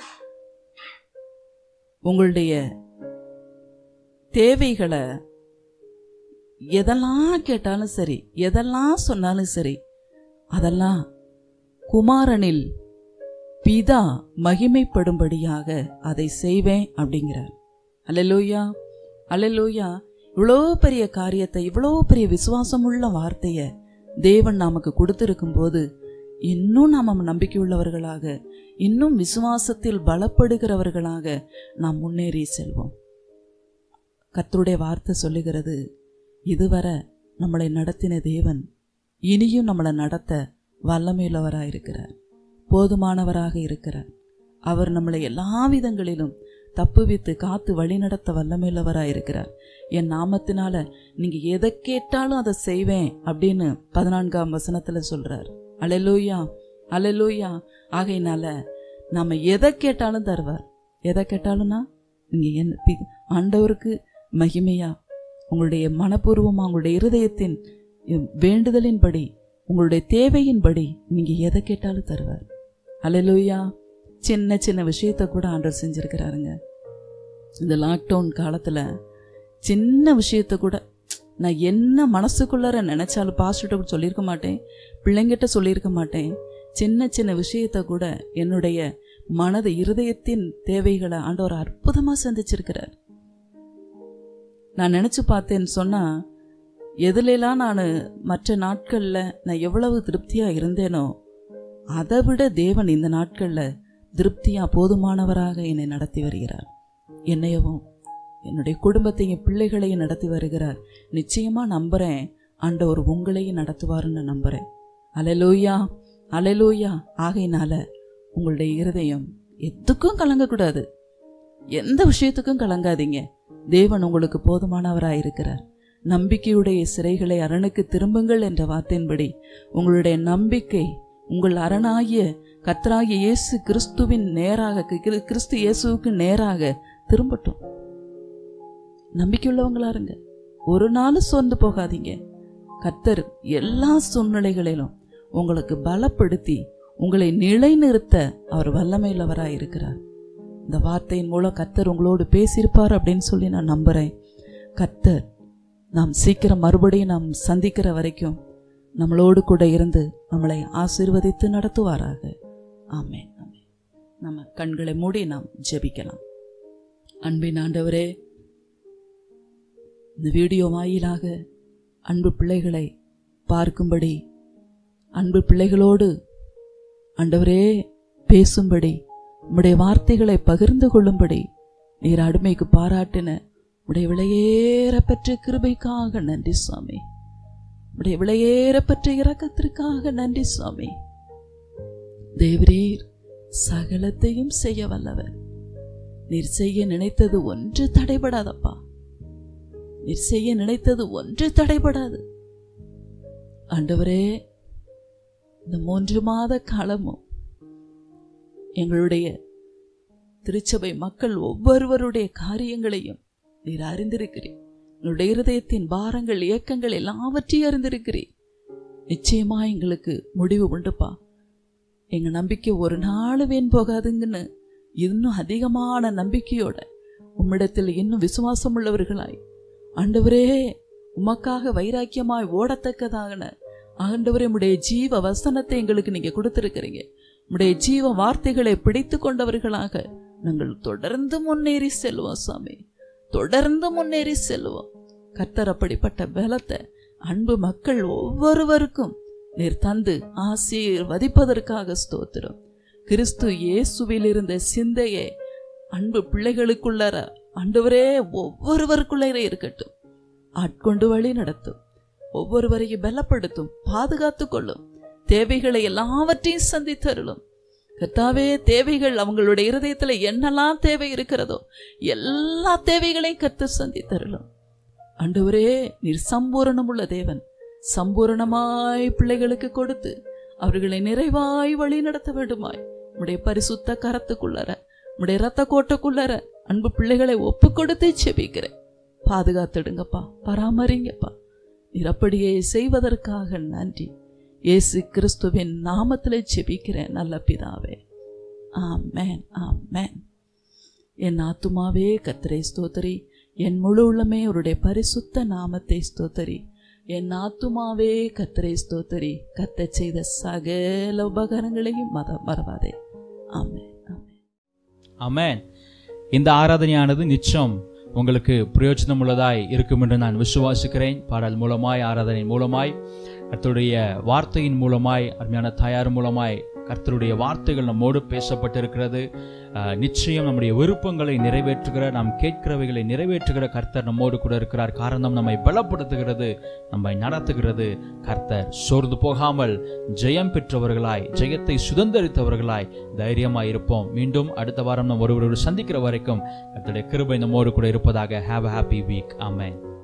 உங்களுடைய தேவைகளை எதெல்லாம் கேட்டாலும் சரி எதெல்லாம் சொன்னாலும் சரி அதெல்லாம் குமாரனில் பிதா மகிமைப்படும்படியாக அதை செய்வேன் அப்படிங்கிறார் அல்லேலூயா அல்லேலூயா இவ்வளோ பெரிய காரியத்தை இவ்வளோ பெரிய விசுவாசமுள்ள வார்த்தையை தேவன் நமக்கு கொடுத்திருக்கும் போது இன்னும் நாம் நம்பிக்கையுள்ளவர்களாக இன்னும் விசுவாசத்தில் பலப்படுகிறவர்களாக நாம் முன்னேறி செல்வோம் கர்த்தருடைய வார்த்தை சொல்லுகிறது இதுவரை நம்மளை நடத்தின தேவன் இனியும் நம்மளை நடத்த வல்லமையுள்ளவராக இருக்கிறார் போதுமானவராக இருக்கிறார் அவர் நம்மளை எல்லா விதங்களிலும் தப்புவித்து காத்து வழிநடத்த வல்லமையுள்ளவராக இருக்கிறார் என் நாமத்தினால நீங்க எதை கேட்டாலும் அதை செய்வேன் அப்படின்னு பதினான்காம் வசனத்துல சொல்றார் அலலூயா அலலூயா ஆகையினால நம்ம எதை கேட்டாலும் தருவார் எதை கேட்டாலும்னா நீங்க என் பி- ஆண்டவருக்கு மகிமையா உங்களுடைய மனப்பூர்வமா உங்களுடைய இருதயத்தின் வேண்டுதலின்படி உங்களுடைய தேவையின்படி நீங்க எதை கேட்டாலும் தருவார் அலலூயா சின்ன சின்ன விஷயத்த கூட ஆண்டவர் செஞ்சிருக்கிறாருங்க இந்த லாக்டவுன் காலத்துல சின்ன விஷயத்த கூட நான் என்ன மனசுக்குள்ளார நினைச்சாலும் பாஸ்டர்கிட்ட சொல்லியிருக்க மாட்டேன் பிள்ளைங்கிட்ட சொல்லியிருக்க மாட்டேன் சின்ன சின்ன விஷயத்த கூட என்னுடைய மனது இருதயத்தின் தேவைகளை ஆண்டவர் அற்புதமா சந்திச்சிருக்கிறார் நான் நினைச்சு பார்த்தேன்னு சொன்னா எதுலெல்லாம் நான் மற்ற நாட்கள்ல நான் எவ்வளவு திருப்தியா இருந்தேனோ அதை விட தேவன் இந்த நாட்கள்ல திருப்தியா போதுமானவராக என்னை நடத்தி வருகிறார் என்னையவும் என்னுடைய குடும்பத்தையும் பிள்ளைகளையும் நடத்தி வருகிறார் நிச்சயமா நம்புறேன் ஆண்டவர் உங்களையும் நடத்துவாருன்னு நம்புறேன் அலலூயா அலலூயா ஆகையினால உங்களுடைய இருதயம் எதுக்கும் கலங்கக்கூடாது எந்த விஷயத்துக்கும் கலங்காதீங்க தேவன் உங்களுக்கு போதுமானவராய் இருக்கிறார் நம்பிக்கையுடைய சிறைகளை அரணுக்கு திரும்புங்கள் என்ற வார்த்தையின்படி உங்களுடைய நம்பிக்கை உங்கள் அரணாகிய கர்த்தராகிய இயேசு கிறிஸ்துவின் நேராக கிறிஸ்து- கிறிஸ்து இயேசுவுக்கு நேராக திரும்பட்டும் நம்பிக்கையுள்ளவங்களா இருங்க ஒரு நாள் சோர்ந்து போகாதீங்க கர்த்தர் எல்லா சூழ்நிலைகளிலும் உங்களுக்கு பலப்படுத்தி உங்களை நிலைநிறுத்த அவர் வல்லமையுள்ளவராய் இருக்கிறார் இந்த வார்த்தையின் மூலம் கர்த்தர் உங்களோடு பேசியிருப்பார் அப்படின்னு சொல்லி நான் நம்புறேன் கர்த்தர் நாம் சீக்கிரம் மறுபடியும் நாம் சந்திக்கிற வரைக்கும் நம்மளோடு கூட இருந்து நம்மளை ஆசீர்வதித்து நடத்துவாராக ஆமென் ஆமென் நம்ம கண்களை மூடி நாம் ஜெபிக்கலாம் அன்பின் ஆண்டவரே இந்த வீடியோ வாயிலாக அன்பு பிள்ளைகளை பார்க்கும்படி அன்பு பிள்ளைகளோடு ஆண்டவரே பேசும்படி உம்முடைய வார்த்தைகளை பகிர்ந்து கொள்ளும்படி நீர் அடிமைக்கு பாராட்டின உடைய விலையேற பெற்ற கிருபைக்காக நன்றி சுவாமி உடைய விலையேற பெற்ற இரக்கத்திற்காக நன்றி சுவாமி தேவரீர் சகலத்தையும் செய்ய வல்லவர் நீர் செய்ய நினைத்தது ஒன்று தடைபடாதப்பா நீர் செய்ய நினைத்தது ஒன்று தடைபடாது ஆண்டவரே இந்த மூன்று மாத காலமும் எங்களுடைய திருச்சபை மக்கள் ஒவ்வொருவருடைய காரியங்களையும் நீர் அறிந்திருக்கிறீர் எங்களுடைய இருதயத்தின் பாரங்கள் இயக்கங்கள் எல்லாவற்றையும் அறிந்திருக்கிறீர் நிச்சயமா எங்களுக்கு முடிவு உண்டுப்பா எங்க நம்பிக்கை ஒரு நாள் வீண் போகாதுங்கன்னு இன்னும் அதிகமான நம்பிக்கையோட உம்மிடத்தில் இன்னும் விசுவாசம் உள்ளவர்களாய் ஆண்டவரே உமக்காக வைராக்கியமாய் ஓடத்தக்கதாகன ஆண்டவரே உம்முடைய ஜீவ வசனத்தை எங்களுக்கு நீங்க கொடுத்திருக்கிறீங்க உம்முடைய ஜீவ வார்த்தைகளை பிடித்து கொண்டவர்களாக நாங்கள் தொடர்ந்து முன்னேறி செல்வோம் சாமி தொடர்ந்து முன்னேறி செல்வோம் கர்த்தர் அப்படிப்பட்ட பலத்தை அன்பு மக்கள் ஒவ்வொருவருக்கும் நீர் தந்து ஆசீர்வதிப்பதற்காக ஸ்தோத்திரம் கிறிஸ்து இயேசுவில் இருந்த சிந்தையே அன்பு பிள்ளைகளுக்குள்ளர ஆண்டவரே ஒவ்வொருவருக்குள்ளே இருக்கட்டும் ஆட்கொண்டு வழி நடத்தும் ஒவ்வொருவரையும் பலப்படுத்தும் பாதுகாத்துக் கொள்ளும் தேவைகளை எல்லாவற்றையும் சந்தித்தருளும் கர்த்தாவே தேவைகள் அவங்களுடைய இருதயத்துல என்னெல்லாம் தேவை இருக்கிறதோ எல்லா தேவைகளையும் கத்து சந்தித்தருளும் ஆண்டவரே நீர் சம்பூரணம் உள்ள தேவன் சம்பூரணமாய் பிள்ளைகளுக்கு கொடுத்து அவர்களை நிறைவாய் வழி நடத்த வேண்டுமாய் உடைய பரிசுத்த கரத்துக்குள்ளர உடைய ரத்த கோட்டைக்குள்ளர அன்பு பிள்ளைகளை ஒப்பு கொடுத்து செபிக்கிறேன் பாதுகாத்துடுங்கப்பா பராமரிங்கப்பா நீர் அப்படியே செய்வதற்காக நன்றி இயேசு கிறிஸ்துவின் நாமத்தில் செபிக்கிறேன் நல்ல பிதாவே ஆமென் ஆமென் என் ஆத்துமாவே கத்தரை ஸ்தோத்தரி என் முழு உள்ளமே அவருடைய பரிசுத்த நாமத்தை ஸ்தோத்தரி என் ஆத்துமாவே கத்தரை ஸ்தோத்தரி கத்த செய்த சகல உபகாரங்களையும் மத மறவாதே ஆமென் ஆமென் ஆமென் இந்த ஆராதனையானது நிச்சயம் உங்களுக்கு பிரயோஜனம் உள்ளதாய் இருக்கும் என்று நான் விசுவாசிக்கிறேன் பாடல் மூலமாய் ஆராதனை மூலமாய் கர்த்தருடைய வார்த்தையின் மூலமாய் அருமையான தாயார் மூலமாய் கர்த்தருடைய வார்த்தைகள் நம்மோடு பேசப்பட்டிருக்கிறது அஹ், நிச்சயம் நம்முடைய விருப்பங்களை நிறைவேற்றுகிற நாம் கேட்கிறவைகளை நிறைவேற்றுகிற கர்த்தர் நம்மோடு கூட இருக்கிறார் காரணம் நம்மை பலப்படுத்துகிறது நம்மை நடத்துகிறது கர்த்தர் சோர்ந்து போகாமல் ஜெயம் பெற்றவர்களாய் ஜெயத்தை சுதந்திரித்தவர்களாய் தைரியமாய் இருப்போம் மீண்டும் அடுத்த வாரம் நாம் ஒருவரோடு சந்திக்கிற வரைக்கும் கர்த்தருடைய கிருபை நம்மோடு கூட இருப்பதாக have a happy week amen